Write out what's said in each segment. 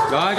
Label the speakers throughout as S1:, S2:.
S1: Dog.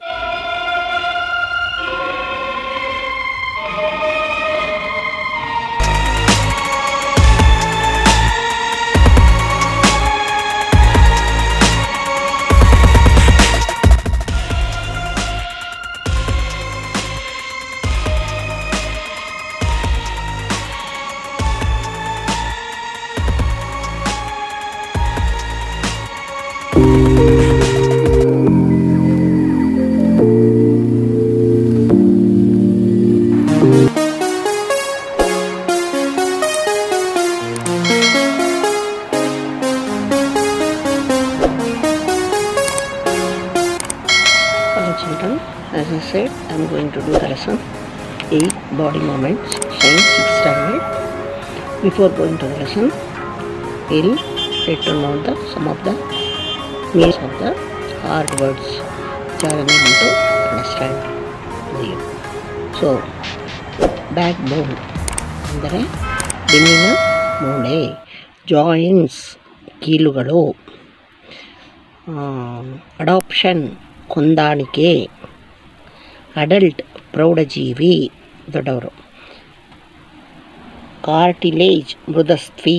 S2: Hello children, as I said, I am going to do the lesson 8 body movements, science 6 standard. Before going to the lesson, we'll get to know the some of the meanings of the hard words which are unable to understand you. So, backbone ಅಂದರೆ ಬೆನ್ನಿನ ಮೂಳೆ joints ಕೀಲುಗಳು adaption ಹೊಂದಾಣಿಕೆ adult ಪ್ರೌಢಜೀವಿ ದೊಡ್ಡವರು cartilage ಮೃದಸ್ತ್ವಿ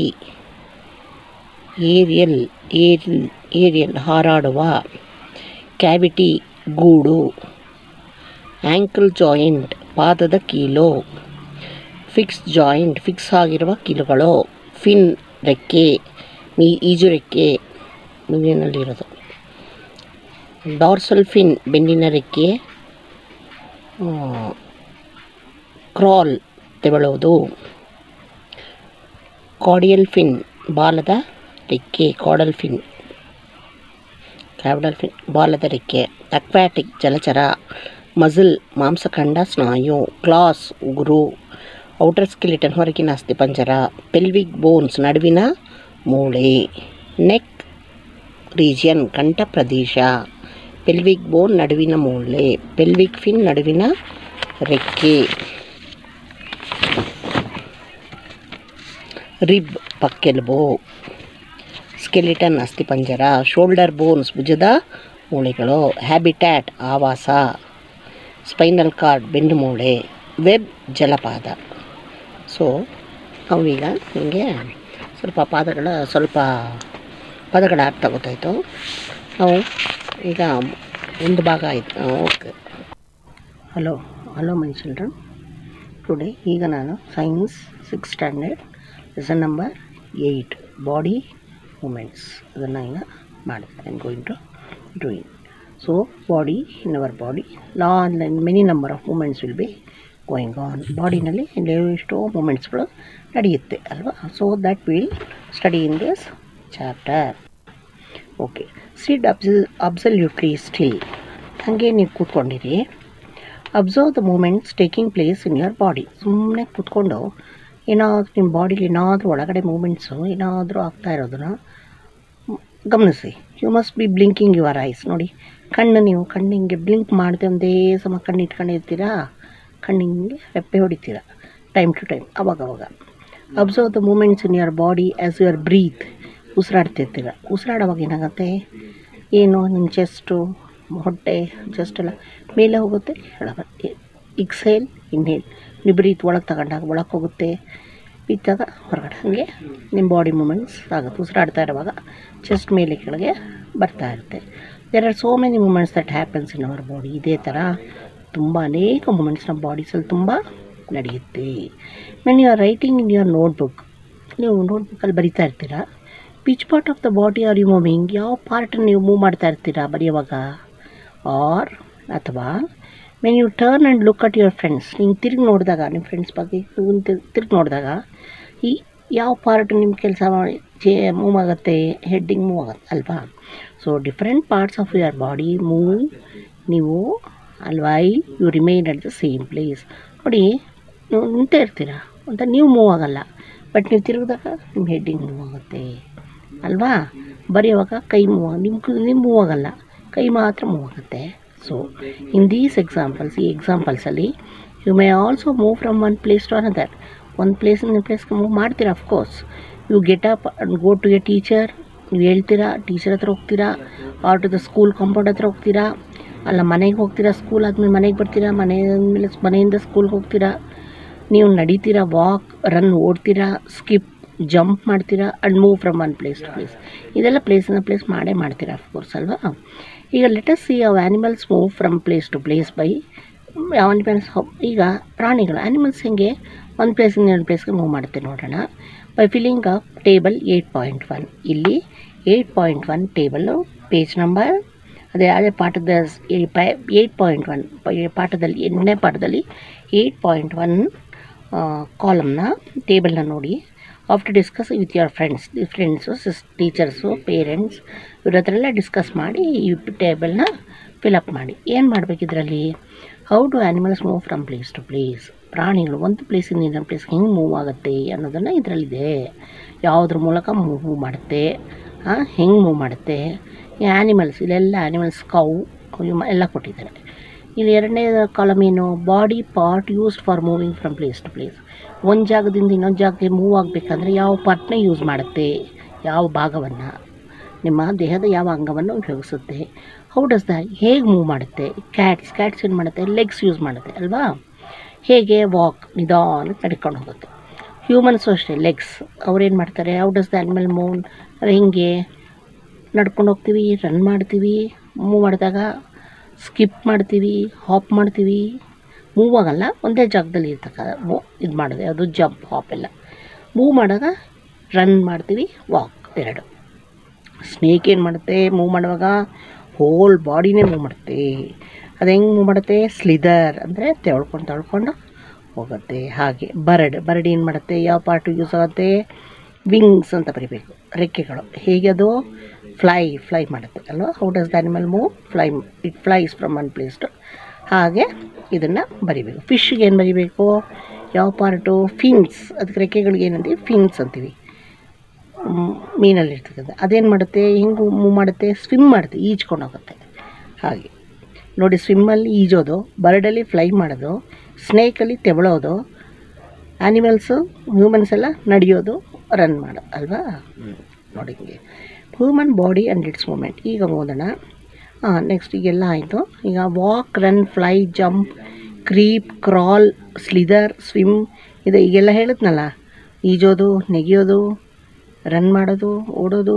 S2: aerial aerial aerial ಹಾರಾಡುವ cavity ಗೂಡು ಆ್ಯಂಕಲ್ ಜಾಯಿಂಟ್ ಪಾದದ ಕೀಲು ಫಿಕ್ಸ್ ಜಾಯಿಂಟ್ ಫಿಕ್ಸ್ ಆಗಿರುವ ಕೀಲುಗಳು ಫಿನ್ ರೆಕ್ಕೆ ಮೀ ಈಜು ರೆಕ್ಕೆ ನೀರಿನಲ್ಲಿರೋದು ಡಾರ್ಸಲ್ ಫಿನ್ ಬೆನ್ನಿನ ರೆಕ್ಕೆ ಕ್ರಾಲ್ ತೆವಳೋದು ಕಾಡಿಯಲ್ ಫಿನ್ ಬಾಲದ ರೆಕ್ಕೆ ಕಾಡಲ್ ಫಿನ್ ಕ್ಯಾವಡಲ್ ಫಿನ್ ಬಾಲದ ರೆಕ್ಕೆ ಅಕ್ವಾಟಿಕ್ ಜಲಚರ ಮಜಲ್ ಮಾಂಸಖಂಡ ಸ್ನಾಯು ಕ್ಲಾಸ್ ಉಗುರು ಔಟರ್ ಸ್ಕೆಲಿಟನ್ ಹೊರಗಿನ ಅಸ್ಥಿಪಂಜರ ಪೆಲ್ವಿಕ್ ಬೋನ್ಸ್ ನಡುವಿನ ಮೂಳೆ ನೆಕ್ ರೀಜಿಯನ್ ಕಂಠ ಪ್ರದೇಶ ಪೆಲ್ವಿಕ್ ಬೋನ್ ನಡುವಿನ ಮೂಳೆ ಪೆಲ್ವಿಕ್ ಫಿನ್ ನಡುವಿನ ರೆಕ್ಕೆ ರಿಬ್ ಪಕ್ಕೆಲುಬು ಸ್ಕೆಲಿಟನ್ ಅಸ್ಥಿಪಂಜರ ಶೋಲ್ಡರ್ ಬೋನ್ಸ್ ಭುಜದ ಮೂಳೆಗಳು ಹ್ಯಾಬಿಟ್ಯಾಟ್ ಆವಾಸ ಸ್ಪೈನಲ್ ಕಾರ್ಡ್ ಬೆನ್ನು ಮೂಳೆ ವೆಬ್ ಜಲಪಾತ ಸೊ ನಾವೀಗ ನಿಮಗೆ ಸ್ವಲ್ಪ ಪಾದಗಳ ಸ್ವಲ್ಪ ಪದಗಳ ಅರ್ಥ ಗೊತ್ತಾಯಿತು ನಾವು ಈಗ ಒಂದು ಭಾಗ ಆಯಿತು okay hello hello my children today ಈಗ ನಾನು science six standard lesson number eight body movements ಅದನ್ನು ಈಗ ಮಾಡಿದೆ I am going to doing so body in our body ಲಾ many number of movements will be going on ಬಾಡಿನಲ್ಲಿ ಎಷ್ಟೋ ಮೂಮೆಂಟ್ಸ್ಗಳು ನಡೆಯುತ್ತೆ ಅಲ್ವಾ so that will study in this chapter okay sit ಅಬ್ಸಲ್ ಅಬ್ಸಲ್ಯೂಟ್ಲಿ ಸ್ಟಿಲ್ ಹಾಗೆ ನೀವು ಕೂತ್ಕೊಂಡಿರಿ observe the movements taking place in your body ಸುಮ್ಮನೆ ಕೂತ್ಕೊಂಡು ಏನಾದರೂ ನಿಮ್ಮ ಬಾಡಿಲಿ ಏನಾದರೂ ಒಳಗಡೆ ಮೂಮೆಂಟ್ಸು ಏನಾದರೂ ಆಗ್ತಾ ಇರೋದನ್ನು ಗಮನಿಸಿ you must be blinking your eyes ನೋಡಿ ಕಣ್ಣು ನೀವು ಕಣ್ಣು ಹಿಂಗೆ ಬ್ಲಿಂಕ್ ಮಾಡದೆ ಒಂದೇ ಸಮ ಕಣ್ಣು ಇಟ್ಕೊಂಡಿರ್ತೀರಾ ಕಣ್ಣು ಹಿಂಗೆ ರೆಪ್ಪೆ ಹೊಡಿತೀರಾ ಟೈಮ್ ಟು ಟೈಮ್ ಅವಾಗ ಅವಾಗ observe the movements in your body as your breath ಉಸಿರಾಡ್ತಿರ್ತೀರ ಉಸಿರಾಡುವಾಗ ಏನಾಗುತ್ತೆ ಏನು ನಿಮ್ಮ ಚೆಸ್ಟು ಹೊಟ್ಟೆ ಚೆಸ್ಟ್ ಎಲ್ಲ ಮೇಲೆ ಹೋಗುತ್ತೆ ಕೆಳಗೆ ಎಕ್ಸೇಲ್ ಇನ್ಹೇಲ್ ನೀವು ಬ್ರೀತ್ ಒಳಗೆ ತಗೊಂಡಾಗ ಒಳಗೆ ಹೋಗುತ್ತೆ ಬಿದ್ದಾಗ ಹೊರಗಡೆ ಹಾಗೆ ನಿಮ್ಮ ಬಾಡಿ ಮೂಮೆಂಟ್ಸ್ ಆಗುತ್ತೆ ಉಸಿರಾಡ್ತಾ ಇರುವಾಗ ಚೆಸ್ಟ್ ಮೇಲೆ ಕೆಳಗೆ ಬರ್ತಾ ಇರುತ್ತೆ there are so many movements that happens in our body ಇದೇ ಥರ ತುಂಬ ಅನೇಕ ಮೂಮೆಂಟ್ಸ್ ನಮ್ಮ ಬಾಡೀಸಲ್ಲಿ ತುಂಬ ನಡೆಯುತ್ತೆ when you are writing in your notebook ನೀವು ನೋಟ್ಬುಕ್ಕಲ್ಲಿ ಬರಿತಾ ಇರ್ತೀರಾ which part of the body are you moving ಯಾವ ಪಾರ್ಟನ್ನು ನೀವು ಮೂವ್ ಮಾಡ್ತಾ ಇರ್ತೀರಾ ಬರೆಯುವಾಗ ಆರ್ ಅಥವಾ when you turn and look at your friends ಹಿಂಗೆ ತಿರುಗಿ ನೋಡಿದಾಗ ನಿಮ್ಮ ಫ್ರೆಂಡ್ಸ್ ಬಗ್ಗೆ ತಿರುಗಿ ನೋಡಿದಾಗ ಈ ಯಾವ ಪಾರ್ಟ್ ನಿಮ್ಮ ಕೆಲಸ ಮಾಡಿ ಚೇ ಮೂವ್ ಆಗುತ್ತೆ ಹೆಡ್ಡಿಂಗ್ ಮೂವ್ ಆಗುತ್ತೆ ಅಲ್ವಾ so different parts of your body move ನೀವು ಅಲ್ವಾ you remain at the same place ನೋಡಿ ನೀವು ನಿಂತೇ ಇರ್ತೀರಾ ಅಂತ ನೀವು ಮೂವ್ ಆಗಲ್ಲ ಬಟ್ ನೀವು ತಿರುಗಿದಾಗ ನಿಮ್ಮ ಹೆಡ್ಡಿಂಗ್ ಮೂವ್ ಆಗುತ್ತೆ ಅಲ್ವಾ ಬರೆಯುವಾಗ ಕೈ ಮೂವ್ ನಿಮ್ಮ ನಿಮ್ಮ ಮೂವ್ ಆಗಲ್ಲ ಕೈ ಮಾತ್ರ ಮೂವ್ ಆಗುತ್ತೆ ಸೊ ಇನ್ ದೀಸ್ ಎಕ್ಸಾಂಪಲ್ಸ್ ಈ ಎಕ್ಸಾಂಪಲ್ಸಲ್ಲಿ you may also move from one place to another ಒಂದು ಪ್ಲೇಸಿಂದ ಪ್ಲೇಸ್ಗೆ ಮೂವ್ ಮಾಡ್ತೀರಾ of course you get up and go to a teacher ನೀವು ಹೇಳ್ತೀರಾ ಟೀಚರ್ ಹತ್ರ ಹೋಗ್ತೀರಾ or to the school compound ಹತ್ರ ಹೋಗ್ತೀರಾ ಅಲ್ಲ ಮನೆಗೆ ಹೋಗ್ತೀರಾ ಸ್ಕೂಲ್ ಆದಮೇಲೆ ಮನೆಗೆ ಬರ್ತೀರಾ ಮನೆ ಆದಮೇಲೆ ಮನೆಯಿಂದ ಸ್ಕೂಲ್ಗೆ ಹೋಗ್ತೀರಾ ನೀವು ನಡೀತೀರಾ ವಾಕ್ ರನ್ ಓಡ್ತೀರಾ ಸ್ಕಿಪ್ ಜಂಪ್ ಮಾಡ್ತೀರಾ and move from one place to place ಇದೆಲ್ಲ ಪ್ಲೇಸಿಂದ ಪ್ಲೇಸ್ ಮಾಡೇ ಮಾಡ್ತೀರಾ ಅಫ್ಕೋರ್ಸ್ ಅಲ್ವಾ ಈಗ let us see how animals move from place to place by animals ಈಗ ಪ್ರಾಣಿಗಳು ಆ್ಯನಿಮಲ್ಸ್ ಹೆಂಗೆ ಒಂದು ಪ್ಲೇಸಿಂದ ಇನ್ನೊಂದು ಪ್ಲೇಸ್ಗೆ ಮೂವ್ ಮಾಡುತ್ತೆ ನೋಡೋಣ by filling up table eight point one ಇಲ್ಲಿ eight point one table page number ಅದೇ ಅದೇ ಪಾಠದ ಏಯ್ಟ್ ಪಾಯಿಂಟ್ ಒನ್ ಪಾಠದಲ್ಲಿ ಎಂಟನೇ ಪಾಠದಲ್ಲಿ ಏಯ್ಟ್ ಪಾಯಿಂಟ್ ಒನ್ ಕಾಲಮ್ನ ಟೇಬಲ್ನ ನೋಡಿ after discuss with your friends friends sis teachers parents ಇವ್ರ ಹತ್ರ ಎಲ್ಲ ಡಿಸ್ಕಸ್ ಮಾಡಿ ಈ ಟೇಬಲ್ನ ಫಿಲಪ್ ಮಾಡಿ ಏನು ಮಾಡಬೇಕು ಇದರಲ್ಲಿ how do animals move from place to place ಪ್ರಾಣಿಗಳು ಒಂದು ಪ್ಲೇಸಿಂದ ಇನ್ನೊಂದು ಪ್ಲೇಸ್ ಹೆಂಗೆ ಮೂವ್ ಆಗುತ್ತೆ ಅನ್ನೋದನ್ನು ಇದರಲ್ಲಿದೆ ಯಾವುದ್ರ ಮೂಲಕ ಮೂವ್ ಮಾಡುತ್ತೆ ಹೆಂಗೆ ಮೂವ್ ಮಾಡುತ್ತೆ ಈ ಆ್ಯನಿಮಲ್ಸ್ ಇಲ್ಲೆಲ್ಲ ಆ್ಯನಿಮಲ್ಸ್ ಕೌ ಇವು ಎಲ್ಲ ಕೊಟ್ಟಿದ್ದಾರೆ ಇಲ್ಲಿ ಎರಡನೇ ಕಾಲಮ್ ಏನು body part used for moving from place to place ಒಂದು ಜಾಗದಿಂದ ಇನ್ನೊಂದು ಜಾಗಕ್ಕೆ ಮೂವ್ ಆಗಬೇಕಂದ್ರೆ ಯಾವ ಪಾರ್ಟ್ನ ಯೂಸ್ ಮಾಡುತ್ತೆ ಯಾವ ಭಾಗವನ್ನು ನಿಮ್ಮ ದೇಹದ ಯಾವ ಅಂಗವನ್ನು ಉಪಯೋಗಿಸುತ್ತೆ ಹೌ ಡಸ್ ದ ಹೇಗೆ ಮೂವ್ ಮಾಡುತ್ತೆ ಕ್ಯಾಟ್ಸ್ ಕ್ಯಾಟ್ಸ್ ಏನು ಮಾಡುತ್ತೆ ಲೆಗ್ಸ್ ಯೂಸ್ ಮಾಡುತ್ತೆ ಅಲ್ವಾ ಹೇಗೆ ವಾಕ್ ನಿಧಾನಕ್ಕೆ ನಡ್ಕೊಂಡು ಹೋಗುತ್ತೆ ಹ್ಯೂಮನ್ಸು ಅಷ್ಟೇ ಲೆಗ್ಸ್ ಅವ್ರೇನು ಮಾಡ್ತಾರೆ how does the animal move ಹೆಂಗೆ ನಡ್ಕೊಂಡು ಹೋಗ್ತೀವಿ ರನ್ ಮಾಡ್ತೀವಿ ಮೂವ್ ಮಾಡಿದಾಗ ಸ್ಕಿಪ್ ಮಾಡ್ತೀವಿ ಹಾಪ್ ಮಾಡ್ತೀವಿ ಮೂವ್ ಆಗಲ್ಲ ಒಂದೇ ಜಾಗದಲ್ಲಿ ಇರ್ತಕ್ಕ ಮೂ ಇದು ಮಾಡೋದು ಅದು ಜಂಪ್ ಹಾಪ್ ಎಲ್ಲ ಮೂವ್ ಮಾಡಿದಾಗ ರನ್ ಮಾಡ್ತೀವಿ ವಾಕ್ ಎರಡು ಸ್ನೇಕ್ ಏನು ಮಾಡುತ್ತೆ ಮೂವ್ ಮಾಡುವಾಗ ಹೋಲ್ ಬಾಡಿನೇ ಮೂವ್ ಮಾಡುತ್ತೆ ಅದು ಹೆಂಗೆ ಮೂವ್ ಮಾಡುತ್ತೆ ಸ್ಲಿದರ್ ಅಂದರೆ ತೆಳ್ಕೊಂಡು ತೆಳ್ಕೊಂಡು ಹೋಗುತ್ತೆ ಹಾಗೆ ಬರ್ಡ್ ಬರ್ಡ್ ಏನು ಮಾಡುತ್ತೆ ಯಾವ ಪಾರ್ಟ್ ಯೂಸ್ ಆಗುತ್ತೆ ವಿಂಗ್ಸ್ ಅಂತ ಬರಿಬೇಕು ರೆಕ್ಕೆಗಳು ಹೇಗೆ ಅದು ಫ್ಲೈ ಫ್ಲೈ ಮಾಡುತ್ತೆ ಅಲ್ವಾ how does the animal move fly it flies from one place to ಹಾಗೆ ಇದನ್ನು ಬರಿಬೇಕು ಫಿಶ್ಗೆ ಏನು ಬರಿಬೇಕು ಯಾವ ಪಾರ್ಟು ಫಿನ್ಸ್ ಅದಕ್ಕೆ ರೆಕ್ಕೆಗಳಿಗೆ ಏನಂತೀವಿ ಫಿನ್ಸ್ ಅಂತೀವಿ ಮೀನಲ್ಲಿ ಇರ್ತಕ್ಕಂಥ ಅದೇನು ಮಾಡುತ್ತೆ ಹೆಂಗೆ ಮೂವ್ ಮಾಡುತ್ತೆ ಸ್ವಿಮ್ ಮಾಡುತ್ತೆ ಈಜ್ಕೊಂಡು ಹೋಗುತ್ತೆ ಹಾಗೆ ನೋಡಿ ಸ್ವಿಮ್ಮಲ್ಲಿ ಈಜೋದು ಬರ್ಡಲ್ಲಿ ಫ್ಲೈ ಮಾಡೋದು ಸ್ನೇಕಲ್ಲಿ ತೆವಳೋದು ಆ್ಯನಿಮಲ್ಸು ಹ್ಯೂಮನ್ಸ್ ಎಲ್ಲ ನಡೆಯೋದು ರನ್ ಮಾಡೋದು ಅಲ್ವಾ ನೋಡಿ ಹಿಂಗೆ human body and its movement ಈಗ ಓದೋಣ ಹಾಂ ನೆಕ್ಸ್ಟ್ ಈಗೆಲ್ಲ ಆಯಿತು ಈಗ walk run fly jump creep crawl slither swim ಇದು ಈಗೆಲ್ಲ ಹೇಳಿದ್ನಲ್ಲ ಈಜೋದು ನೆಗೆಯೋದು ರನ್ ಮಾಡೋದು ಓಡೋದು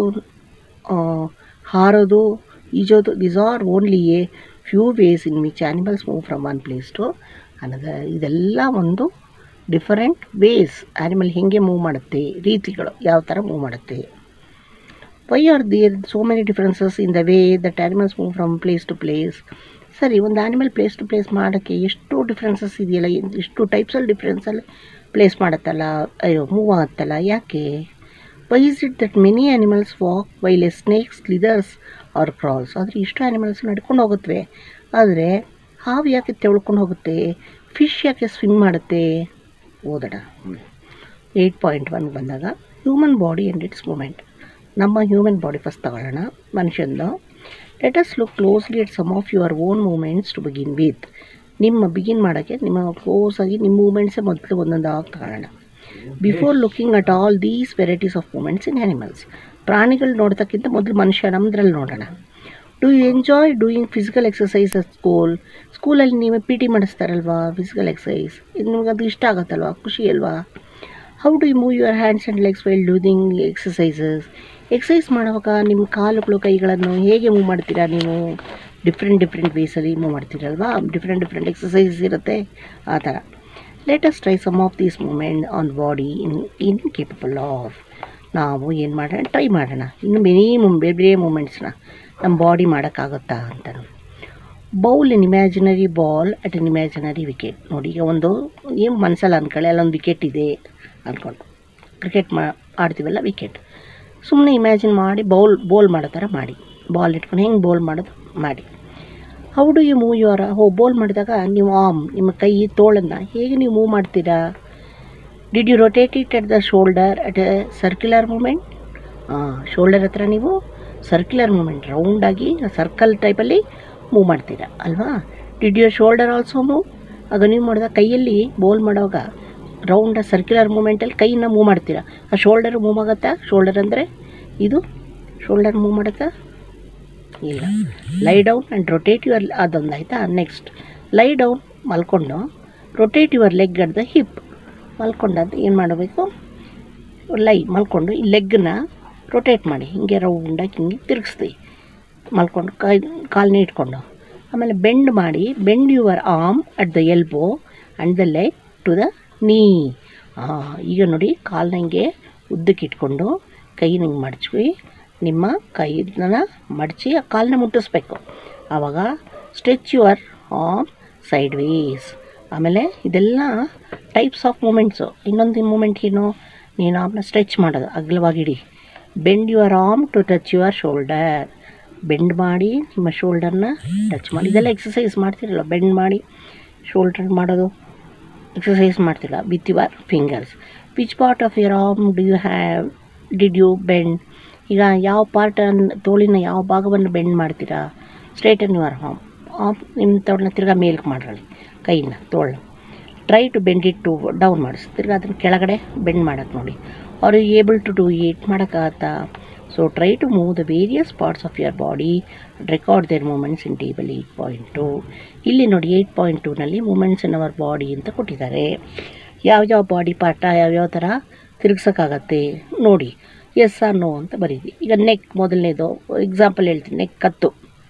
S2: ಹಾರೋದು ಈಜೋದು these are only a few ways in which animals move from one place to ಅನ್ನೋದು ಇದೆಲ್ಲ ಒಂದು ಡಿಫರೆಂಟ್ ವೇಸ್ ಆ್ಯನಿಮಲ್ ಹೇಗೆ ಮೂವ್ ಮಾಡುತ್ತೆ ರೀತಿಗಳು ಯಾವ ಥರ ಮೂವ್ ಮಾಡುತ್ತೆ why are there so many differences in the way that animals move from place to place ಸರಿ ಒಂದು ಆ್ಯನಿಮಲ್ ಪ್ಲೇಸ್ ಟು ಪ್ಲೇಸ್ ಮಾಡೋಕ್ಕೆ ಎಷ್ಟು ಡಿಫ್ರೆನ್ಸಸ್ ಇದೆಯಲ್ಲ ಎಷ್ಟು ಟೈಪ್ಸಲ್ಲಿ ಡಿಫ್ರೆನ್ಸಲ್ಲಿ ಪ್ಲೇಸ್ ಮಾಡುತ್ತಲ್ಲ ಅಯ್ಯೋ ಮೂವ್ ಆಗುತ್ತಲ್ಲ ಯಾಕೆ why is it that many animals walk while a snakes slithers or crawls ಆದರೆ ಇಷ್ಟು ಆ್ಯನಿಮಲ್ಸ್ ನಡ್ಕೊಂಡು ಹೋಗುತ್ತವೆ ಆದರೆ ಹಾವು ಯಾಕೆ ತೆಳ್ಕೊಂಡು ಹೋಗುತ್ತೆ ಫಿಶ್ ಯಾಕೆ ಸ್ವಿಮ್ ಮಾಡುತ್ತೆ ಓದೋಣ ಏಯ್ಟ್ ಪಾಯಿಂಟ್ ಒನ್ ಬಂದಾಗ human body and its movement ನಮ್ಮ ಹ್ಯೂಮನ್ ಬಾಡಿ ಫಸ್ಟ್ ತಗೊಳ್ಳೋಣ ಮನುಷ್ಯಂದು let us look closely at some of your own movements to begin with ನಿಮ್ಮ ಬಿಗಿನ್ ಮಾಡೋಕ್ಕೆ ನಿಮ್ಮ ಕ್ಲೋಸ್ ಆಗಿ ನಿಮ್ಮ ಮೂಮೆಂಟ್ಸೇ ಮೊದಲು ಒಂದೊಂದಾಗಿ ತಗೊಳ್ಳೋಣ before looking at all these varieties of movements in animals ಪ್ರಾಣಿಗಳು ನೋಡ್ತಕ್ಕಿಂತ ಮೊದಲು ಮನುಷ್ಯ ನಮ್ಮದ್ರಲ್ಲಿ ನೋಡೋಣ do you enjoy doing physical exercise at school ಸ್ಕೂಲಲ್ಲಿ ನೀವು ಪಿ ಟಿ ಮಾಡಿಸ್ತಾರಲ್ವಾ ಫಿಸಿಕಲ್ ಎಕ್ಸಸೈಸ್ ಇದು ನಿಮ್ಗೆ ಅದು ಇಷ್ಟ ಆಗುತ್ತಲ್ವಾ ಖುಷಿ ಅಲ್ವಾ how do you move your hands and legs while doing exercises exercise ಮಾಡುವಾಗ ನಿಮ್ಮ ಕಾಲುಗಳು ಕೈಗಳನ್ನು ಹೇಗೆ ಮೂವ್ ಮಾಡ್ತೀರಾ ನೀವು ಡಿಫ್ರೆಂಟ್ ಡಿಫ್ರೆಂಟ್ ವೇಸಲ್ಲಿ ಮೂವ್ ಮಾಡ್ತೀರಲ್ವಾ ಡಿಫ್ರೆಂಟ್ ಡಿಫ್ರೆಂಟ್ ಎಕ್ಸಸೈಸಸ್ ಇರುತ್ತೆ ಆ ಥರ latest try some of these movement on body in in capable of ನಾವು ಏನು ಮಾಡೋಣ ಟ್ರೈ ಮಾಡೋಣ ಇನ್ನು ಮೆನಿ ಬೇರೆ ಬೇರೆ ಮೂಮೆಂಟ್ಸ್ನ ನಮ್ಮ ಬಾಡಿ ಮಾಡೋಕ್ಕಾಗುತ್ತಾ ಅಂತ bowl in imaginary ball at in imaginary wicket ನೋಡಿ ಈಗ ಒಂದು ಏನು ಮನಸ್ಸಲ್ಲಿ ಅಂದ್ಕೊಳ್ಳಿ ಅಲ್ಲೊಂದು ವಿಕೆಟ್ ಇದೆ ಅಂದ್ಕೊಂಡು ಕ್ರಿಕೆಟ್ ಮಾ ಆಡ್ತೀವಲ್ಲ ವಿಕೆಟ್ ಸುಮ್ಮನೆ ಇಮ್ಯಾಜಿನ್ ಮಾಡಿ ಬೌಲ್ ಬೋಲ್ ಮಾಡೋ ಥರ ಮಾಡಿ ಬಾಲ್ ಇಟ್ಕೊಂಡು ಹೆಂಗೆ ಬೋಲ್ ಮಾಡೋದು ಮಾಡಿ how do you move your ಹೋ ಬೋಲ್ ಮಾಡಿದಾಗ ನೀವು ಆಮ್ ನಿಮ್ಮ ಕೈ ತೋಳನ್ನು ಹೇಗೆ ನೀವು ಮೂವ್ ಮಾಡ್ತೀರಾ did you rotate it at the shoulder at a circular movement ಹಾಂ ಶೋಲ್ಡರ್ ಹತ್ರ ನೀವು ಸರ್ಕ್ಯುಲರ್ ಮೂಮೆಂಟ್ ರೌಂಡಾಗಿ ಸರ್ಕಲ್ ಟೈಪಲ್ಲಿ ಮೂವ್ ಮಾಡ್ತೀರಾ ಅಲ್ವಾ did you shoulder also move ಆಗ ನೀವು ಮಾಡಿದಾಗ ಕೈಯಲ್ಲಿ ಬೋಲ್ ಮಾಡುವಾಗ ರೌಂಡ್ ಸರ್ಕ್ಯುಲರ್ ಮೂಮೆಂಟಲ್ಲಿ ಕೈನ ಮೂವ್ ಮಾಡ್ತೀರಾ ಆ ಶೋಲ್ಡರ್ ಮೂವ್ ಆಗುತ್ತಾ ಶೋಲ್ಡರ್ ಅಂದರೆ ಇದು ಶೋಲ್ಡರ್ ಮೂವ್ ಮಾಡುತ್ತಾ ಇಲ್ಲ ಲೈ ಡೌನ್ ಆ್ಯಂಡ್ ರೊಟೇಟ್ ಯುವರ್ ಅದೊಂದು ಆಯಿತಾ ನೆಕ್ಸ್ಟ್ ಲೈ ಡೌನ್ ಮಲ್ಕೊಂಡು rotate your leg at the hip ಮಲ್ಕೊಂಡದ್ದು ಏನು ಮಾಡಬೇಕು ಲೈ ಮಲ್ಕೊಂಡು ಈ ಲೆಗ್ನ ರೊಟೇಟ್ ಮಾಡಿ ಹಿಂಗೆ ರೌಂಡಾಗಿ ಹಿಂಗೆ ತಿರುಗಿಸ್ತಿ ಮಲ್ಕೊಂಡು ಕೈ ಕಾಲನ್ನ ಇಟ್ಕೊಂಡು ಆಮೇಲೆ ಬೆಂಡ್ ಮಾಡಿ bend your arm at the elbow and the leg to the knee ಈಗ ನೋಡಿ ಕಾಲನ್ನ ಹಿಂಗೆ ಉದ್ದಕ್ಕೆ ಇಟ್ಕೊಂಡು ಕೈನ ಹಿಂಗೆ ಮಡಚಿ ನಿಮ್ಮ ಕೈನ ಮಡಚಿ ಆ ಕಾಲನ್ನ ಮುಟ್ಟಿಸ್ಬೇಕು ಆವಾಗ stretch your arm sideways ಆಮೇಲೆ ಇದೆಲ್ಲ ಟೈಪ್ಸ್ ಆಫ್ ಮೂಮೆಂಟ್ಸು ಇನ್ನೊಂದು ಮೂಮೆಂಟ್ ಏನು ನೀನು ಆರ್ಮ್ನ ಸ್ಟ್ರೆಚ್ ಮಾಡೋದು ಅಗಲವಾಗಿಡಿ bend your arm to touch your shoulder bend ಮಾಡಿ ನಿಮ್ಮ ಶೋಲ್ಡರ್ನ ಟಚ್ ಮಾಡಿ ಇದೆಲ್ಲ ಎಕ್ಸಸೈಸ್ ಮಾಡ್ತಿರಲ್ಲ ಬೆಂಡ್ ಮಾಡಿ ಶೋಲ್ಡರ್ ಮಾಡೋದು ಎಕ್ಸಸೈಸ್ ಮಾಡ್ತಿಲ್ಲ with your fingers which part of your arm do you have did you bend ಈಗ ಯಾವ ಪಾರ್ಟನ್ನು ತೋಳಿನ ಯಾವ ಭಾಗವನ್ನು ಬೆಂಡ್ ಮಾಡ್ತೀರಾ ಸ್ಟ್ರೈಟನ್ ಯುವರ್ ಹಾಮ್ ಆಫ್ ನಿಮ್ಮ ತೋಳನ್ನ ತಿರ್ಗಾ ಮೇಲ್ಗೆ ಮಾಡ್ರಳಿ ಕೈನ ತೋಳು try to bend it to down ಮಾಡಿಸ್ ತಿರ್ಗಾ ಅದನ್ನ ಕೆಳಗಡೆ ಬೆಂಡ್ ಮಾಡೋಕ್ಕೆ ನೋಡಿ are you able to do it ಮಾಡೋಕ್ಕಾಗತ್ತಾ so try to move the various parts of your body record their movements in table eight point two ಇಲ್ಲಿ ನೋಡಿ eight point ಟೂನಲ್ಲಿ ಮೂಮೆಂಟ್ಸ್ ಇನ್ ಅವರ್ ಬಾಡಿ ಅಂತ ಕೊಟ್ಟಿದ್ದಾರೆ ಯಾವ್ಯಾವ body party ಯಾವ್ಯಾವ ಥರ ತಿರುಗ್ಸೋಕ್ಕಾಗತ್ತೆ ನೋಡಿ ಎಸ್ ಆರ್ ನೋ ಅಂತ ಬರೀರಿ ಈಗ ನೆಕ್ ಮೊದಲನೇದು ಎಕ್ಸಾಂಪಲ್ ಹೇಳ್ತೀನಿ ನೆಕ್ ಕತ್ತು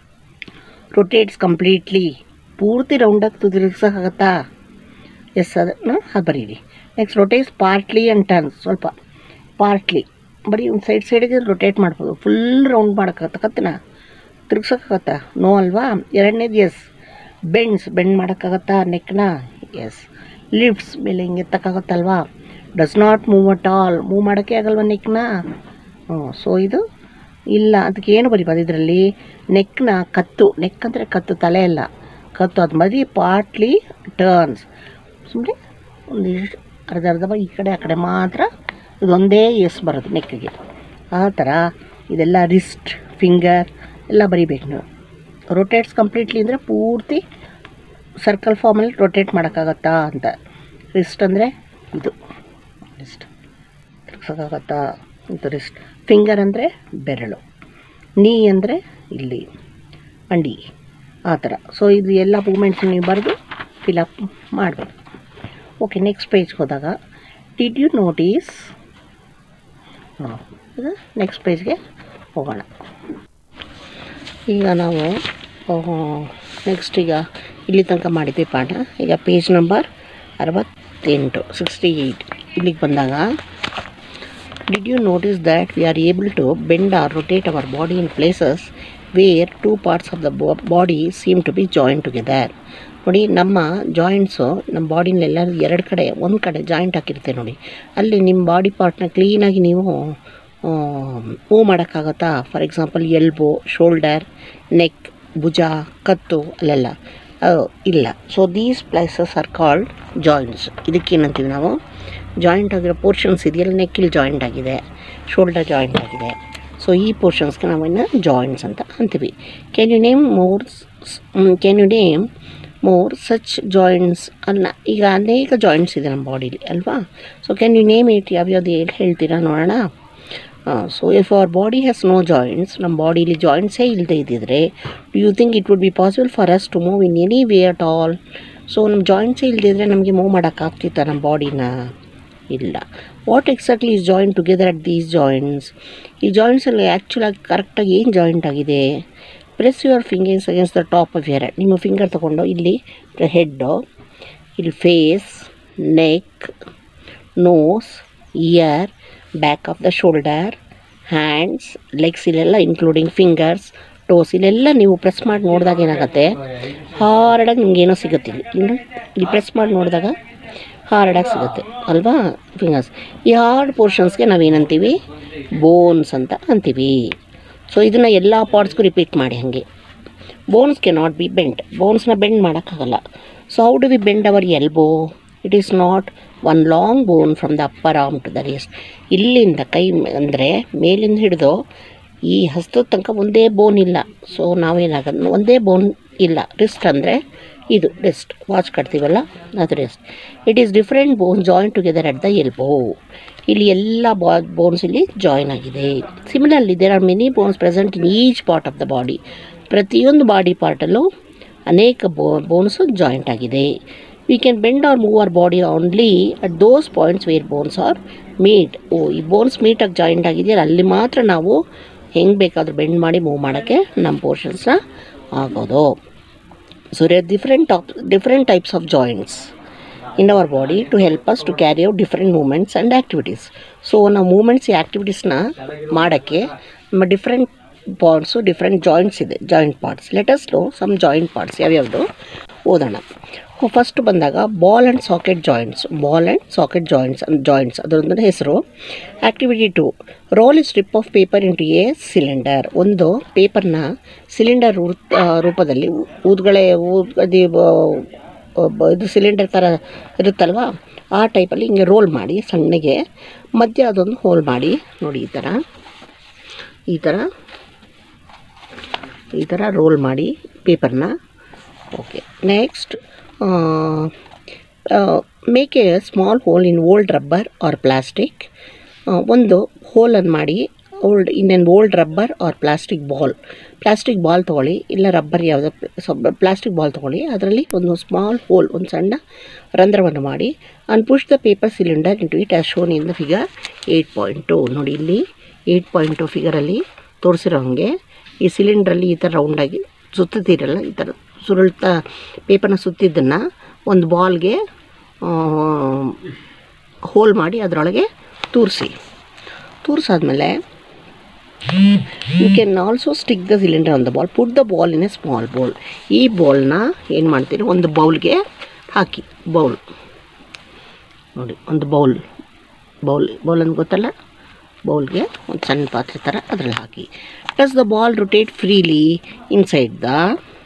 S2: ರೊಟೇಟ್ಸ್ ಕಂಪ್ಲೀಟ್ಲಿ ಪೂರ್ತಿ ರೌಂಡಾಗಿ ತಿರುಗ್ಸೋಕ್ಕಾಗತ್ತಾ ಎಸ್ ಅದನ್ನು ಅದು ಬರೀರಿ next rotates partly and turns ಸ್ವಲ್ಪ ಪಾರ್ಟ್ಲಿ ಬರೀ ಒಂದು ಸೈಡ್ ಸೈಡಿಗೆ ರೊಟೇಟ್ ಮಾಡ್ಬೋದು ಫುಲ್ ರೌಂಡ್ ಮಾಡೋಕ್ಕಾಗತ್ತ ಕತ್ತನ ತಿರ್ಗ್ಸೋಕ್ಕಾಗತ್ತಾ ನೋ ಅಲ್ವಾ ಎರಡನೇದು ಎಸ್ ಬೆಂಡ್ಸ್ ಬೆಂಡ್ ಮಾಡೋಕ್ಕಾಗತ್ತಾ ನೆಕ್ನ ಎಸ್ ಲಿಫ್ಟ್ಸ್ ಮೇಲೆ ಹಿಂಗೆ ಎತ್ತಕ್ಕಾಗತ್ತಲ್ವಾ does not move at all move ಮಾಡೋಕ್ಕೆ ಆಗಲ್ವಾ ನೆಕ್ನ ಹ್ಞೂ ಸೊ ಇದು ಇಲ್ಲ ಅದಕ್ಕೆ ಏನು ಬರೀಬೋದು ಇದರಲ್ಲಿ ನೆಕ್ನ ಕತ್ತು ನೆಕ್ ಅಂದರೆ ಕತ್ತು ತಲೆ ಅಲ್ಲ ಕತ್ತು ಅದು ಬರೀ ಪಾರ್ಟ್ಲಿ ಟರ್ನ್ಸ್ ಸುಮ್ಮನೆ ಒಂದು ಅರ್ಧ ಅರ್ಧ ಈ ಕಡೆ ಆ ಕಡೆ ಮಾತ್ರ ಇದೊಂದೇ ಎಸ್ ಬರೋದು ನೆಕ್ಕಿಗೆ ಆ ಥರ ಇದೆಲ್ಲ ರಿಸ್ಟ್ ಫಿಂಗರ್ ಎಲ್ಲ ಬರಿಬೇಕು ನೀವು ರೊಟೇಟ್ಸ್ ಕಂಪ್ಲೀಟ್ಲಿ ಅಂದರೆ ಪೂರ್ತಿ ಸರ್ಕಲ್ ಫಾರ್ಮಲ್ಲಿ ರೊಟೇಟ್ ಮಾಡೋಕ್ಕಾಗತ್ತಾ ಅಂತ ರಿಸ್ಟ್ ಅಂದರೆ ಇದು ರಿಸ್ಟ್ ತಿರ್ಗ್ಸೋಕ್ಕಾಗತ್ತಾ ಇದು ರಿಸ್ಟ್ ಫಿಂಗರ್ ಅಂದರೆ ಬೆರಳು ನೀ ಅಂದರೆ ಇಲ್ಲಿ ಮಂಡಿ ಆ ಥರ ಸೊ ಇದು ಎಲ್ಲ ಮೂಮೆಂಟ್ಸ್ ನೀವು ಬರೆದು ಫಿಲಪ್ ಮಾಡಬೇಕು ಓಕೆ ನೆಕ್ಸ್ಟ್ ಪೇಜ್ಗೆ ಹೋದಾಗ ಡಿಡ್ ಯು ನೋಟೀಸ್ ಇದು ನೆಕ್ಸ್ಟ್ ಪೇಜ್ಗೆ ಹೋಗೋಣ ಈಗ ನಾವು ನೆಕ್ಸ್ಟ್ ಈಗ ಇಲ್ಲಿ ತನಕ ಮಾಡಿದ್ವಿ ಪಾಠ ಈಗ ಪೇಜ್ ನಂಬರ್ ಅರವತ್ತೆಂಟು ಸಿಕ್ಸ್ಟಿ ಏಯ್ಟ್ ಇಲ್ಲಿಗೆ ಬಂದಾಗ did you notice that we are able to bend or rotate our body in places where two parts of the body seem to be joint together ನೋಡಿ ನಮ್ಮ ಜಾಯಿಂಟ್ಸು ನಮ್ಮ ಬಾಡಿನೆಲ್ಲ ಎರಡು ಕಡೆ ಒಂದು ಕಡೆ ಜಾಯಿಂಟ್ ಹಾಕಿರುತ್ತೆ ನೋಡಿ ಅಲ್ಲಿ ನಿಮ್ಮ ಬಾಡಿ ಪಾರ್ಟ್ನ ಕ್ಲೀನಾಗಿ ನೀವು ಮೂವ್ ಮಾಡೋಕ್ಕಾಗತ್ತಾ for example elbow shoulder neck ಭುಜ ಕತ್ತು ಅಲ್ಲೆಲ್ಲ ಇಲ್ಲ so these places are called joints ಇದಕ್ಕೇನಂತೀವಿ ನಾವು ಜಾಯಿಂಟ್ ಆಗಿರೋ ಪೋರ್ಷನ್ಸ್ ಇದೆಯಲ್ಲ ನೆಕ್ಕಿಲ್ ಜಾಯಿಂಟ್ ಆಗಿದೆ ಶೋಲ್ಡರ್ ಜಾಯಿಂಟ್ ಆಗಿದೆ ಸೊ ಈ ಪೋರ್ಷನ್ಸ್ಗೆ ನಾವಿನ್ನು ಜಾಯಿಂಟ್ಸ್ ಅಂತ ಅಂತೀವಿ can you name more can you name more such joints ಅಲ್ಲ ಈಗ ಅನೇಕ ಜಾಯಿಂಟ್ಸ್ ಇದೆ ನಮ್ಮ ಬಾಡೀಲಿ ಅಲ್ವಾ so can you name it ಯಾವ್ಯಾವ್ದು ಹೇಳಿ ಹೇಳ್ತೀರಾ ನೋಡೋಣ so if our body has no joints ನಮ್ಮ ಬಾಡೀಲಿ ಜಾಯಿಂಟ್ಸೇ ಇಲ್ಲದೆ ಇದ್ದಿದ್ರೆ do you think it would be possible for us to move in any way at all so ನಮ್ಮ ಜಾಯಿಂಟ್ಸೇ ಇಲ್ಲದಿದ್ದರೆ ನಮಗೆ ಮೂವ್ ಮಾಡೋಕ್ಕಾಗ್ತಿತ್ತ ನಮ್ಮ ಬಾಡಿನ ಇಲ್ಲ what exactly is joint together at these joints ಈ ಜಾಯಿಂಟ್ಸಲ್ಲಿ ಆ್ಯಕ್ಚುಲಾಗಿ ಕರೆಕ್ಟಾಗಿ ಏನು ಜಾಯಿಂಟ್ ಆಗಿದೆ press your fingers against the top of your ನಿಮ್ಮ ಫಿಂಗರ್ ತೊಗೊಂಡು ಇಲ್ಲಿ ಹೆಡ್ಡು ಇಲ್ಲಿ face neck nose ear back of the shoulder hands legs ಇಲ್ಲೆಲ್ಲ ಇನ್ಕ್ಲೂಡಿಂಗ್ ಫಿಂಗರ್ಸ್ ಟೋಸ್ ಇಲ್ಲೆಲ್ಲ ನೀವು ಪ್ರೆಸ್ ಮಾಡಿ ನೋಡಿದಾಗ ಏನಾಗುತ್ತೆ ಹಾರ್ಡಾಗಿ ನಿಮ್ಗೆ ಏನೋ ಸಿಗುತ್ತೆ ಇಲ್ಲಿ ಇಲ್ಲಿ ಇಲ್ಲಿ ಪ್ರೆಸ್ ಮಾಡಿ ನೋಡಿದಾಗ ಹಾರ್ಡಾಗಿ ಸಿಗುತ್ತೆ ಅಲ್ವಾ ಫಿಂಗರ್ಸ್ ಈ ಹಾರ್ಡ್ ಪೋರ್ಷನ್ಸ್ಗೆ ನಾವೇನಂತೀವಿ ಬೋನ್ಸ್ ಅಂತ ಅಂತೀವಿ ಸೊ ಇದನ್ನು ಎಲ್ಲ ಪಾರ್ಟ್ಸ್ಗೂ ರಿಪೀಟ್ ಮಾಡಿ ಹಾಗೆ bones can not be bend ಬೋನ್ಸ್ನ ಬೆಂಡ್ ಮಾಡೋಕ್ಕಾಗಲ್ಲ so how do we bend our elbow it is not one long bone from the upper arm to the wrist ಇಲ್ಲಿಂದ ಕೈ ಅಂದರೆ ಮೇಲಿಂದ ಹಿಡಿದು ಈ ಹಸ್ತದ ತನಕ ಒಂದೇ ಬೋನ್ ಇಲ್ಲ ಸೊ ನಾವೇನಾಗೋದು ಒಂದೇ ಬೋನ್ ಇಲ್ಲ ರಿಸ್ಟ್ ಅಂದರೆ ಇದು ರೆಸ್ಟ್ ವಾಚ್ ಕಟ್ತೀವಲ್ಲ ಅದು wrist it is different bone join together at the elbow ಇಲ್ಲಿ ಎಲ್ಲ ಬಾ ಬೋನ್ಸ್ ಇಲ್ಲಿ ಜಾಯಿನ್ ಆಗಿದೆ similarly there are many bones present in each part of the body ಪ್ರತಿಯೊಂದು ಬಾಡಿ ಪಾರ್ಟಲ್ಲೂ ಅನೇಕ ಬೋ ಬೋನ್ಸು ಜಾಯಿಂಟ್ ಆಗಿದೆ we can bend or move our body only at those points where bones are meet ಓ ಈ bones ಮೀಟಾಗಿ joint ಆಗಿದೆಯಲ್ಲ ಅಲ್ಲಿ ಮಾತ್ರ ನಾವು ಹೆಂಗೆ ಬೇಕಾದರೂ ಬೆಂಡ್ ಮಾಡಿ ಮೂವ್ ಮಾಡೋಕ್ಕೆ ನಮ್ಮ ಪೋರ್ಷನ್ಸ್ನ ಆಗೋದು so they different of different types of joints in our body to help us to carry out different movements and activities so ನಾವು ಮೂಮೆಂಟ್ಸ್ ಆ್ಯಕ್ಟಿವಿಟೀಸ್ನ ಮಾಡೋಕ್ಕೆ ನಮ್ಮ ಡಿಫ್ರೆಂಟ್ ಪಾರ್ಟ್ಸು ಡಿಫ್ರೆಂಟ್ ಜಾಯಿಂಟ್ಸ್ ಇದೆ joint parts let us to some joint parts ಯಾವ್ಯಾವುದು ಓದೋಣ first ಬಂದಾಗ ball and socket joints ball and socket joints joints ಅದರೊಂದು ಹೆಸರು activity to roll strip of paper into a cylinder ಒಂದು ಪೇಪರ್ನ ಸಿಲಿಂಡರ್ ರೂಪದಲ್ಲಿ ಊದ್ಗಳೆ ಊದ್ಗದಿ ಬ- ಬ- ಇದು ಸಿಲಿಂಡರ್ ಥರ ಇರುತ್ತಲ್ವ ಆ ಟೈಪಲ್ಲಿ ಹಿಂಗೆ ರೋಲ್ ಮಾಡಿ ಸಣ್ಣಗೆ ಮಧ್ಯ ಅದೊಂದು ಹೋಲ್ ಮಾಡಿ ನೋಡಿ ಈ ಥರ ಈ ಥರ ಈ ಥರ ರೋಲ್ ಮಾಡಿ ಪೇಪರ್ನ okay next make a small hole in old rubber or plastic ಒಂದು ಹೋಲನ್ನು ಮಾಡಿ old in an old rubber or plastic ball plastic ball ತೊಗೊಳ್ಳಿ ಇಲ್ಲ ರಬ್ಬರ್ ಯಾವುದೋ ಪ್ಲಾಸ್ಟಿಕ್ ಬಾಲ್ ತೊಗೊಳ್ಳಿ ಅದರಲ್ಲಿ ಒಂದು ಸ್ಮಾಲ್ ಹೋಲ್ ಒಂದು ಸಣ್ಣ ರಂಧ್ರವನ್ನು ಮಾಡಿ and push the paper cylinder into it as shown in the figure eight point two ನೋಡಿ ಇಲ್ಲಿ ಏಯ್ಟ್ ಪಾಯಿಂಟ್ ಟು ಫಿಗರಲ್ಲಿ ತೋರಿಸಿರೋ ಹಾಗೆ ಈ ಸಿಲಿಂಡ್ರಲ್ಲಿ ಈ ಥರ ರೌಂಡಾಗಿ ಸುತ್ತುತ್ತೀರಲ್ಲ ಈ ಥರ ಸುರುಳ್ತಾ ಪೇಪರ್ನ ಸುತ್ತಿದ್ದನ್ನು ಒಂದು ಬಾಲ್ಗೆ ಹೋಲ್ ಮಾಡಿ ಅದರೊಳಗೆ ತೂರಿಸಿ ತೂರಿಸಾದ್ಮೇಲೆ you can also stick the cylinder on the ball put the ball in a small bowl ಈ ಬಾಲ್ನ ಏನು ಮಾಡ್ತೀರಿ ಒಂದು ಬೌಲ್ಗೆ ಹಾಕಿ ಬೌಲ್ ನೋಡಿ ಒಂದು ಬೌಲ್ ಬೌಲ್ ಬೌಲ್ ಅಂತ ಗೊತ್ತಲ್ಲ ಬೌಲ್ಗೆ ಒಂದು ಸಣ್ಣ ಪಾತ್ರೆ ಥರ ಅದರಲ್ಲಿ ಹಾಕಿ plus the ball rotate freely inside the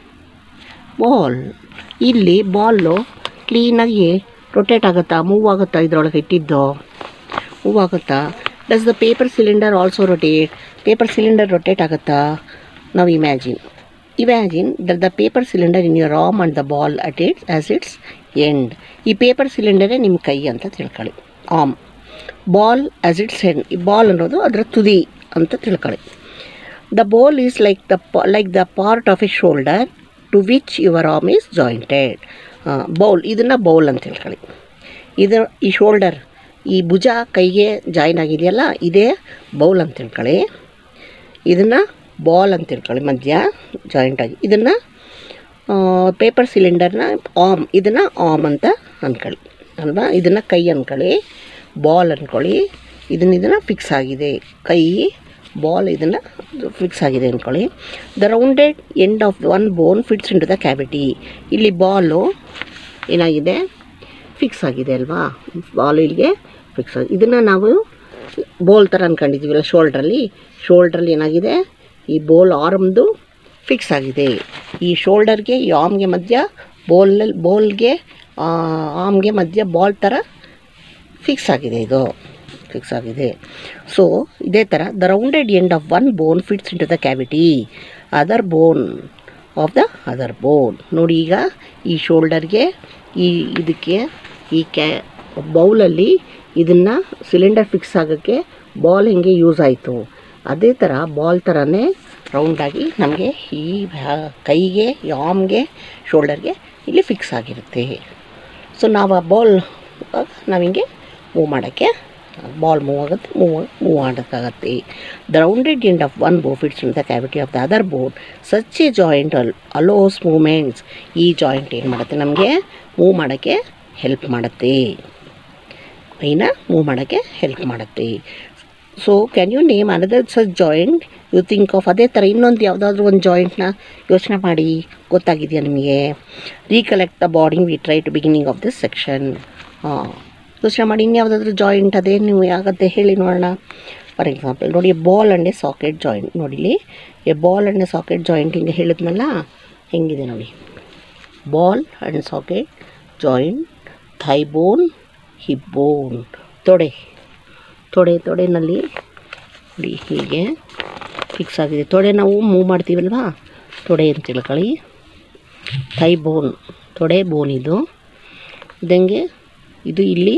S2: ball ಇಲ್ಲಿ ಬಾಲು ಕ್ಲೀನಾಗಿ ರೊಟೇಟ್ ಆಗುತ್ತಾ ಮೂವ್ ಆಗುತ್ತಾ ಇದ್ರೊಳಗೆ ಇಟ್ಟಿದ್ದು ಮೂವ್ ಆಗುತ್ತಾ does the paper cylinder also rotate paper cylinder rotate ಆಗುತ್ತಾ ನಾವು imagine imagine that the paper cylinder in your arm and the ball at its as its end ಈ ಪೇಪರ್ ಸಿಲಿಂಡರೇ ನಿಮ್ಮ ಕೈ ಅಂತ ತಿಳ್ಕೊಳ್ಳಿ arm ball as its end ಈ ball ಅನ್ನೋದು ಅದರ ತುದಿ ಅಂತ ತಿಳ್ಕೊಳ್ಳಿ the bowl is like the like the part of a shoulder to which your arm is jointed bowl ಇದನ್ನು ಬೌಲ್ ಅಂತ ಹೇಳ್ಕೊಳ್ಳಿ ಇದು ಈ ಶೋಲ್ಡರ್ ಈ ಭುಜ ಕೈಗೆ ಜಾಯಿನ್ ಆಗಿದೆಯಲ್ಲ ಇದೇ ಬೌಲ್ ಅಂತ ತಿಳ್ಕೊಳ್ಳಿ ಇದನ್ನು ಬಾಲ್ ಅಂತ ತಿಳ್ಕೊಳ್ಳಿ ಮಧ್ಯ ಜಾಯಿಂಟ್ ಆಗಿ ಇದನ್ನು ಪೇಪರ್ ಸಿಲಿಂಡರ್ನ ಆಮ್ ಇದನ್ನು ಆಮ್ ಅಂತ ಅಂದ್ಕೊಳ್ಳಿ ಅಲ್ವಾ ಇದನ್ನು ಕೈ ಅಂದ್ಕೊಳ್ಳಿ ಬಾಲ್ ಅಂದ್ಕೊಳ್ಳಿ ಇದನ್ನ ಇದನ್ನು ಫಿಕ್ಸ್ ಆಗಿದೆ ಕೈ ಬಾಲ್ ಇದನ್ನು ಫಿಕ್ಸ್ ಆಗಿದೆ ಅಂದ್ಕೊಳ್ಳಿ the rounded end of one bone fits into the cavity ಇಲ್ಲಿ ಬಾಲು ಏನಾಗಿದೆ ಫಿಕ್ಸ್ ಆಗಿದೆ ಅಲ್ವಾ ಬಾಲ್ ಇಲ್ಲಿಗೆ ಫಿಕ್ಸ್ ಆಗಿದೆ ಇದನ್ನು ನಾವು ಬೋಲ್ ಥರ ಅಂದ್ಕೊಂಡಿದ್ದೀವಲ್ಲ ಶೋಲ್ಡ್ರಲ್ಲಿ ಶೋಲ್ಡ್ರಲ್ಲಿ ಏನಾಗಿದೆ ಈ ಬೋಲ್ ಆರ್ಮ್ದು ಫಿಕ್ಸ್ ಆಗಿದೆ ಈ ಶೋಲ್ಡರ್ಗೆ ಈ ಆರ್ಮ್ಗೆ ಮಧ್ಯ ಬೋಲ್ನಲ್ಲಿ ಬೋಲ್ಗೆ ಆರ್ಮ್ಗೆ ಮಧ್ಯ ಬಾಲ್ ಥರ ಫಿಕ್ಸ್ ಆಗಿದೆ ಇದು ಫಿಕ್ಸ್ ಆಗಿದೆ ಸೊ ಇದೇ ಥರ the rounded end of one bone fits into the cavity other bone of the other bone ನೋಡಿ ಈಗ ಈ ಶೋಲ್ಡರ್ಗೆ ಈ ಇದಕ್ಕೆ ಈ ಕ್ಯಾ ಬೌಲಲ್ಲಿ ಇದನ್ನು ಸಿಲಿಂಡರ್ ಫಿಕ್ಸ್ ಆಗೋಕ್ಕೆ ಬಾಲ್ ಹೆಂಗೆ ಯೂಸ್ ಆಯಿತು ಅದೇ ಥರ ಬಾಲ್ ಥರನೇ ರೌಂಡಾಗಿ ನಮಗೆ ಈ ಭಾ- ಕೈಗೆ ಈ ಆಮ್ಗೆ ಶೋಲ್ಡರ್ಗೆ ಇಲ್ಲಿ ಫಿಕ್ಸ್ ಆಗಿರುತ್ತೆ ಸೊ ನಾವು ಆ ಬಾಲ್ ನಾವು ಹಿಂಗೆ ಮೂವ್ ಮಾಡೋಕ್ಕೆ ಬಾಲ್ ಮೂವ್ ಆಗುತ್ತೆ ಮೂವ್ ಮೂವ್ ಮಾಡೋಕ್ಕಾಗತ್ತೆ the rounded end of one bone fits in the cavity of the other bone such a joint ಅಲ್ ಅಲೋಸ್ ಮೂಮೆಂಟ್ಸ್ ಈ ಜಾಯಿಂಟ್ ಏನು ಮಾಡುತ್ತೆ ನಮಗೆ ಮೂವ್ ಮಾಡೋಕ್ಕೆ ಹೆಲ್ಪ್ ಮಾಡುತ್ತೆ ಕೈನ ಮೂವ್ ಮಾಡೋಕ್ಕೆ ಹೆಲ್ಪ್ ಮಾಡುತ್ತೆ so can you name another such joint you think of ಅದೇ ಥರ ಇನ್ನೊಂದು ಯಾವುದಾದ್ರೂ ಒಂದು ಜಾಯಿಂಟ್ನ ಯೋಚನೆ ಮಾಡಿ ಗೊತ್ತಾಗಿದೆಯಾ ನಿಮಗೆ recollect the body we try to beginning of this section ಹಾಂ ಯೋಚನೆ ಮಾಡಿ ಇನ್ಯಾವುದಾದ್ರೂ ಜಾಯಿಂಟ್ ಅದೇ ನೀವು ಯಾಗತ್ತೆ ಹೇಳಿ ನೋಡೋಣ ಫಾರ್ ಎಕ್ಸಾಂಪಲ್ ನೋಡಿ ball and a socket joint ನೋಡಿಲಿ a ball and a socket joint ಹಿಂಗೆ ಹೇಳಿದ್ನಲ್ಲ ಹೆಂಗಿದೆ ನೋಡಿ ball and socket joint thigh bone hip bone ತೊಡೆ ತೊಡೆ ತೊಡೆನಲ್ಲಿ ನೋಡಿ ಹೀಗೆ ಫಿಕ್ಸ್ ಆಗಿದೆ ತೊಡೆ ನಾವು ಮೂವ್ ಮಾಡ್ತೀವಲ್ವಾ ತೊಡೆ ಅಂತ ತಿಳ್ಕೊಳ್ಳಿ ಥೈ ಬೋನ್ ತೊಡೆ ಬೋನ್ ಇದು ಇದಂಗೆ ಇದು ಇಲ್ಲಿ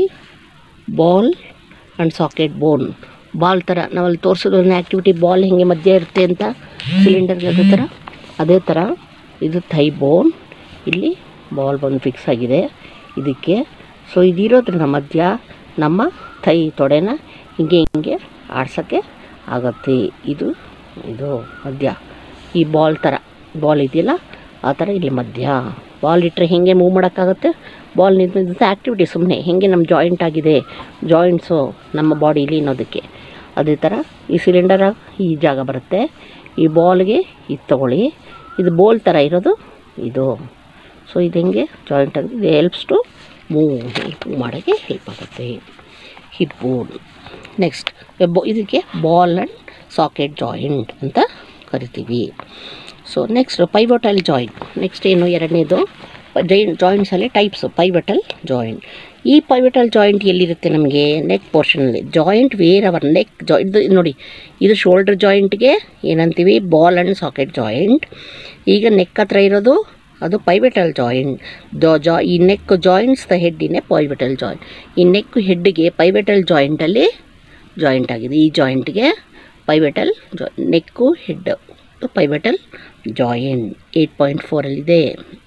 S2: ball and socket bone ball ಥರ ನಾವಲ್ಲಿ ತೋರಿಸೋದು ಆ್ಯಕ್ಟಿವಿಟಿ ಬಾಲ್ ಹೆಂಗೆ ಮಧ್ಯೆ ಇರುತ್ತೆ ಅಂತ ಸಿಲಿಂಡರ್ಗೆ ಅದೇ ಥರ ಅದೇ ಥರ ಇದು ಥೈ ಬೋನ್ ಇಲ್ಲಿ ಬಾಲ್ ಬಂದು ಫಿಕ್ಸ್ ಆಗಿದೆ ಇದಕ್ಕೆ ಸೊ ಇದಿರೋದ್ರಿಂದ ಮಧ್ಯ ನಮ್ಮ ಥೈ ತೊಡೆನ ಹಿಂಗೆ ಹಿಂಗೆ ಆಡ್ಸೋಕ್ಕೆ ಆಗತ್ತೆ ಇದು ಇದು ಮಧ್ಯ ಈ ಬಾಲ್ ಥರ ಬಾಲ್ ಇದೆಯಲ್ಲ ಆ ಥರ ಇಲ್ಲಿ ಮಧ್ಯ ಬಾಲ್ ಇಟ್ಟರೆ ಹೇಗೆ ಮೂವ್ ಮಾಡೋಕ್ಕಾಗುತ್ತೆ ಬಾಲ್ ನಿಂತು ಆ್ಯಕ್ಟಿವಿಟಿ ಸುಮ್ಮನೆ ಹೇಗೆ ನಮ್ಮ ಜಾಯಿಂಟ್ ಆಗಿದೆ ಜಾಯಿಂಟ್ಸು ನಮ್ಮ ಬಾಡಿಲಿ ಅನ್ನೋದಕ್ಕೆ ಅದೇ ಥರ ಈ ಸಿಲಿಂಡರ್ ಈ ಜಾಗ ಬರುತ್ತೆ ಈ ಬಾಲ್ಗೆ ಇದು ತಗೊಳ್ಳಿ ಇದು ಬೋಲ್ ಥರ ಇರೋದು ಇದು ಸೊ ಇದು ಹೆಂಗೆ ಜಾಯಿಂಟ್ ಆಗಿ ಇದು ಹೆಲ್ಪ್ಸ್ ಟು ಮೂವ್ ಹೆಲ್ಪ್ ಮಾಡೋಕ್ಕೆ ಹೆಲ್ಪ್ ಆಗುತ್ತೆ ಹಿಪ್ ಬೋನ್ ನೆಕ್ಸ್ಟ್ ಇದಕ್ಕೆ ಬಾಲ್ ಆ್ಯಂಡ್ ಸಾಕೆಟ್ ಜಾಯಿಂಟ್ ಅಂತ ಕರಿತೀವಿ so next pivotal joint next ಏನು ಎರಡನೇದು ಜೈನ್ ಜಾಯಿಂಟ್ಸಲ್ಲಿ ಟೈಪ್ಸು ಪೈವಟಲ್ ಜಾಯಿಂಟ್ ಈ ಪೈವಟಲ್ ಜಾಯಿಂಟ್ ಎಲ್ಲಿರುತ್ತೆ ನಮಗೆ ನೆಕ್ ಪೋರ್ಷನಲ್ಲಿ joint where our neck joint ನೋಡಿ ಇದು ಶೋಲ್ಡರ್ ಜಾಯಿಂಟ್ಗೆ ಏನಂತೀವಿ ಬಾಲ್ ಆ್ಯಂಡ್ ಸಾಕೆಟ್ ಜಾಯಿಂಟ್ ಈಗ ನೆಕ್ ಹತ್ರ ಇರೋದು ಅದು ಪೈವೆಟಲ್ ಜಾಯಿಂಟ್ ದ ಜಾ ಈ ನೆಕ್ ಜಾಯಿಂಟ್ಸ್ ದ ಹೆಡ್ಡಿನೇ ಪೈವೆಟಲ್ ಜಾಯಿಂಟ್ ಈ ನೆಕ್ ಹೆಡ್ಗೆ ಪೈವೆಟಲ್ ಜಾಯಿಂಟಲ್ಲಿ ಜಾಯಿಂಟ್ ಆಗಿದೆ ಈ ಜಾಯಿಂಟ್ಗೆ ಪೈವೆಟಲ್ ಜಾ neck head pivotal joint eight point ಫೋರಲ್ಲಿದೆ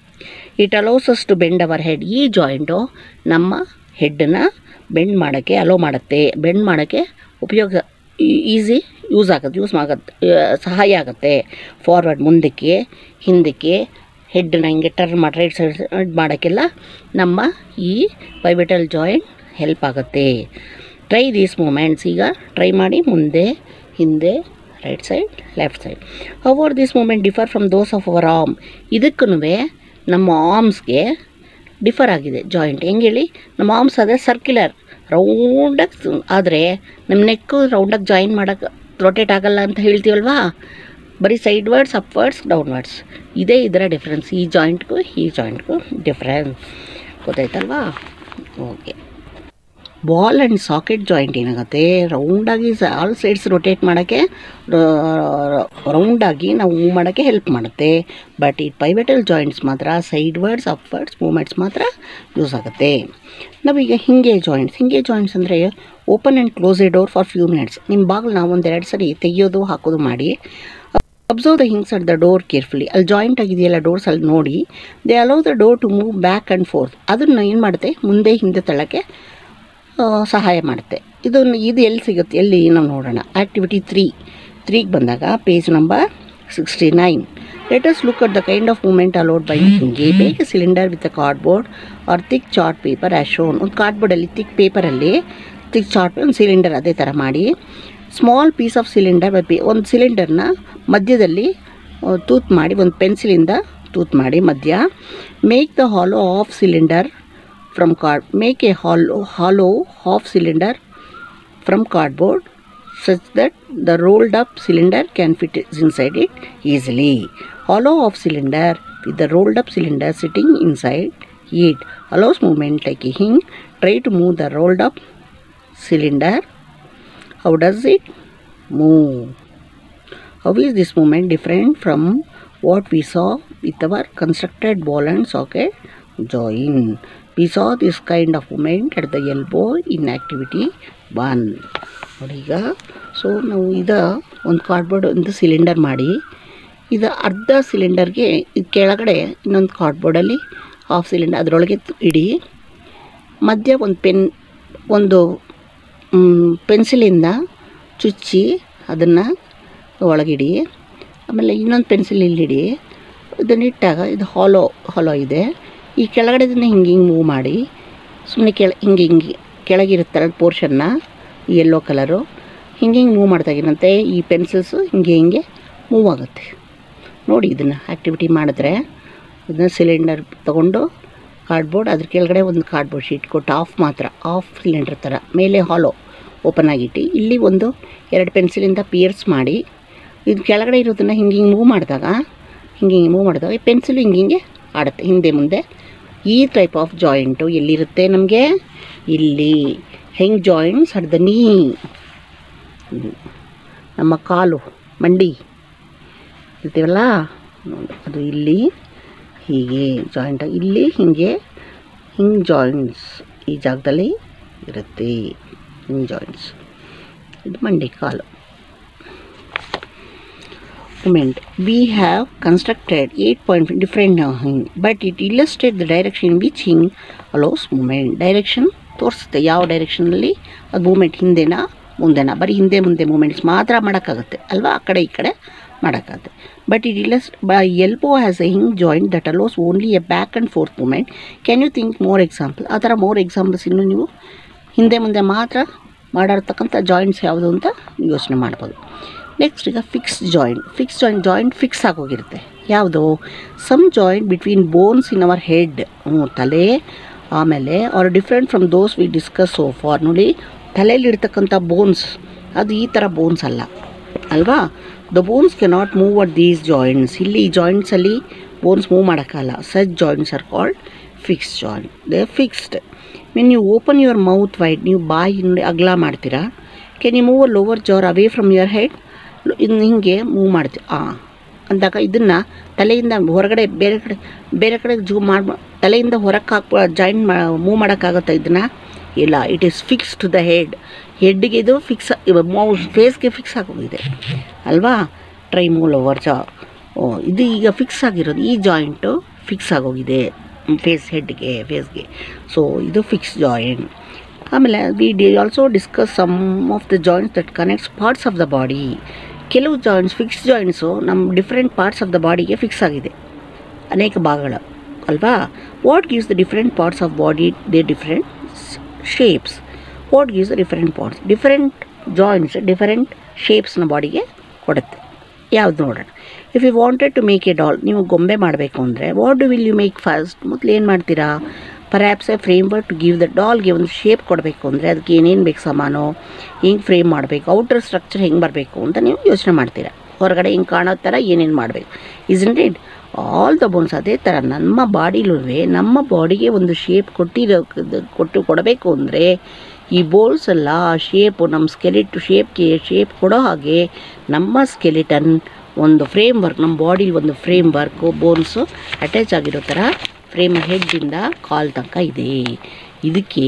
S2: it allows us to bend our head ಈ ಜಾಯಿಂಟು ನಮ್ಮ ಹೆಡ್ಡನ್ನ ಬೆಂಡ್ ಮಾಡೋಕ್ಕೆ ಅಲೋ ಮಾಡುತ್ತೆ ಬೆಂಡ್ ಮಾಡೋಕ್ಕೆ ಉಪಯೋಗ ಈಸಿ ಯೂಸ್ ಆಗುತ್ತೆ ಯೂಸ್ ಆಗುತ್ತೆ ಸಹಾಯ ಆಗುತ್ತೆ ಫಾರ್ವರ್ಡ್ ಮುಂದಕ್ಕೆ ಹಿಂದಕ್ಕೆ ಹೆಡ್ನ ಹಿಂಗೆ ಟರ್ನ್ ಮಾಡಿ ರೈಟ್ ಸೈಡ್ ಮಾಡೋಕ್ಕೆಲ್ಲ ನಮ್ಮ ಈ ಪೈವೆಟಲ್ ಜಾಯಿಂಟ್ ಹೆಲ್ಪ್ ಆಗುತ್ತೆ ಟ್ರೈ ದೀಸ್ ಮೂಮೆಂಟ್ಸ್ ಈಗ ಟ್ರೈ ಮಾಡಿ ಮುಂದೆ ಹಿಂದೆ right side left side our this movement differ from those of our arm ಇದಕ್ಕೂ ನಮ್ಮ ಆರ್ಮ್ಸ್ಗೆ ಡಿಫರ್ ಆಗಿದೆ ಜಾಯಿಂಟ್ ಹೆಂಗೆ ಹೇಳಿ ನಮ್ಮ ಆರ್ಮ್ಸ್ ಅದೇ ಸರ್ಕ್ಯುಲರ್ ರೌಂಡಾಗಿ ಆದರೆ ನಮ್ಮ ನೆಕ್ಕು ರೌಂಡಾಗಿ ಜಾಯಿನ್ ಮಾಡೋಕ್ಕೆ ರೊಟೇಟ್ ಆಗಲ್ಲ ಅಂತ ಹೇಳ್ತೀವಲ್ವಾ ಬರೀ ಸೈಡ್ ವರ್ಡ್ಸ್ ಅಪ್ವರ್ಡ್ಸ್ ಡೌನ್ವರ್ಡ್ಸ್ ಇದೇ ಇದರ ಡಿಫ್ರೆನ್ಸ್ ಈ ಜಾಯಿಂಟ್ಗೂ ಈ ಜಾಯಿಂಟ್ಗೂ ಡಿಫ್ರೆನ್ಸ್ ಗೊತ್ತಾಯ್ತಲ್ವಾ okay ball and socket joint ಏನಾಗುತ್ತೆ ರೌಂಡಾಗಿ ಆಲ್ ಸೈಡ್ಸ್ ರೊಟೇಟ್ ಮಾಡೋಕ್ಕೆ ರೌಂಡಾಗಿ ನಾವು ಮೂವ್ ಮಾಡೋಕ್ಕೆ ಹೆಲ್ಪ್ ಮಾಡುತ್ತೆ ಬಟ್ ಈ ಪೈವೆಟಲ್ ಜಾಯಿಂಟ್ಸ್ ಮಾತ್ರ ಸೈಡ್ ವರ್ಡ್ಸ್ ಅಪ್ವರ್ಡ್ಸ್ ಮೂಮೆಂಟ್ಸ್ ಮಾತ್ರ ಯೂಸ್ ಆಗುತ್ತೆ ನಾವೀಗ ಹಿಂಗೆ ಜಾಯಿಂಟ್ಸ್ ಹಿಂಗೆ ಜಾಯಿಂಟ್ಸ್ ಅಂದರೆ open and close a door for few minutes ನಿಮ್ಮ ಬಾಗಿಲು ನಾವು ಒಂದೆರಡು ಸರಿ ತೆಗಿಯೋದು ಹಾಕೋದು ಮಾಡಿ observe the hinges at the door carefully ಅಲ್ಲಿ ಜಾಯಿಂಟ್ ಆಗಿದೆಯಲ್ಲ ಡೋರ್ಸ್ ಅಲ್ಲಿ ನೋಡಿ they allow the door to move back and forth ಅದನ್ನು ಏನು ಮಾಡುತ್ತೆ ಮುಂದೆ ಹಿಂದೆ ತಳ್ಳೋಕ್ಕೆ ಸಹಾಯ ಮಾಡುತ್ತೆ ಇದು ಇದು ಎಲ್ಲಿ ಸಿಗುತ್ತೆ ಎಲ್ಲಿ ನಾವು ನೋಡೋಣ ಆ್ಯಕ್ಟಿವಿಟಿ ತ್ರೀ ತ್ರೀಗೆ ಬಂದಾಗ page number sixty nine let's look at the kind of movement allowed by ಹಿಂಗೆ ಬೇಗ cylinder with a cardboard or thick chart paper as shown ಒಂದು ಕಾರ್ಡ್ಬೋರ್ಡಲ್ಲಿ ತಿಕ್ ಪೇಪರಲ್ಲಿ ತಿಕ್ ಚಾರ್ಟ್ ಒಂದು ಸಿಲಿಂಡರ್ ಅದೇ ಥರ ಮಾಡಿ ಸ್ಮಾಲ್ ಪೀಸ್ ಆಫ್ ಸಿಲಿಂಡರ್ ಪೇ ಒಂದು ಸಿಲಿಂಡರ್ನ ಮಧ್ಯದಲ್ಲಿ ತೂತ್ ಮಾಡಿ ಒಂದು ಪೆನ್ಸಿಲಿಂದ ತೂತ್ ಮಾಡಿ ಮಧ್ಯ make the hollow of cylinder from card make a hollow hollow half cylinder from cardboard such that the rolled up cylinder can fit inside it easily hollow of cylinder with the rolled up cylinder sitting inside it allows movement like a hinge try to move the rolled up cylinder how does it move how is this movement different from what we saw with our constructed ball and socket joint we saw this kind of movement at the elbow in activity 1 ನೋಡಿ ಈಗ so ನಾವು ಇದ ಒಂದು cardboard ಒಂದು cylinder ಮಾಡಿ ಇದು ಅರ್ಧ ಸಿಲಿಂಡರ್ಗೆ ಇದು ಕೆಳಗಡೆ ಇನ್ನೊಂದು ಕಾರ್ಡ್ಬೋರ್ಡಲ್ಲಿ ಹಾಫ್ ಸಿಲಿಂಡರ್ ಅದರೊಳಗೆ ಇಡಿ ಮಧ್ಯ ಒಂದು ಪೆನ್ ಒಂದು ಪೆನ್ಸಿಲಿಂದ ಚುಚ್ಚಿ ಅದನ್ನು ಒಳಗಿಡಿ ಆಮೇಲೆ ಇನ್ನೊಂದು ಪೆನ್ಸಿಲ್ ಇಲ್ಲಿಡಿ ಇದನ್ನಿಟ್ಟಾಗ ಇದು ಹಾಲೋ ಹಾಲೋ ಇದೆ ಈ ಕೆಳಗಡೆದನ್ನ ಹಿಂಗೆ ಹಿಂಗೆ ಮೂವ್ ಮಾಡಿ ಸುಮ್ಮನೆ ಕೆಳ ಹಿಂಗೆ ಹಿಂಗೆ ಕೆಳಗಿರುತ್ತಲ್ಲ ಪೋರ್ಷನ್ನ ಯೆಲ್ಲೋ ಕಲರು ಹಿಂಗೆ ಹಿಂಗೆ ಮೂವ್ ಮಾಡ್ತಾಗಿರಂತೆ ಈ ಪೆನ್ಸಿಲ್ಸು ಹಿಂಗೆ ಹಿಂಗೆ ಮೂವ್ ಆಗುತ್ತೆ ನೋಡಿ ಇದನ್ನು ಆ್ಯಕ್ಟಿವಿಟಿ ಮಾಡಿದ್ರೆ ಇದನ್ನ ಸಿಲಿಂಡರ್ ತೊಗೊಂಡು ಕಾರ್ಡ್ಬೋರ್ಡ್ ಅದ್ರ ಕೆಳಗಡೆ ಒಂದು ಕಾರ್ಡ್ಬೋರ್ಡ್ ಶೀಟ್ ಕೊಟ್ಟು ಆಫ್ ಮಾತ್ರ ಆಫ್ ಸಿಲಿಂಡರ್ ಥರ ಮೇಲೆ ಹಾಲೋ ಓಪನ್ ಆಗಿಟ್ಟು ಇಲ್ಲಿ ಒಂದು ಎರಡು ಪೆನ್ಸಿಲಿಂದ ಪಿಯರ್ಸ್ ಮಾಡಿ ಇದು ಕೆಳಗಡೆ ಇರೋದನ್ನು ಹಿಂಗೆ ಹಿಂಗೆ ಮೂವ್ ಮಾಡಿದಾಗ ಹಿಂಗೆ ಹಿಂಗೆ ಮೂವ್ ಮಾಡಿದಾಗ ಈ ಪೆನ್ಸಿಲ್ ಹಿಂಗೆ ಹಿಂಗೆ ಆಡುತ್ತೆ ಹಿಂದೆ ಮುಂದೆ ಈ ಟೈಪ್ ಆಫ್ ಜಾಯಿಂಟು ಎಲ್ಲಿರುತ್ತೆ ನಮಗೆ ಇಲ್ಲಿ ಹೆಂಗ್ ಜಾಯಿಂಟ್ಸ್ ಅಟ್ ದ ನೀ ನಮ್ಮ ಕಾಲು ಮಂಡಿ ಇರ್ತೀವಲ್ಲ ಅದು ಇಲ್ಲಿ ಹೀಗೆ ಜಾಯಿಂಟ್ ಇಲ್ಲಿ ಹೀಗೆ ಹಿಂಗೆ ಜಾಯಿಂಟ್ಸ್ ಈ ಜಾಗದಲ್ಲಿ ಇರುತ್ತೆ ಹಿಂಗೆ ಜಾಯಿಂಟ್ಸ್ ಇದು ಮಂಡಿ ಕಾಲು movement we have constructed 8 point different uh, hing, but it illustrates the direction in which hing allows movement direction ತೋರಿಸುತ್ತೆ ಯಾವ ಡೈರೆಕ್ಷನಲ್ಲಿ ಅದು ಮೂಮೆಂಟ್ ಹಿಂದೆನಾ ಮುಂದೆನಾ ಬರೀ ಹಿಂದೆ ಮುಂದೆ ಮೂಮೆಂಟ್ಸ್ ಮಾತ್ರ ಮಾಡೋಕ್ಕಾಗುತ್ತೆ ಅಲ್ವಾ ಆ ಕಡೆ ಈ ಕಡೆ ಮಾಡೋಕ್ಕಾಗುತ್ತೆ ಬಟ್ ಇಟ್ ಇಲ್ಲಸ್ by elbow has a hinge joint that allows only a back and forth movement can you think more example ಆ ಥರ ಮೋರ್ ಎಕ್ಸಾಂಪಲ್ಸ್ ಇನ್ನು ನೀವು ಹಿಂದೆ ಮುಂದೆ ಮಾತ್ರ ಮಾಡಿರ್ತಕ್ಕಂಥ ಜಾಯಿಂಟ್ಸ್ ಯಾವುದು ಅಂತ ಯೋಚನೆ ಮಾಡ್ಬೋದು ನೆಕ್ಸ್ಟ್ ಈಗ fix joint fix joint joint fix ಆಗೋಗಿರುತ್ತೆ ಯಾವುದು some joint between bones in our head ತಲೆ ಆಮೇಲೆ are different from those we discuss so far ನೋಡಿ ತಲೆಯಲ್ಲಿರ್ತಕ್ಕಂಥ ಬೋನ್ಸ್ ಅದು ಈ ಥರ ಬೋನ್ಸ್ ಅಲ್ಲ ಅಲ್ವಾ the bones can not move at these joints ಇಲ್ಲಿ ಈ ಜಾಯಿಂಟ್ಸಲ್ಲಿ ಬೋನ್ಸ್ ಮೂವ್ ಮಾಡೋಕ್ಕಲ್ಲ such joints are called fix joint they fixed mean ನೀವು ಓಪನ್ ಯುವರ್ ಮೌತ್ ವೈಡ್ ನೀವು ಬಾಯಿ ನೋಡಿ ಅಗಲ ಮಾಡ್ತೀರಾ can you move a lower jaw away from your head ಇನ್ನು ಹಿಂಗೆ ಮೂವ್ ಮಾಡ್ತೀವಿ ಹಾಂ ಅಂದಾಗ ಇದನ್ನು ತಲೆಯಿಂದ ಹೊರಗಡೆ ಬೇರೆ ಕಡೆ ಬೇರೆ ಕಡೆ ಜೂ ಮಾಡಿ ತಲೆಯಿಂದ ಹೊರಕ್ಕೆ ಹಾಕ್ಬ ಜಾಯಿಂಟ್ ಮಾ ಮೂವ್ ಮಾಡೋಕ್ಕಾಗುತ್ತಾ ಇದನ್ನು ಇಲ್ಲ it is fix to the head ಹೆಡ್ಗೆ ಇದು ಫಿಕ್ಸ್ ಮೌಸ್ ಫೇಸ್ಗೆ ಫಿಕ್ಸ್ ಆಗೋಗಿದೆ ಅಲ್ವಾ ಟ್ರೈ ಮೂಲ್ ಓವರ್ ಜಾ ಓ ಇದು ಈಗ ಫಿಕ್ಸ್ ಆಗಿರೋದು ಈ ಜಾಯಿಂಟು ಫಿಕ್ಸ್ ಆಗೋಗಿದೆ ಫೇಸ್ ಹೆಡ್ಗೆ ಫೇಸ್ಗೆ ಸೊ ಇದು ಫಿಕ್ಸ್ ಜಾಯಿಂಟ್ ಆಮೇಲೆ ವಿ ಡಿ also discuss some of the joints that connects parts of the body ಕೆಲವು ಜಾಯಿಂಟ್ಸ್ ಫಿಕ್ಸ್ ಜಾಯಿಂಟ್ಸು ನಮ್ಮ ಡಿಫ್ರೆಂಟ್ ಪಾರ್ಟ್ಸ್ ಆಫ್ ದ ಬಾಡಿಗೆ ಫಿಕ್ಸ್ ಆಗಿದೆ ಅನೇಕ ಭಾಗಗಳು ಅಲ್ವಾ what gives the different parts of body they different shapes what gives the different parts different joints different ಶೇಪ್ಸ್ನ ಬಾಡಿಗೆ ಕೊಡುತ್ತೆ ಯಾವ್ದು ನೋಡೋಣ if you wanted to make a doll ನೀವು ಗೊಂಬೆ ಮಾಡಬೇಕು ಅಂದರೆ what do will you make first ಮೊದಲು ಏನು ಮಾಡ್ತೀರಾ perhaps a framework to give the ಡಾಲ್ಗೆ ಒಂದು ಶೇಪ್ ಕೊಡಬೇಕು ಅಂದರೆ ಅದಕ್ಕೆ ಏನೇನು ಬೇಕು ಸಾಮಾನು ಹೆಂಗೆ ಫ್ರೇಮ್ ಮಾಡಬೇಕು ಔಟರ್ ಸ್ಟ್ರಕ್ಚರ್ ಹೆಂಗೆ ಬರಬೇಕು ಅಂತ ನೀವು ಯೋಚನೆ ಮಾಡ್ತೀರಾ ಹೊರಗಡೆ ಹಿಂಗೆ ಕಾಣೋ ಥರ ಏನೇನು ಮಾಡಬೇಕು isn't it all the bones ಅದೇ ಥರ ನಮ್ಮ ಬಾಡಿಲೂ ನಮ್ಮ ಬಾಡಿಗೆ ಒಂದು ಶೇಪ್ ಕೊಟ್ಟಿರೋ ಕೊಟ್ಟು ಕೊಡಬೇಕು ಅಂದರೆ ಈ ಬೋಲ್ಸ್ ಎಲ್ಲ ಆ ಶೇಪು ನಮ್ಮ ಸ್ಕೆಲಿಟ್ ಶೇಪ್ಗೆ ಶೇಪ್ ಕೊಡೋ ಹಾಗೆ ನಮ್ಮ ಸ್ಕೆಲಿಟನ್ ಒಂದು ಫ್ರೇಮ್ ವರ್ಕ್ ನಮ್ಮ ಬಾಡಿಲಿ ಒಂದು ಫ್ರೇಮ್ ವರ್ಕು ಬೋನ್ಸು ಅಟ್ಯಾಚ್ ಆಗಿರೋ ಥರ ಫ್ರೇಮ್ ಹೆಡ್ಡಿಂದ ಕಾಲ್ ತನಕ ಇದೆ ಇದಕ್ಕೆ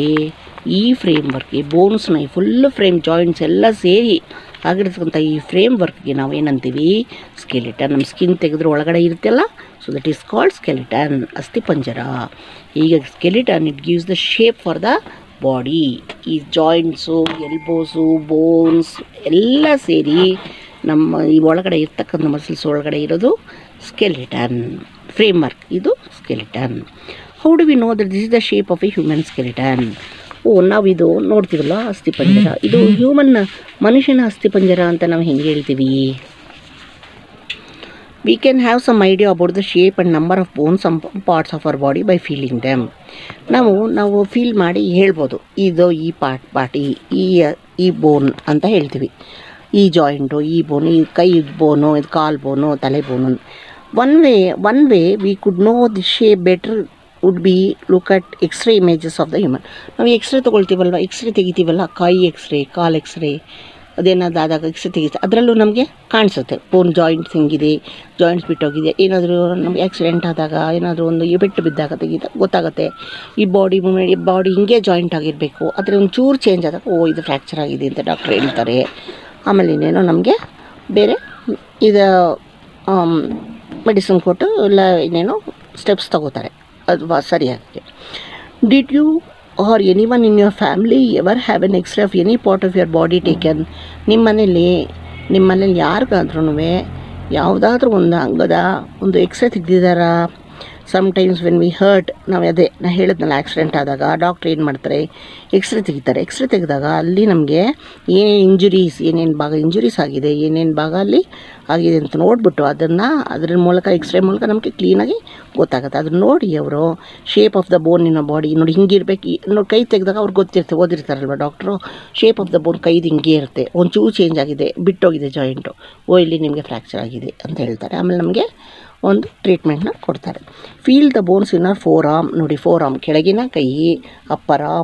S2: ಈ ಫ್ರೇಮ್ ವರ್ಕ್ಗೆ ಬೋನ್ಸ್ನ ಈ ಫುಲ್ ಫ್ರೇಮ್ ಜಾಯಿಂಟ್ಸ್ ಎಲ್ಲ ಸೇರಿ ಆಗಿರ್ತಕ್ಕಂಥ ಈ ಫ್ರೇಮ್ ವರ್ಕ್ಗೆ ನಾವು ಏನಂತೀವಿ ಸ್ಕೆಲಿಟನ್ ನಮ್ಮ ಸ್ಕಿನ್ ತೆಗೆದ್ರೆ ಒಳಗಡೆ ಇರುತ್ತಲ್ಲ so that is called skeleton ಅಸ್ಥಿಪಂಜರ ಈಗ skeleton it gives the shape for the body ಈ ಜಾಯಿಂಟ್ಸು ಎಲ್ಬೋಸು ಬೋನ್ಸ್ ಎಲ್ಲ ಸೇರಿ ನಮ್ಮ ಈ ಒಳಗಡೆ ಇರ್ತಕ್ಕಂಥ ಮಸಲ್ಸ್ ಒಳಗಡೆ ಇರೋದು ಸ್ಕೆಲಿಟನ್ ಫ್ರೇಮ್ ವರ್ಕ್ ಇದು skeleton how do we know that this is the shape of a human skeleton ಓ ನಾವು ಇದು ನೋಡ್ತೀವಲ್ಲ ಅಸ್ಥಿಪಂಜರ ಇದು ಹ್ಯೂಮನ್ ಮನುಷ್ಯನ ಅಸ್ಥಿಪಂಜರ ಅಂತ ನಾವು ಹೆಂಗೆ ಹೇಳ್ತೀವಿ we can have some idea about the shape and number of bone some parts of our body by feeling them ನಾವು ನಾವು ಫೀಲ್ ಮಾಡಿ ಹೇಳ್ಬೋದು ಇದು ಈ ಪಾರ್ಟ್ ಪಾರ್ಟಿ ಈ ಈ ಬೋನ್ ಅಂತ ಹೇಳ್ತೀವಿ ಈ ಜಾಯಿಂಟು ಈ ಬೋನು ಈ ಕೈ ಬೋನು ಇದು ಕಾಲು ಬೋನು ತಲೆ bone one way one way we could know the shape better would be look at x ray images of the human ನಾವು ಎಕ್ಸ್ರೇ ತೊಗೊಳ್ತೀವಲ್ವ ಎಕ್ಸ್ರೇ ತೆಗಿತೀವಲ್ಲ ಕೈ ಎಕ್ಸ್ರೇ ಕಾಲು ಎಕ್ಸ್ರೇ ಅದೇನಾದ್ರು ಆದಾಗ ಎಕ್ಸ್ರೇ ತೆಗಿತೀವಿ ಅದರಲ್ಲೂ ನಮಗೆ ಕಾಣಿಸುತ್ತೆ ಬೋನ್ ಜಾಯಿಂಟ್ಸ್ ಹೆಂಗಿದೆ ಜಾಯಿಂಟ್ಸ್ ಬಿಟ್ಟೋಗಿದೆ ಏನಾದರೂ ನಮಗೆ ಆಕ್ಸಿಡೆಂಟ್ ಆದಾಗ ಏನಾದರೂ ಒಂದು ಪೆಟ್ಟು ಬಿದ್ದಾಗ ತೆಗಿದ ಗೊತ್ತಾಗುತ್ತೆ ಈ ಬಾಡಿ ಮೂಮೆಂಟ್ ಈ ಬಾಡಿ ಹಿಂಗೆ ಜಾಯಿಂಟ್ ಆಗಿರಬೇಕು ಆದರೆ ಒಂದು ಚೂರು ಚೇಂಜ್ ಆದಾಗ ಓ ಇದು ಫ್ರ್ಯಾಕ್ಚರ್ ಆಗಿದೆ ಅಂತ ಡಾಕ್ಟ್ರ್ ಹೇಳ್ತಾರೆ ಆಮೇಲೆ ಇನ್ನೇನೋ ನಮಗೆ ಬೇರೆ ಇದು ಮೆಡಿಸಿನ್ ಕೊಟ್ಟು ಇಲ್ಲ ಇನ್ನೇನೋ ಸ್ಟೆಪ್ಸ್ ತಗೋತಾರೆ ಅದು ವಾ- ಸರಿಯಾಗಿ did you or anyone in your family ever have an x ray of any part of your body taken ನಿಮ್ಮ ಮನೇಲಿ ನಿಮ್ಮ ಮನೇಲಿ ಯಾರಿಗಾದ್ರೂ ಯಾವುದಾದ್ರೂ ಒಂದು ಅಂಗದ ಒಂದು ಎಕ್ಸ್ರೇ ತೆಗ್ದಿದ್ದಾರಾ ಸಮ್ಟೈಮ್ಸ್ ವೆನ್ ವಿ ಹರ್ಟ್ ನಾವು ಅದೇ ನಾ ಹೇಳಿದ್ನಲ್ಲ ಆಕ್ಸಿಡೆಂಟ್ ಆದಾಗ ಡಾಕ್ಟ್ರ್ ಏನು ಮಾಡ್ತಾರೆ ಎಕ್ಸ್ರೇ ತೆಗಿತಾರೆ ಎಕ್ಸ್ರೇ ತೆಗೆದಾಗ ಅಲ್ಲಿ ನಮಗೆ ಏನೇನು ಇಂಜುರೀಸ್ ಏನೇನು ಭಾಗ ಇಂಜುರೀಸ್ ಆಗಿದೆ ಏನೇನು ಭಾಗ ಅಲ್ಲಿ ಆಗಿದೆ ಅಂತ ನೋಡಿಬಿಟ್ಟು ಅದನ್ನು ಅದ್ರ ಮೂಲಕ ಎಕ್ಸ್ರೇ ಮೂಲಕ ನಮಗೆ ಕ್ಲೀನಾಗಿ ಗೊತ್ತಾಗುತ್ತೆ ಅದನ್ನ ನೋಡಿ ಅವರು shape of the bone in body ನೋಡಿ ಹಿಂಗಿರ್ಬೇಕು ಈ- ನೋಡಿ ಕೈ ತೆಗೆದಾಗ ಅವ್ರಿಗೆ ಗೊತ್ತಿರುತ್ತೆ ಓದಿರ್ತಾರಲ್ವ doctor shape of the bone ಕೈದು ಹಿಂಗೆ ಇರುತ್ತೆ ಒಂಚೂರು ಚೇಂಜ್ ಆಗಿದೆ ಬಿಟ್ಟೋಗಿದೆ ಜಾಯಿಂಟು ಓ ಇಲ್ಲಿ ನಿಮಗೆ ಫ್ರ್ಯಾಕ್ಚರ್ ಆಗಿದೆ ಅಂತ ಹೇಳ್ತಾರೆ ಆಮೇಲೆ ನಮಗೆ ಒಂದು ಟ್ರೀಟ್ಮೆಂಟ್ನ ಕೊಡ್ತಾರೆ feel the bones in our forearm ನೋಡಿ ಫೋರ್ ಆರ್ಮ್ ಕೆಳಗಿನ ಕೈ ಅಪ್ಪರ್ ಆರ್ಮ್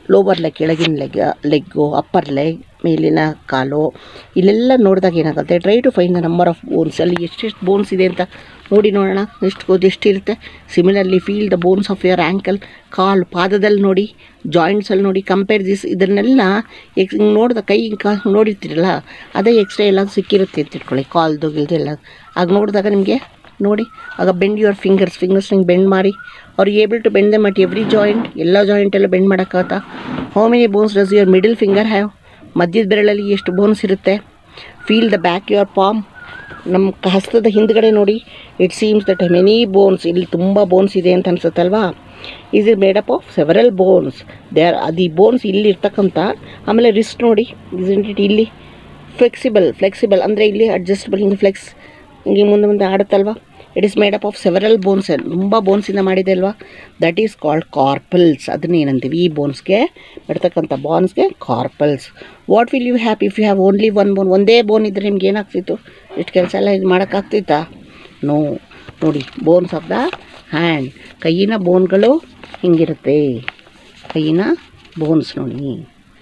S2: ಲೋವರ್ ಲೆಗ್ ಕೆಳಗಿನ ಲೆಗ್ ಲೆಗ್ಗು ಅಪ್ಪರ್ ಲೆಗ್ ಮೇಲಿನ ಕಾಲು ಇಲ್ಲೆಲ್ಲ ನೋಡಿದಾಗ ಏನಾಗುತ್ತೆ try to find the number of bones ಅಲ್ಲಿ ಎಷ್ಟೆಷ್ಟು ಬೋನ್ಸ್ ಇದೆ ಅಂತ ನೋಡಿ ನೋಡೋಣ ಎಷ್ಟು ಎಷ್ಟಿರುತ್ತೆ similarly feel the bones of your ankle ಕಾಲು ಪಾದದಲ್ಲಿ ನೋಡಿ ಜಾಯಿಂಟ್ಸಲ್ಲಿ ನೋಡಿ ಕಂಪೇರ್ ದಿಸ್ ಇದನ್ನೆಲ್ಲ ಎಕ್ಸ್ ನೋಡಿದ ಕೈ ಕಾ ನೋಡಿರ್ತೀರಲ್ಲ ಅದೇ ಎಕ್ಸ್ಟ್ರಾ ಎಲ್ಲ ಸಿಕ್ಕಿರುತ್ತೆ ಅಂತ ಇಟ್ಕೊಳ್ಳಿ ಕಾಲ್ದು ಗಿಲ್ದು ಎಲ್ಲ ಆಗ ನೋಡಿದಾಗ ನಿಮಗೆ ನೋಡಿ ಆಗ ಬೆಂಡ್ ಯುವರ್ ಫಿಂಗರ್ಸ್ ಫಿಂಗರ್ಸ್ ಹಿಂಗೆ ಬೆಂಡ್ ಮಾಡಿ ಅವ್ರು able to bend them at every joint ಎಲ್ಲ ಜಾಯಿಂಟೆಲ್ಲ ಬೆಂಡ್ ಮಾಡೋಕ್ಕಾಗತ್ತಾ how many bones does your middle finger have ಮಧ್ಯದ ಬೆರಳಲ್ಲಿ ಎಷ್ಟು ಬೋನ್ಸ್ ಇರುತ್ತೆ feel the back your palm ನಮ್ಮ ಕ- ಹಸ್ತದ ಹಿಂದ್ಗಡೆ ನೋಡಿ it seems that many bones ಇಲ್ಲಿ ತುಂಬ ಬೋನ್ಸ್ ಇದೆ ಅಂತ ಅನ್ಸುತ್ತಲ್ವಾ is is made up of several bones they are ಅದು ಈ ಬೋನ್ಸ್ ಇಲ್ಲಿ ಇರ್ತಕ್ಕಂಥ ಆಮೇಲೆ ರಿಸ್ಟ್ ನೋಡಿ ಇಸ್ ಇಟ್ ಇಲ್ಲಿ ಫ್ಲೆಕ್ಸಿಬಲ್ ಫ್ಲೆಕ್ಸಿಬಲ್ ಅಂದರೆ ಇಲ್ಲಿ ಅಡ್ಜಸ್ಟಬಲ್ ಹಿಂಗೆ ಫ್ಲೆಕ್ಸ್ ಹಿಂಗೆ ಮುಂದೆ ಮುಂದೆ ಆಡುತ್ತಲ್ವಾ it is made up of several bones ತುಂಬ ಬೋನ್ಸಿಂದ ಮಾಡಿದೆ ಅಲ್ವಾ ದಟ್ ಈಸ್ ಕಾಲ್ಡ್ ಕಾರ್ಪಲ್ಸ್ ಅದನ್ನ ಏನಂತೀವಿ ಈ ಬೋನ್ಸ್ಗೆ ಇರ್ತಕ್ಕಂಥ ಬೋನ್ಸ್ಗೆ carpals what will you happy if you have only one bone ಒಂದೇ ಬೋನ್ ಇದ್ದರೆ ನಿಮ್ಗೆ ಏನಾಗ್ತಿತ್ತು ಇಷ್ಟು ಕೆಲಸ ಎಲ್ಲ ಇದು ಮಾಡೋಕ್ಕಾಗ್ತಿತ್ತಾ ನೋ ನೋಡಿ ಬೋನ್ಸ್ ಆಫ್ ದ ಹ್ಯಾಂಡ್ ಕೈಯಿನ ಬೋನ್ಗಳು ಹಿಂಗಿರುತ್ತೆ ಕೈಯಿನ ಬೋನ್ಸ್ ನೋಡಿ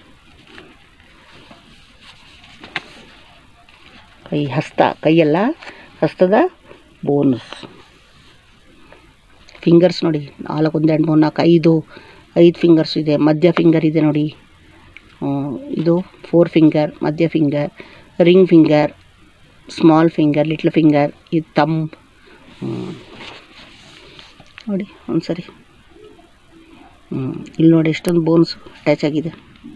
S2: ಕೈ ಹಸ್ತ ಕೈಯಲ್ಲ ಹಸ್ತದ ಬೋನ್ಸ್ ಫಿಂಗರ್ಸ್ ನೋಡಿ ನಾಲ್ಕು ಒಂದು ಎರಡು ಮೂರು ನಾಲ್ಕು ಐದು ಐದು ಫಿಂಗರ್ಸ್ ಇದೆ ಮಧ್ಯ ಫಿಂಗರ್ ಇದೆ ನೋಡಿ ಹ್ಮ್, ಇದು ಫೋರ್ ಫಿಂಗರ್ ಮಧ್ಯ finger ring finger small finger little finger ಇದು ತಮ್ ನೋಡಿ ಒಂದು ಸರಿ ಹ್ಞೂ ಇಲ್ಲಿ ನೋಡಿ ಎಷ್ಟೊಂದು ಬೋನ್ಸ್ ಅಟ್ಯಾಚ್ ಆಗಿದೆ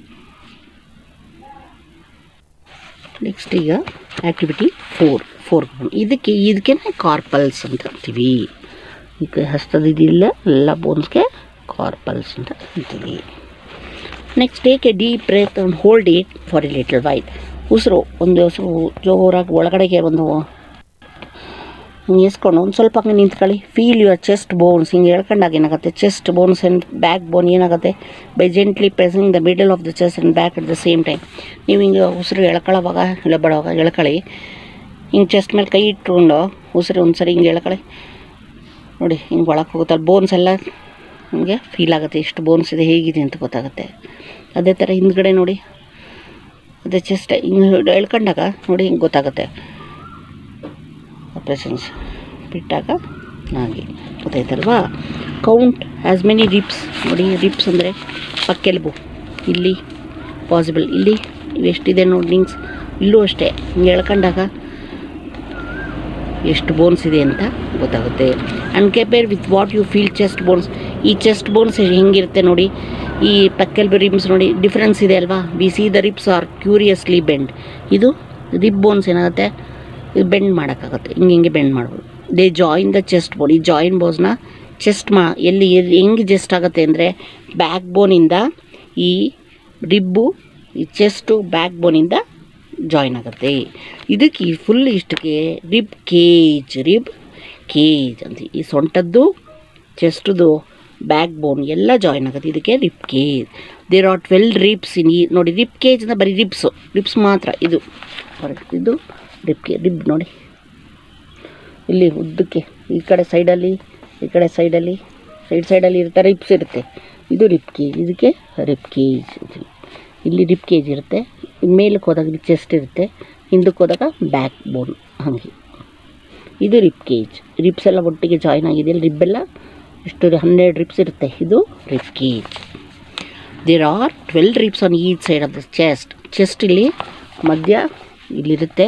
S2: ನೆಕ್ಸ್ಟ್ ಈಗ ಆ್ಯಕ್ಟಿವಿಟಿ ಫೋರ್ ಫೋರ್ ಇದಕ್ಕೆ ಇದಕ್ಕೆ ಕಾರ್ಪಲ್ಸ್ ಅಂತ ಅಂತೀವಿ ಈಗ ಹಸ್ತದ ಇದಿಲ್ಲ ಎಲ್ಲ ಬೋನ್ಸ್ಗೆ ಕಾರ್ಪಲ್ಸ್ ಅಂತ ಅಂತೀವಿ next take a deep breath and hold it for a little wait ಉಸಿರು ಒಂದು ಉಸಿರು ಜೋರಾಗಿ ಒಳಗಡೆಗೆ ಒಂದು ಹಿಂಗೆ ಎಸ್ಕೊಂಡು ಒಂದು ಸ್ವಲ್ಪ ಹಂಗೆ ನಿಂತ್ಕೊಳ್ಳಿ ಫೀಲ್ ಯುವರ್ ಚೆಸ್ಟ್ ಬೋನ್ಸ್ ಹಿಂಗೆ ಹೇಳ್ಕೊಂಡಾಗ ಏನಾಗುತ್ತೆ chest bones and back bone ಏನಾಗುತ್ತೆ by gently pressing the middle of the chest and back at the same time ನೀವು ಹಿಂಗೆ ಉಸಿರು ಎಳ್ಕೊಳ್ಳೋವಾಗ ಇಲ್ಲ ಬಿಡೋವಾಗ ಎಳ್ಕೊಳ್ಳಿ ಹಿಂಗೆ ಚೆಸ್ಟ್ ಮೇಲೆ ಕೈ ಇಟ್ಕೊಂಡು ಉಸಿರು ಒಂದು ಸರಿ ಹಿಂಗೆ ಎಳ್ಕೊಳ್ಳಿ ನೋಡಿ ಹಿಂಗೆ ಒಳಗೆ ಹೋಗುತ್ತಲ್ಲ ಬೋನ್ಸ್ ಎಲ್ಲ ಹಿಂಗೆ ಫೀಲ್ ಆಗುತ್ತೆ ಎಷ್ಟು ಬೋನ್ಸ್ ಇದೆ ಹೇಗಿದೆ ಅಂತ ಗೊತ್ತಾಗುತ್ತೆ ಅದೇ ಥರ ಹಿಂದ್ಗಡೆ ನೋಡಿ ಅದೇ ಚೆಸ್ಟ್ ಹಿಂಗೆ ಎಳ್ಕೊಂಡಾಗ ನೋಡಿ ಹಿಂಗೆ ಗೊತ್ತಾಗುತ್ತೆ ಪ್ರೆಸೆನ್ಸ್ ಬಿಟ್ಟಾಗ ಹಾಗೆ ಗೊತ್ತಾಯ್ತಲ್ವಾ ಕೌಂಟ್ ಆ್ಯಸ್ ಮೆನಿ ರಿಪ್ಸ್ ನೋಡಿ ರಿಪ್ಸ್ ಅಂದರೆ ಪಕ್ಕೆಲುಬು ಇಲ್ಲಿ ಪಾಸಿಬಲ್ ಇಲ್ಲಿ ಇವೆಷ್ಟಿದೆ ನೋಡಿ ಲಿಂಕ್ಸ್ ಇಲ್ಲೂ ಅಷ್ಟೇ ಹಿಂಗೆ ಎಳ್ಕೊಂಡಾಗ ಎಷ್ಟು ಬೋನ್ಸ್ ಇದೆ ಅಂತ ಗೊತ್ತಾಗುತ್ತೆ and compare with what you feel chest bones ಈ ಚೆಸ್ಟ್ ಬೋನ್ಸ್ ಹೆಂಗಿರುತ್ತೆ ನೋಡಿ ಈ ಪಕ್ಕೆಲ್ಬು ರಿಬ್ಸ್ ನೋಡಿ ಡಿಫ್ರೆನ್ಸ್ ಇದೆ ಅಲ್ವಾ we see the ribs are curiously bend ಇದು ರಿಬ್ ಬೋನ್ಸ್ ಏನಾಗುತ್ತೆ ಇದು ಬೆಂಡ್ ಮಾಡೋಕ್ಕಾಗುತ್ತೆ ಹಿಂಗೆ ಹಿಂಗೆ ಬೆಂಡ್ ಮಾಡ್ಬೋದು they join the chest bone ಈ ಜಾಯಿನ್ ಬೋನ್ಸ್ನ ಚೆಸ್ಟ್ ಮಾ ಎಲ್ಲಿ ಎಲ್ಲಿ- ಹೆಂಗೆ ಜಸ್ಟ್ ಆಗುತ್ತೆ ಅಂದರೆ ಬ್ಯಾಕ್ ಬೋನಿಂದ ಈ ರಿಬ್ಬು ಈ ಚೆಸ್ಟು ಬ್ಯಾಕ್ ಬೋನಿಂದ ಜಾಯಿನ್ ಆಗುತ್ತೆ ಇದಕ್ಕೆ ಫುಲ್ ಇಷ್ಟಕ್ಕೆ ರಿಬ್ ಕೇಜ್ ರಿಬ್ ಕೇಜ್ ಅಂತ ಈ ಸೊಂಟದ್ದು ಚೆಸ್ಟ್ದು ಬ್ಯಾಕ್ ಬೋನ್ ಎಲ್ಲ ಜಾಯಿನ್ ಆಗುತ್ತೆ ಇದಕ್ಕೆ rib cage there are twelve ribs in ಈ ನೋಡಿ ರಿಪ್ ಕೇಜ್ ಅಂದರೆ ಬರೀ ರಿಬ್ಸು ರಿಬ್ಸ್ ಮಾತ್ರ ಇದು ಹೊರಗೆ ಇದು ರಿಪ್ ಕೇ ರಿಬ್ ನೋಡಿ ಇಲ್ಲಿ ಉದ್ದಕ್ಕೆ ಈ ಕಡೆ ಸೈಡಲ್ಲಿ ಈ ಕಡೆ ಸೈಡಲ್ಲಿ ಸೈಡ್ ಸೈಡಲ್ಲಿ ಇರುತ್ತೆ ರಿಪ್ಸ್ ಇರುತ್ತೆ ಇದು ರಿಪ್ ಕೇಜ್ ಇದಕ್ಕೆ ರಿಪ್ ಕೇಜ್ ಅಂತೀವಿ ಇಲ್ಲಿ ರಿಪ್ ಕೇಜ್ ಇರುತ್ತೆ ಮೇಲಕ್ಕೆ ಹೋದಾಗ ಇಲ್ಲಿ ಚೆಸ್ಟ್ ಇರುತ್ತೆ ಹಿಂದಕ್ಕೆ ಹೋದಾಗ ಬ್ಯಾಕ್ ಬೋನ್ ಹಾಗೆ ಇದು ರಿಪ್ ಕೇಜ್ ರಿಪ್ಸ್ ಎಲ್ಲ ಒಟ್ಟಿಗೆ ಜಾಯಿನ್ ಆಗಿದೆ ರಿಬ್ಬೆಲ್ಲ ಎಷ್ಟು ಹನ್ನೆರಡು ರಿಪ್ಸ್ ಇರುತ್ತೆ ಇದು rib cage there are twelve ribs on each side of the chest chest ಇಲ್ಲಿ ಮಧ್ಯ ಇಲ್ಲಿರುತ್ತೆ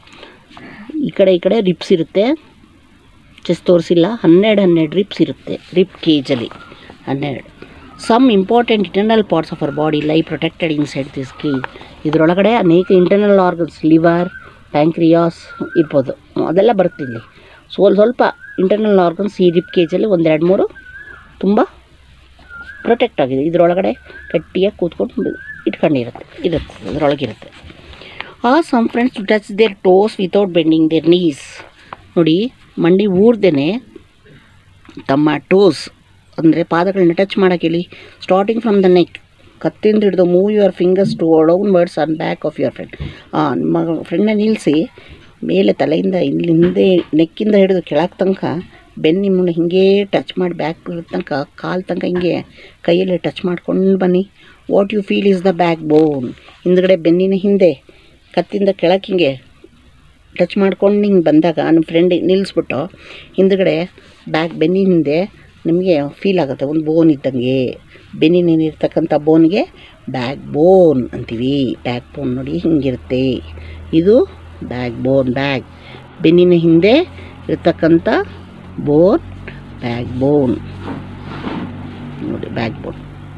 S2: ಈ ಕಡೆ ಈ ಕಡೆ ರಿಪ್ಸ್ ಇರುತ್ತೆ ಚೆಸ್ಟ್ ತೋರಿಸಿಲ್ಲ ಹನ್ನೆರಡು ಹನ್ನೆರಡು ರಿಪ್ಸ್ ಇರುತ್ತೆ ರಿಪ್ ಕೇಜಲ್ಲಿ ಹನ್ನೆರಡು some important internal parts of our body lie protected inside this cage ಇದರೊಳಗಡೆ ಅನೇಕ ಇಂಟರ್ನಲ್ ಆರ್ಗನ್ಸ್ ಲಿವರ್ ಪ್ಯಾಂಕ್ರಿಯಾಸ್ ಇರ್ಬೋದು ಅದೆಲ್ಲ ಬರುತ್ತೆ ಇಲ್ಲಿ ಸ್ವಲ್ಪ ಸ್ವಲ್ಪ ಇಂಟರ್ನಲ್ ಆರ್ಗನ್ಸ್ ಈ ರಿಪ್ ಕೇಜಲ್ಲಿ ಒಂದೆರಡು ಮೂರು ತುಂಬ ಪ್ರೊಟೆಕ್ಟ್ ಆಗಿದೆ ಇದರೊಳಗಡೆ ಗಟ್ಟಿಯಾಗಿ ಕೂತ್ಕೊಂಡು ಇಟ್ಕೊಂಡಿರುತ್ತೆ ಇರುತ್ತೆ ಅದರೊಳಗಿರುತ್ತೆ ಆ some friends to touch their toes without bending their knees ನೋಡಿ ಮಂಡಿ ಊರ್ದೇನೆ ತಮ್ಮ ಟೋಸ್ ಅಂದರೆ ಪಾದಗಳನ್ನ ಟಚ್ ಮಾಡೋಕ್ಕೇಳಿ ಸ್ಟಾರ್ಟಿಂಗ್ ಫ್ರಮ್ ದ ನೆಕ್ ಕತ್ತಿಂದ ಹಿಡಿದು move your fingers to downwards on back of your friend ನಿಮ್ಮ ಫ್ರೆಂಡ್ನ ನಿಲ್ಲಿಸಿ ಮೇಲೆ ತಲೆಯಿಂದ ಇಲ್ಲಿ ಹಿಂದೆ ನೆಕ್ಕಿಂದ ಹಿಡಿದು ಕೆಳಗೆ ತನಕ ಬೆನ್ನು ನಿಮ್ಮನ್ನ ಹಿಂಗೆ ಟಚ್ ಮಾಡಿ ಬ್ಯಾಕ್ ತನಕ ಕಾಲು ತನಕ ಹಿಂಗೆ ಕೈಯಲ್ಲಿ ಟಚ್ ಮಾಡ್ಕೊಂಡು ಬನ್ನಿ what you feel is the backbone ಹಿಂದ್ಗಡೆ ಬೆನ್ನಿನ ಹಿಂದೆ ಕತ್ತಿಂದ ಕೆಳಕ್ಕೆ ಹಿಂಗೆ ಟಚ್ ಮಾಡ್ಕೊಂಡು ಹಿಂಗೆ ಬಂದಾಗ ನಮ್ಮ ಫ್ರೆಂಡಿಗೆ ನಿಲ್ಲಿಸ್ಬಿಟ್ಟು ಹಿಂದ್ಗಡೆ ಬ್ಯಾಕ್ ಬೆನ್ನಿನ ಹಿಂದೆ ನಿಮಗೆ ಫೀಲ್ ಆಗುತ್ತೆ ಒಂದು ಬೋನ್ ಇದ್ದಂಗೆ ಬೆನ್ನಿನಿರ್ತಕ್ಕಂಥ ಬೋನ್ಗೆ ಬ್ಯಾಕ್ ಬೋನ್ ಅಂತೀವಿ ಬ್ಯಾಕ್ ಬೋನ್ ನೋಡಿ ಹಿಂಗಿರುತ್ತೆ ಇದು ಬ್ಯಾಕ್ ಬೋನ್ ಬ್ಯಾಕ್ ಬೆನ್ನಿನ ಹಿಂದೆ ಇರ್ತಕ್ಕಂಥ ಬೋನ್ ಬ್ಯಾಕ್ ಬೋನ್ ನೋಡಿ ಬ್ಯಾಕ್ ಬೋನ್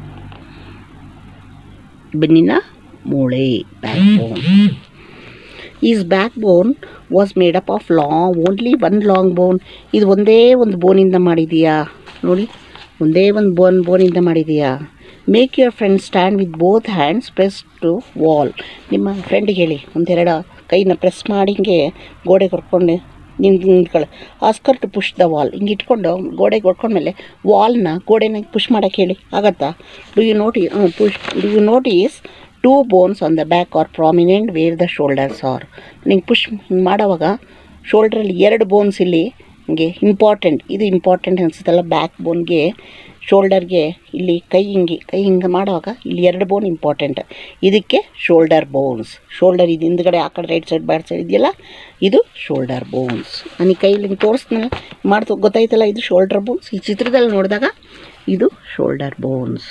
S2: ಬೆನ್ನಿನ ಮೂಳೆ backbone is backbone was made up of long only one long bone ಇದು ಒಂದೇ ಒಂದು ಬೋನಿಂದ ಮಾಡಿದೀಯಾ ನೋಡಿ ಒಂದೇ ಒಂದು ಬೋನ್ ಬೋನಿಂದ ಮಾಡಿದೀಯಾ make your friend stand with both hands press to wall ನಿಮ್ಮ ಫ್ರೆಂಡಿಗೆ ಹೇಳಿ ಒಂದೆರಡು ಕೈನ ಪ್ರೆಸ್ ಮಾಡಿ ಹಿಂಗೆ ಗೋಡೆ ಹೊಡ್ಕೊಂಡು ನಿಂಗೆ ನಿಂತ್ಕೊಳ್ಳಿ ask her to push the wall ಹಿಂಗೆ ಇಟ್ಕೊಂಡು ಗೋಡೆಗೆ ಹೊಡ್ಕೊಂಡ್ಮೇಲೆ ವಾಲ್ನ ಗೋಡೆನ ಪುಷ್ ಮಾಡೋಕ್ಕೆ ಹೇಳಿ ಆಗತ್ತಾ do you notice push do you notice two bones on the back are prominent where the shoulders are ನಿಂಗೆ ಪುಷ್ ಹಿಂಗೆ ಮಾಡೋವಾಗ ಶೋಲ್ಡ್ರಲ್ಲಿ ಎರಡು ಬೋನ್ಸ್ ಇಲ್ಲಿ ಹಿಂಗೆ ಇಂಪಾರ್ಟೆಂಟ್ ಇದು ಇಂಪಾರ್ಟೆಂಟ್ ಅನಿಸುತ್ತಲ್ಲ ಬ್ಯಾಕ್ ಬೋನ್ಗೆ ಶೋಲ್ಡರ್ಗೆ ಇಲ್ಲಿ ಕೈ ಹಿಂಗೆ ಕೈ ಹಿಂಗೆ ಮಾಡುವಾಗ ಇಲ್ಲಿ ಎರಡು ಬೋನ್ ಇಂಪಾರ್ಟೆಂಟ್ ಇದಕ್ಕೆ ಶೋಲ್ಡರ್ ಬೋನ್ಸ್ ಶೋಲ್ಡರ್ ಇದು ಹಿಂದ್ಗಡೆ ಆ ಕಡೆ ರೈಟ್ ಸೈಡ್ ಬ್ಯಾಕ್ ಸೈಡ್ ಇದೆಯಲ್ಲ ಇದು ಶೋಲ್ಡರ್ ಬೋನ್ಸ್ ನಾನು ಈ ಕೈಯಲ್ಲಿ ಹಿಂಗೆ ತೋರಿಸ್ತೀನಿ ಮಾಡ್ತು ಗೊತ್ತಾಯ್ತಲ್ಲ ಇದು ಶೋಲ್ಡರ್ ಬೋನ್ಸ್ ಈ ಚಿತ್ರದಲ್ಲಿ ನೋಡಿದಾಗ ಇದು ಶೋಲ್ಡರ್ ಬೋನ್ಸ್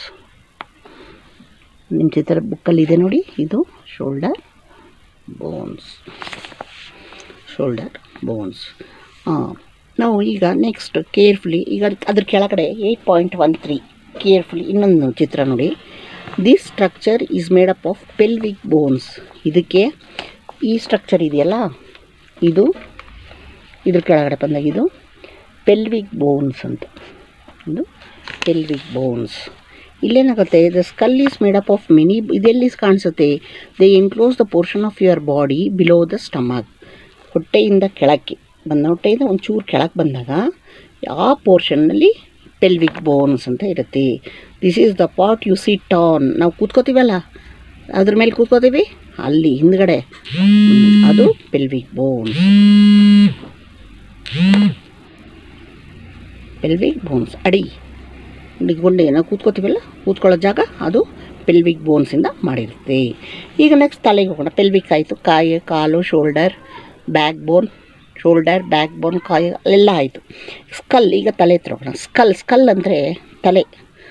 S2: ನಿಮ್ಮ ಚಿತ್ರ ಬುಕ್ಕಲ್ಲಿ ಇದೆ ನೋಡಿ ಇದು ಶೋಲ್ಡರ್ ಬೋನ್ಸ್ ಶೋಲ್ಡರ್ ಬೋನ್ಸ್ ಹಾಂ ನಾವು ಈಗ ನೆಕ್ಸ್ಟ್ ಕೇರ್ಫುಲಿ ಈಗ ಅದ್ರ ಕೆಳಗಡೆ eight point one three carefully ಇನ್ನೊಂದು ಚಿತ್ರ ನೋಡಿ this structure is made up of pelvic bones ಇದಕ್ಕೆ ಈ ಸ್ಟ್ರಕ್ಚರ್ ಇದೆಯಲ್ಲ ಇದು ಇದ್ರ ಕೆಳಗಡೆ ಬಂದಾಗ ಇದು ಪೆಲ್ವಿಕ್ ಬೋನ್ಸ್ ಅಂತ ಇದು ಪೆಲ್ವಿಕ್ ಬೋನ್ಸ್ ಇಲ್ಲೇನಾಗುತ್ತೆ the skull is made up of many ಇದೆಲ್ಲಿ ಕಾಣಿಸುತ್ತೆ they enclose the portion of your body below the stomach ಹೊಟ್ಟೆಯಿಂದ ಕೆಳಕ್ಕೆ ಬಂದ ಹೊಟ್ಟೆಯಿಂದ ಒಂಚೂರು ಕೆಳಕ್ಕೆ ಬಂದಾಗ ಆ ಪೋರ್ಷನ್ನಲ್ಲಿ ಪೆಲ್ವಿಕ್ ಬೋನ್ಸ್ ಅಂತ ಇರುತ್ತೆ this is the part you sit on ನಾವು ಕೂತ್ಕೋತೀವಲ್ಲ ಅದ್ರ ಮೇಲೆ ಕೂತ್ಕೋತೀವಿ ಅಲ್ಲಿ ಹಿಂದ್ಗಡೆ ಹ್ಮ್, ಅದು ಪೆಲ್ವಿಕ್ ಬೋನ್ಸ್ ಪೆಲ್ವಿಕ್ ಬೋನ್ಸ್ ಅಡಿ ನಿಗೊಂಡು ನಾವು ಕೂತ್ಕೋತೀವಲ್ಲ ಕೂತ್ಕೊಳ್ಳೋ ಜಾಗ ಅದು ಪೆಲ್ವಿಕ್ ಬೋನ್ಸಿಂದ ಮಾಡಿರುತ್ತೆ ಈಗ ನೆಕ್ಸ್ಟ್ ತಲೆಗೆ ಹೋಗೋಣ ಪೆಲ್ವಿಕ್ ಆಯಿತು ಕಾಯಿ ಕಾಲು shoulder backbone shoulder backbone ಕಾಯಿ ಎಲ್ಲ ಆಯಿತು ಸ್ಕಲ್ ಈಗ ತಲೆ ಹತ್ರ ಹೋಗೋಣ ಸ್ಕಲ್ ಸ್ಕಲ್ ಅಂದರೆ ತಲೆ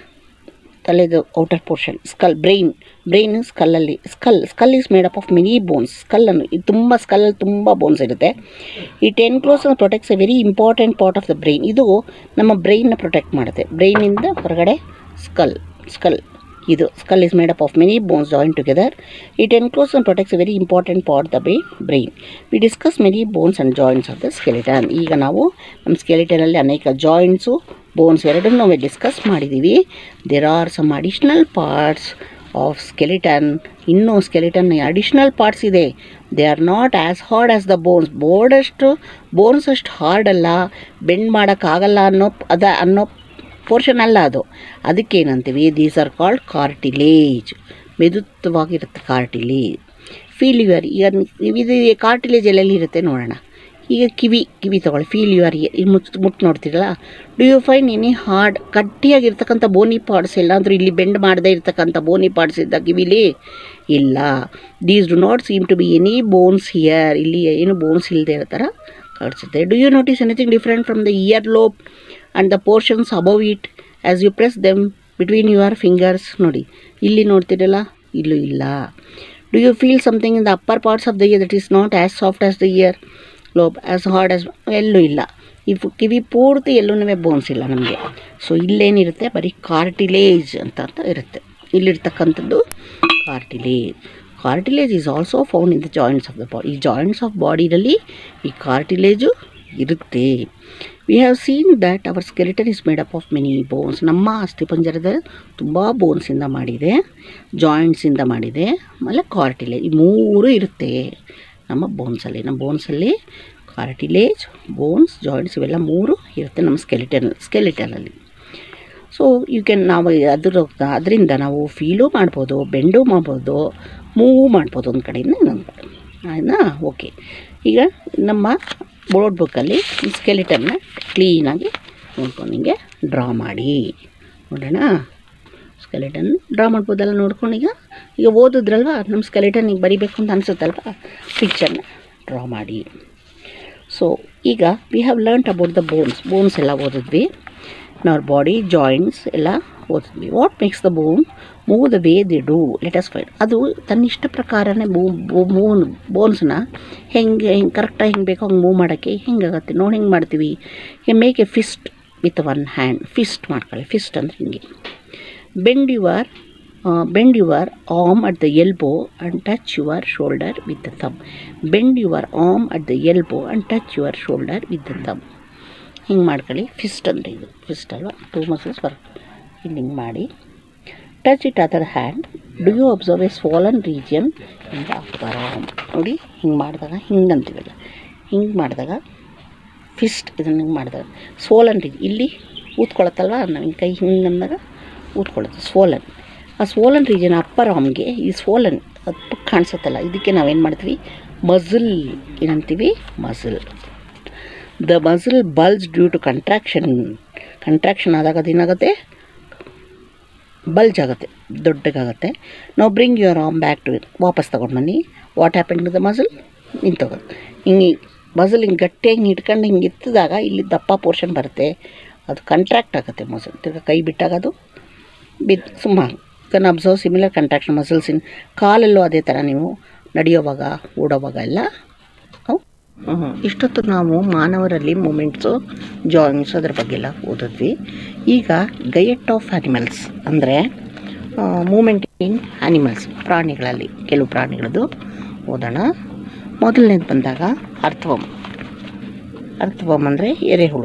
S2: ತಲೆದು outer portion skull brain brain ಸ್ಕಲ್ಲಲ್ಲಿ skull skull is made up of many bones ಸ್ಕಲ್ಲನ್ನು ಇದು ತುಂಬ ಸ್ಕಲ್ಲಲ್ಲಿ ತುಂಬ ಬೋನ್ಸ್ ಇರುತ್ತೆ ಈ ten close protects a very important part of the brain ಇದು ನಮ್ಮ ಬ್ರೈನ್ನ ಪ್ರೊಟೆಕ್ಟ್ ಮಾಡುತ್ತೆ ಬ್ರೈನಿಂದ ಹೊರಗಡೆ ಸ್ಕಲ್ ಸ್ಕಲ್ ಇದು skull is made up of many bones join together it enclose and protects a very important part the by brain we discuss many bones and joints of the skeleton ಈಗ ನಾವು ನಮ್ಮ ಸ್ಕೆಲಿಟನಲ್ಲಿ ಅನೇಕ joints bones ಎರಡನ್ನೂ ನಾವು discuss ಮಾಡಿದ್ದೀವಿ there are some additional parts of skeleton ಇನ್ನೂ skeleton additional parts ಇದೆ they are not as hard as the bones ಬೋರ್ಡಷ್ಟು ಬೋನ್ಸ್ ಅಷ್ಟು ಹಾರ್ಡ್ ಅಲ್ಲ ಬೆಂಡ್ ಮಾಡೋಕ್ಕಾಗಲ್ಲ ಅನ್ನೋ ಅದ ಅನ್ನೋ ಪೋರ್ಷನ್ ಅಲ್ಲ ಅದು ಅದಕ್ಕೇನಂತೀವಿ ದೀಸ್ ಆರ್ ಕಾಲ್ಡ್ ಕಾರ್ಟಿಲೇಜ್ ಮೆದುತ್ವವಾಗಿರುತ್ತೆ ಕಾರ್ಟಿಲೇಜ್ ಫೀಲ್ ಯುವರ್ ಈಗ ಇದು ಕಾರ್ಟಿಲೇಜ್ ಎಲ್ಲೆಲ್ಲಿ ಇರುತ್ತೆ ನೋಡೋಣ ಈಗ ಕಿವಿ ಕಿವಿ ತೊಗೊಳ್ಳಿ ಫೀಲ್ ಯುವರ್ ಮುಟ್ ಮುಟ್ಟು ನೋಡ್ತೀರಲ್ಲ do you find any hard ಗಟ್ಟಿಯಾಗಿರ್ತಕ್ಕಂಥ ಬೋನಿ ಪಾರ್ಟ್ಸ್ ಎಲ್ಲ ಅಂದ್ರೆ ಇಲ್ಲಿ ಬೆಂಡ್ ಮಾಡದೇ ಇರ್ತಕ್ಕಂಥ ಬೋನಿ ಪಾರ್ಟ್ಸ್ ಇದ್ದ ಕಿವಿಲಿ ಇಲ್ಲ these do not seem to be any bones here ಇಲ್ಲಿ ಏನು ಬೋನ್ಸ್ ಇಲ್ಲದೆ ಇರೋ ಥರ ಕಾಣಿಸುತ್ತೆ do you notice anything different from the ear lobe and the portions above it as you press them between your fingers ನೋಡಿ ಇಲ್ಲಿ ನೋಡ್ತಿರಲ್ಲ ಇಲ್ಲೂ ಇಲ್ಲ do you feel something in the upper parts of the ear that is not as soft as the ear lobe as hard as ಎಲ್ಲೂ ಇಲ್ಲ ಈ ಫು- ಕಿವಿ ಪೂರ್ತಿ ಎಲ್ಲೂ ಬೋನ್ಸ್ ಇಲ್ಲ ನಮಗೆ ಸೊ ಇಲ್ಲೇನಿರುತ್ತೆ ಬರೀ ಕಾರ್ಟಿಲೇಜ್ ಅಂತ ಅಂತ ಇರುತ್ತೆ ಇಲ್ಲಿರ್ತಕ್ಕಂಥದ್ದು cartilage cartilage is also found in the joints of the body ಈ ಜಾಯಿಂಟ್ಸ್ ಆಫ್ ಬಾಡಿನಲ್ಲಿ ಈ ಕಾರ್ಟಿಲೇಜು ಇರುತ್ತೆ we have seen that our skeleton is made up of many bones ನಮ್ಮ ಅಸ್ಥಿಪಂಜರದ ತುಂಬ ಬೋನ್ಸಿಂದ ಮಾಡಿದೆ ಜಾಯಿಂಟ್ಸಿಂದ ಮಾಡಿದೆ ಆಮೇಲೆ ಕಾರ್ಟಿಲೇಜ್ ಈ ಮೂರು ಇರುತ್ತೆ ನಮ್ಮ ಬೋನ್ಸಲ್ಲಿ ನಮ್ಮ ಬೋನ್ಸಲ್ಲಿ ಕಾರ್ಟಿಲೇಜ್ ಬೋನ್ಸ್ ಜಾಯಿಂಟ್ಸ್ ಇವೆಲ್ಲ ಮೂರು ಇರುತ್ತೆ ನಮ್ಮ ಸ್ಕೆಲಿಟನ್ ಸ್ಕೆಲಿಟನಲ್ಲಿ ಸೊ ಯು ಕ್ಯಾನ್ ನಾವು ಅದ್ರ ಅದರಿಂದ ನಾವು ಫೀಲು ಮಾಡ್ಬೋದು ಬೆಂಡು ಮಾಡ್ಬೋದು ಮೂವ್ ಮಾಡ್ಬೋದು ಒಂದು ಕಡೆಯಿಂದ ಇನ್ನೊಂದು ಕಡೆ ಆಯ್ತಾ ಓಕೆ ಈಗ ನಮ್ಮ ಬೋರ್ಡ್ ಬುಕ್ಕಲ್ಲಿ ಸ್ಕೆಲಿಟನ್ನ ಕ್ಲೀನಾಗಿ ನೋಡ್ಕೊಂಡು ಹಿಂಗೆ ಡ್ರಾ ಮಾಡಿ ನೋಡೋಣ ಸ್ಕೆಲೆಟನ್ ಡ್ರಾ ಮಾಡ್ಬೋದಲ್ಲ ನೋಡ್ಕೊಂಡು ಈಗ ಈಗ ಓದಿದ್ರಲ್ವ ನಮ್ಮ ಸ್ಕೆಲೆಟನ್ ಈಗ ಬರಿಬೇಕು ಅಂತ ಅನಿಸುತ್ತಲ್ವ ಪಿಕ್ಚರ್ನ ಡ್ರಾ ಮಾಡಿ ಸೊ ಈಗ we have learnt about the bones bones ಎಲ್ಲ ಓದಿದ್ವಿ ನವರ್ ಬಾಡಿ ಜಾಯಿಂಟ್ಸ್ ಎಲ್ಲ ಓದಿದ್ವಿ what makes the bone move the way they do let us fight ಅದು ತನ್ನ ಇಷ್ಟ ಪ್ರಕಾರನೇ ಮೂವ್ ಮೂವ್ ಬೋನ್ಸ್ನ ಹೆಂಗೆ ಹಿಂಗೆ ಕರೆಕ್ಟಾಗಿ ಹೆಂಗೆ ಬೇಕೋ ಹಂಗೆ ಮೂವ್ ಮಾಡೋಕ್ಕೆ ಹೆಂಗಾಗತ್ತೆ ನೋಡಿ ಹೆಂಗೆ ಮಾಡ್ತೀವಿ a make a fist with one hand fist ಮಾಡ್ಕೊಳ್ಳಿ ಫಿಸ್ಟ್ ಅಂದರೆ ಹಿಂಗೆ bend your bend your arm at the elbow and touch your shoulder with the thumb bend your arm at the elbow and touch your shoulder with the thumb ಹಿಂಗೆ ಮಾಡ್ಕೊಳ್ಳಿ fist ಅಂದರೆ ಇದು Fist ಅಲ್ವಾ two muscles work ಇಲ್ಲಿ ಹಿಂಗೆ ಮಾಡಿ touch it other hand do you observe a swollen region in the upper arm ನೋಡಿ ಹಿಂಗೆ ಮಾಡಿದಾಗ ಹಿಂಗೆ ಅಂತೀವಲ್ಲ ಹಿಂಗೆ ಮಾಡಿದಾಗ ಫಿಸ್ಟ್ ಇದನ್ನು ಹಿಂಗೆ ಮಾಡಿದಾಗ ಸ್ವೋಲನ್ ರೀಜ್ ಇಲ್ಲಿ ಊದ್ಕೊಳತ್ತಲ್ವ ನಾವು ಹಿಂಗೆ ಕೈ ಹಿಂಗೆ ಅಂದಾಗ ಊದ್ಕೊಳ್ಳುತ್ತೆ ಸ್ವೋಲನ್ ಆ ಸ್ವೋಲನ್ ರೀಜನ್ ಅಪ್ಪರ್ ಆರ್ಮ್ಗೆ ಈ ಸ್ವೋಲನ್ ಅದು ಕಾಣಿಸುತ್ತಲ್ಲ ಇದಕ್ಕೆ ನಾವೇನು ಮಾಡ್ತೀವಿ ಮಝಲ್ ಏನಂತೀವಿ muscle the muscle bulges due to contraction contraction ಆದಾಗ ಅದೇನಾಗುತ್ತೆ ಬಲ್ಜ್ ಆಗುತ್ತೆ ದೊಡ್ಡಗಾಗುತ್ತೆ ನಾವು bring your arm back to it ವಾಪಸ್ ತೊಗೊಂಡು ಬನ್ನಿ what happen to the muscle ನಿಂತೋಗುತ್ತೆ ಹಿಂಗೆ ಮಸಲ್ ಹಿಂಗೆ ಗಟ್ಟಿಯಾಗಿ ಹಿಂಗೆ ಇಟ್ಕೊಂಡು ಹಿಂಗೆ ಎತ್ತಿದಾಗ ಇಲ್ಲಿ ದಪ್ಪ ಪೋರ್ಷನ್ ಬರುತ್ತೆ ಅದು ಕಂಟ್ರಾಕ್ಟ್ ಆಗುತ್ತೆ ಮಸಲ್ ತಿರ್ಗಿ ಕೈ ಬಿಟ್ಟಾಗ ಅದು ಬಿತ್ ಸುಮಾರು can observe similar contraction muscles in ಕಾಲಲ್ಲೂ ಅದೇ ಥರ ನೀವು ನಡೆಯೋವಾಗ ಓಡೋವಾಗ ಎಲ್ಲ ಅವು ಇಷ್ಟೊತ್ತು ನಾವು ಮಾನವರಲ್ಲಿ ಮೂಮೆಂಟ್ಸು ಜಾಯಿಂಟ್ಸ್ ಅದ್ರ ಬಗ್ಗೆ ಎಲ್ಲ ಓದಿದ್ವಿ ಈಗ ಗಯೆಟ್ ಆಫ್ ಆ್ಯನಿಮಲ್ಸ್ ಅಂದರೆ ಮೂಮೆಂಟ್ ಇನ್ ಆ್ಯನಿಮಲ್ಸ್ ಪ್ರಾಣಿಗಳಲ್ಲಿ ಕೆಲವು ಪ್ರಾಣಿಗಳದ್ದು ಓದೋಣ ಮೊದಲನೇದು ಬಂದಾಗ ಅರ್ಥವಮ್ ಅರ್ಥವಮ್ ಅಂದರೆ ಎರೆಹುಳು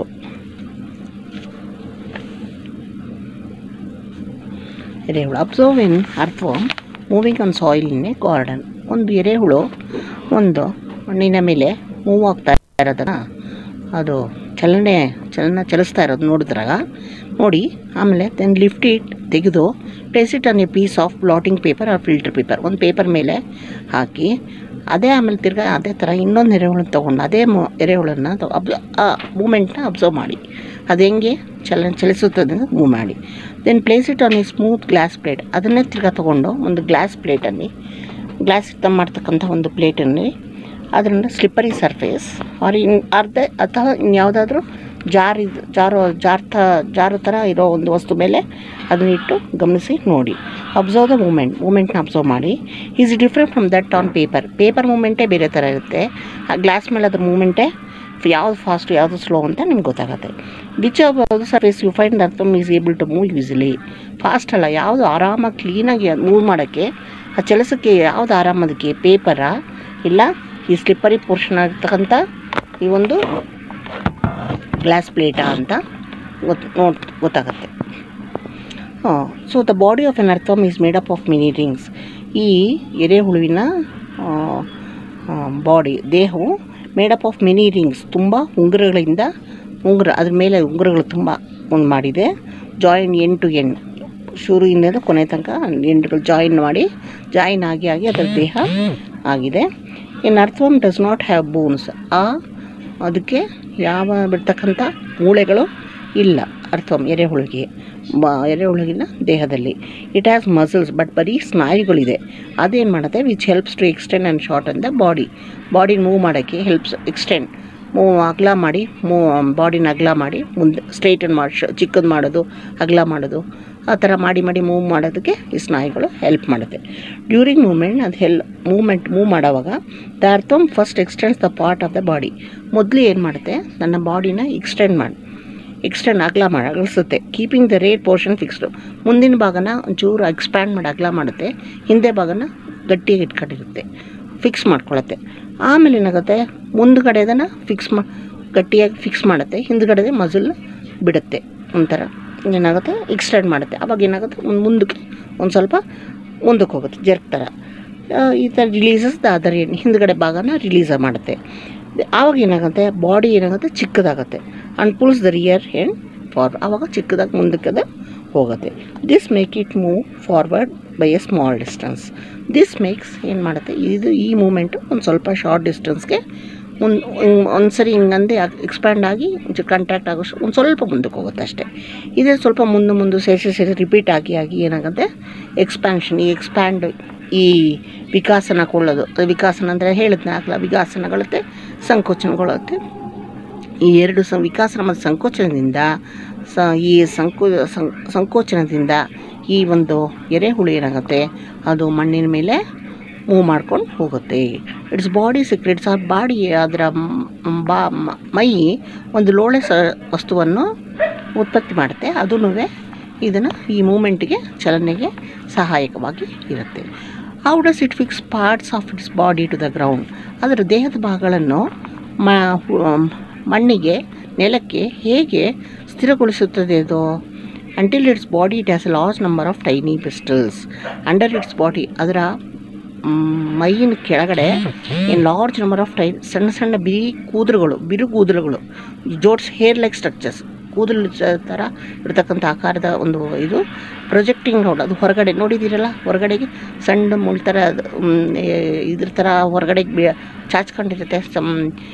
S2: ಎರೆಹುಳು observe in earthworm moving on soil in a garden ಒಂದು ಎರೆಹುಳು ಒಂದು ಮಣ್ಣಿನ ಮೇಲೆ ಮೂವ್ ಆಗ್ತಾ ಇರೋದನ್ನು ಅದು ಚಲನೆ ಚಲನ ಚಲಿಸ್ತಾ ಇರೋದು ನೋಡಿದ್ರಾಗ ನೋಡಿ ಆಮೇಲೆ ದೆನ್ ಲಿಫ್ಟ್ ಇಟ್ ತೆಗೆದು place it on a piece of blotting paper or filter paper ಒಂದು ಪೇಪರ್ ಮೇಲೆ ಹಾಕಿ ಅದೇ ಆಮೇಲೆ ತಿರ್ಗಾ ಅದೇ ಥರ ಇನ್ನೊಂದು ಎರೆಹುಳನ್ನ ತೊಗೊಂಡು ಅದೇ ಮು ಎರೆಹುಳನ್ನ ತೊ ಅಬ್ ಆ ಮೂಮೆಂಟ್ನ ಅಬ್ಸರ್ವ್ ಮಾಡಿ ಅದು ಹೆಂಗೆ ಚಲನ ಚಲಿಸುತ್ತದೆ ಮೂವ್ ಮಾಡಿ then place it on a smooth glass plate ಅದನ್ನೇ ತಿರ್ಗಾ ತೊಗೊಂಡು ಒಂದು ಗ್ಲಾಸ್ ಪ್ಲೇಟಲ್ಲಿ ಗ್ಲಾಸ್ ಇತ್ತ ಮಾಡ್ತಕ್ಕಂಥ ಒಂದು ಪ್ಲೇಟಲ್ಲಿ ಅದರಿಂದ ಸ್ಲಿಪ್ಪರಿ ಸರ್ಫೇಸ್ ಆರ್ ಇನ್ ಅರ್ಧ ಅಥವಾ ಇನ್ಯಾವುದಾದ್ರೂ ಜಾರ್ ಇದು ಜಾರೋ ಜಾರ್ಥ ಜಾರು ಥರ ಇರೋ ಒಂದು ವಸ್ತು ಮೇಲೆ ಅದನ್ನ ಇಟ್ಟು ಗಮನಿಸಿ ನೋಡಿ ಅಬ್ಸರ್ವ್ ದ ಮೂಮೆಂಟ್ ಮೂಮೆಂಟ್ನ ಅಬ್ಸರ್ವ್ ಮಾಡಿ is different from that on paper paper ಮೂಮೆಂಟೇ ಬೇರೆ ಥರ ಇರುತ್ತೆ ಆ ಗ್ಲಾಸ್ ಮೇಲೆ ಅದ್ರ ಮೂಮೆಂಟೇ ಯಾವ್ದು ಫಾಸ್ಟು ಯಾವುದು ಸ್ಲೋ ಅಂತ ನಿಮ್ಗೆ ಗೊತ್ತಾಗುತ್ತೆ which of surface you find earthworm is able to move easily fast ಅಲ್ಲ ಯಾವುದು ಆರಾಮಾಗಿ ಕ್ಲೀನಾಗಿ ಮೂವ್ ಮಾಡೋಕ್ಕೆ ಆ ಕೆಲಸಕ್ಕೆ ಯಾವುದು ಆರಾಮದಕ್ಕೆ ಪೇಪರಾ ಇಲ್ಲ ಈ ಸ್ಲಿಪ್ಪರಿ ಪೋರ್ಷನ್ ಆಗಿರ್ತಕ್ಕಂಥ ಈ ಒಂದು ಗ್ಲಾಸ್ ಪ್ಲೇಟಾ ಅಂತ ಗೊತ್ತು ನೋಡ್ ಗೊತ್ತಾಗುತ್ತೆ so the body of an earthworm is made up of many rings ಈ ಎರೆಹುಳುವಿನ ಬಾಡಿ ದೇಹವು ಮೇಡಪ್ ಆಫ್ ಮಿನಿ ರಿಂಗ್ಸ್ ತುಂಬ ಉಂಗುರಗಳಿಂದ ಉಂಗುರ ಅದ್ರ ಮೇಲೆ ಉಂಗುರಗಳು ತುಂಬ ಒಂದು ಮಾಡಿದೆ ಜಾಯಿನ್ ಎನ್ ಟು ಎನ್ ಶುರುವಿನಿಂದ ಕೊನೆ ತನಕ ಎಂಡ್ಗಳು ಜಾಯಿನ್ ಮಾಡಿ ಜಾಯಿನ್ ಆಗಿ ಆಗಿ ಅದರ ದೇಹ ಆಗಿದೆ in earthworm does not have bones ಆ ಅದಕ್ಕೆ ಯಾವ ಬಿಡ್ತಕ್ಕಂಥ ಮೂಳೆಗಳು ಇಲ್ಲ ಅರ್ಥವಮ್ ಎರೆಹುಳುಗೆ ಬ ಎರೆಹುಳುಗಿನ ದೇಹದಲ್ಲಿ ಇಟ್ ಹ್ಯಾಸ್ ಮಸಲ್ಸ್ ಬಟ್ ಬರೀ ಸ್ನಾಯುಗಳಿದೆ ಅದೇನು ಮಾಡುತ್ತೆ which helps to extend and short ಅಂತ ಬಾಡಿ ಬಾಡಿನ ಮೂವ್ ಮಾಡೋಕ್ಕೆ ಹೆಲ್ಪ್ಸ್ ಎಕ್ಸ್ಟೆಂಡ್ ಮೂವ್ ಅಗಲ ಮಾಡಿ ಮೂವ್ ಬಾಡಿನ ಅಗಲ ಮಾಡಿ ಮುಂದೆ ಸ್ಟ್ರೈಟನ್ ಮಾಡಿ ಚಿಕ್ಕದು ಮಾಡೋದು ಅಗಲ ಮಾಡೋದು ಆ ಥರ ಮಾಡಿ ಮಾಡಿ ಮೂವ್ ಮಾಡೋದಕ್ಕೆ ಈ ಸ್ನಾಯುಗಳು ಹೆಲ್ಪ್ ಮಾಡುತ್ತೆ ಡ್ಯೂರಿಂಗ್ ಮೂಮೆಂಟ್ ಅದು ಹೆಲ್ ಮೂಮೆಂಟ್ ಮೂವ್ ಮಾಡೋವಾಗ the earthworm first extends the part of the body ಮೊದಲು ಏನು ಮಾಡುತ್ತೆ ನನ್ನ ಬಾಡಿನ ಎಕ್ಸ್ಟೆಂಡ್ ಮಾಡಿ ಎಕ್ಸ್ಟೆಂಡ್ ಅಗಲ ಮಾಡಿ ಅಗಲಿಸುತ್ತೆ keeping the rear portion fixed ಮುಂದಿನ ಭಾಗನ ಒಂಚೂರು ಎಕ್ಸ್ಪ್ಯಾಂಡ್ ಮಾಡಿ ಅಗಲ ಮಾಡುತ್ತೆ ಹಿಂದೆ ಭಾಗನ ಗಟ್ಟಿಯಾಗಿ ಇಟ್ಕೊಂಡಿರುತ್ತೆ ಫಿಕ್ಸ್ ಮಾಡ್ಕೊಳತ್ತೆ ಆಮೇಲೆ ಏನಾಗುತ್ತೆ ಮುಂದ್ಗಡೆ ಅದನ್ನು ಫಿಕ್ಸ್ ಮಾ ಗಟ್ಟಿಯಾಗಿ ಫಿಕ್ಸ್ ಮಾಡುತ್ತೆ ಹಿಂದ್ಗಡೆ ಮಜಲ್ ಬಿಡುತ್ತೆ ಒಂಥರ ಏನಾಗುತ್ತೆ ಎಕ್ಸ್ಟೆಂಡ್ ಮಾಡುತ್ತೆ ಅವಾಗ ಏನಾಗುತ್ತೆ ಒಂದು ಮುಂದಕ್ಕೆ ಒಂದು ಸ್ವಲ್ಪ ಮುಂದಕ್ಕೆ ಹೋಗುತ್ತೆ ಜರ್ಕ್ ಥರ ಆ, ಈ ಥರ ರಿಲೀಸಸ್ ದ ಅದರ್ ಏನು ಹಿಂದ್ಗಡೆ ಭಾಗನ ರಿಲೀಸ್ ಮಾಡುತ್ತೆ ಆವಾಗ ಏನಾಗುತ್ತೆ ಬಾಡಿ ಏನಾಗುತ್ತೆ ಚಿಕ್ಕದಾಗುತ್ತೆ and pulls the rear end for ಆವಾಗ ಚಿಕ್ಕದಾಗಿ ಮುಂದಕ್ಕೆ ಅದು ಹೋಗುತ್ತೆ this make it move forward by a small distance this makes ಏನು ಮಾಡುತ್ತೆ ಇದು ಈ ಮೂಮೆಂಟು ಒಂದು ಸ್ವಲ್ಪ ಶಾರ್ಟ್ ಡಿಸ್ಟೆನ್ಸ್ಗೆ ಒಂದು ಒಂದು ಸರಿ ಹಿಂಗಂದೆ ಎಕ್ಸ್ಪ್ಯಾಂಡ್ ಆಗಿ ಕಾಂಟ್ಯಾಕ್ಟ್ ಆಗೋ ಒಂದು ಸ್ವಲ್ಪ ಮುಂದಕ್ಕೆ ಹೋಗುತ್ತೆ ಅಷ್ಟೇ ಇದೇ ಸ್ವಲ್ಪ ಮುಂದೆ ಮುಂದೆ ಸೇರಿಸಿ ಸೇರಿ ರಿಪೀಟ್ ಆಗಿ ಆಗಿ ಏನಾಗುತ್ತೆ ಎಕ್ಸ್ಪ್ಯಾನ್ಷನ್ ಈ ಎಕ್ಸ್ಪ್ಯಾಂಡ್ ಈ ವಿಕಾಸನಗೊಳ್ಳೋದು ಅದು ವಿಕಾಸನ ಅಂದರೆ ಹೇಳಿದ್ನ ಆಗಲ್ಲ ವಿಕಾಸನಗೊಳ್ಳುತ್ತೆ ಸಂಕೋಚನಗೊಳ್ಳುತ್ತೆ ಈ ಎರಡು ಸ ವಿಕಾಸನ ಮತ್ತು ಸಂಕೋಚನದಿಂದ ಸ ಈ ಸಂಕೋ ಸಂ- ಸಂಕೋಚನದಿಂದ ಈ ಒಂದು ಎರೆಹುಳು ಏನಾಗುತ್ತೆ ಅದು ಮಣ್ಣಿನ ಮೇಲೆ ಮೂವ್ ಮಾಡ್ಕೊಂಡು ಹೋಗುತ್ತೆ ಇಟ್ಸ್ ಬಾಡಿ ಸೀಕ್ರೆಟ್ಸ್ ಆ ಬಾಡಿ ಅದರ ಮ್- ಬಾ ಮ- ಮೈ ಒಂದು ಲೋಳೆ ಸ ವಸ್ತುವನ್ನು ಉತ್ಪತ್ತಿ ಮಾಡುತ್ತೆ ಅದೂ ಇದನ್ನು ಈ ಮೂಮೆಂಟ್ಗೆ ಚಲನೆಗೆ ಸಹಾಯಕವಾಗಿ ಇರುತ್ತೆ how does it fix parts of its body to the ground ಅದರ ದೇಹದ ಭಾಗಗಳನ್ನು ಮ ಹು- ಮಣ್ಣಿಗೆ ನೆಲಕ್ಕೆ ಹೇಗೆ ಸ್ಥಿರಗೊಳಿಸುತ್ತದೆ ಅದು until its body it has a large number of tiny pistils under its body ಅದರ ಮ್, ಮೈಯಿನ ಕೆಳಗಡೆ ಏನು ಲಾರ್ಜ್ ನಂಬರ್ ಆಫ್ ಟೈ ಸಣ್ಣ ಸಣ್ಣ ಬಿರಿ ಕೂದಲುಗಳು ಬಿರು ಕೂದಲುಗಳು ಜೋಡ್ಸ್ ಹೇರ್ ಲೈಕ್ ಸ್ಟ್ರಕ್ಚರ್ಸ್ ಕೂದಲು ಚ- ಥರ ಇರ್ತಕ್ಕಂಥ ಆಕಾರದ ಒಂದು ಇದು ಪ್ರೊಜೆಕ್ಟಿಂಗ್ ರೋಡ್ ಅದು ಹೊರಗಡೆ ನೋಡಿದ್ದೀರಲ್ಲ ಹೊರಗಡೆಗೆ ಸಣ್ಣ ಮುಳ್ ಥರ ಅದು, ಮ್, ಏ- ಇದ್ರ ಥರ ಹೊರಗಡೆ ಬಿ- ಚಾಚ್ಕೊಂಡಿರುತ್ತೆ ಸಮ್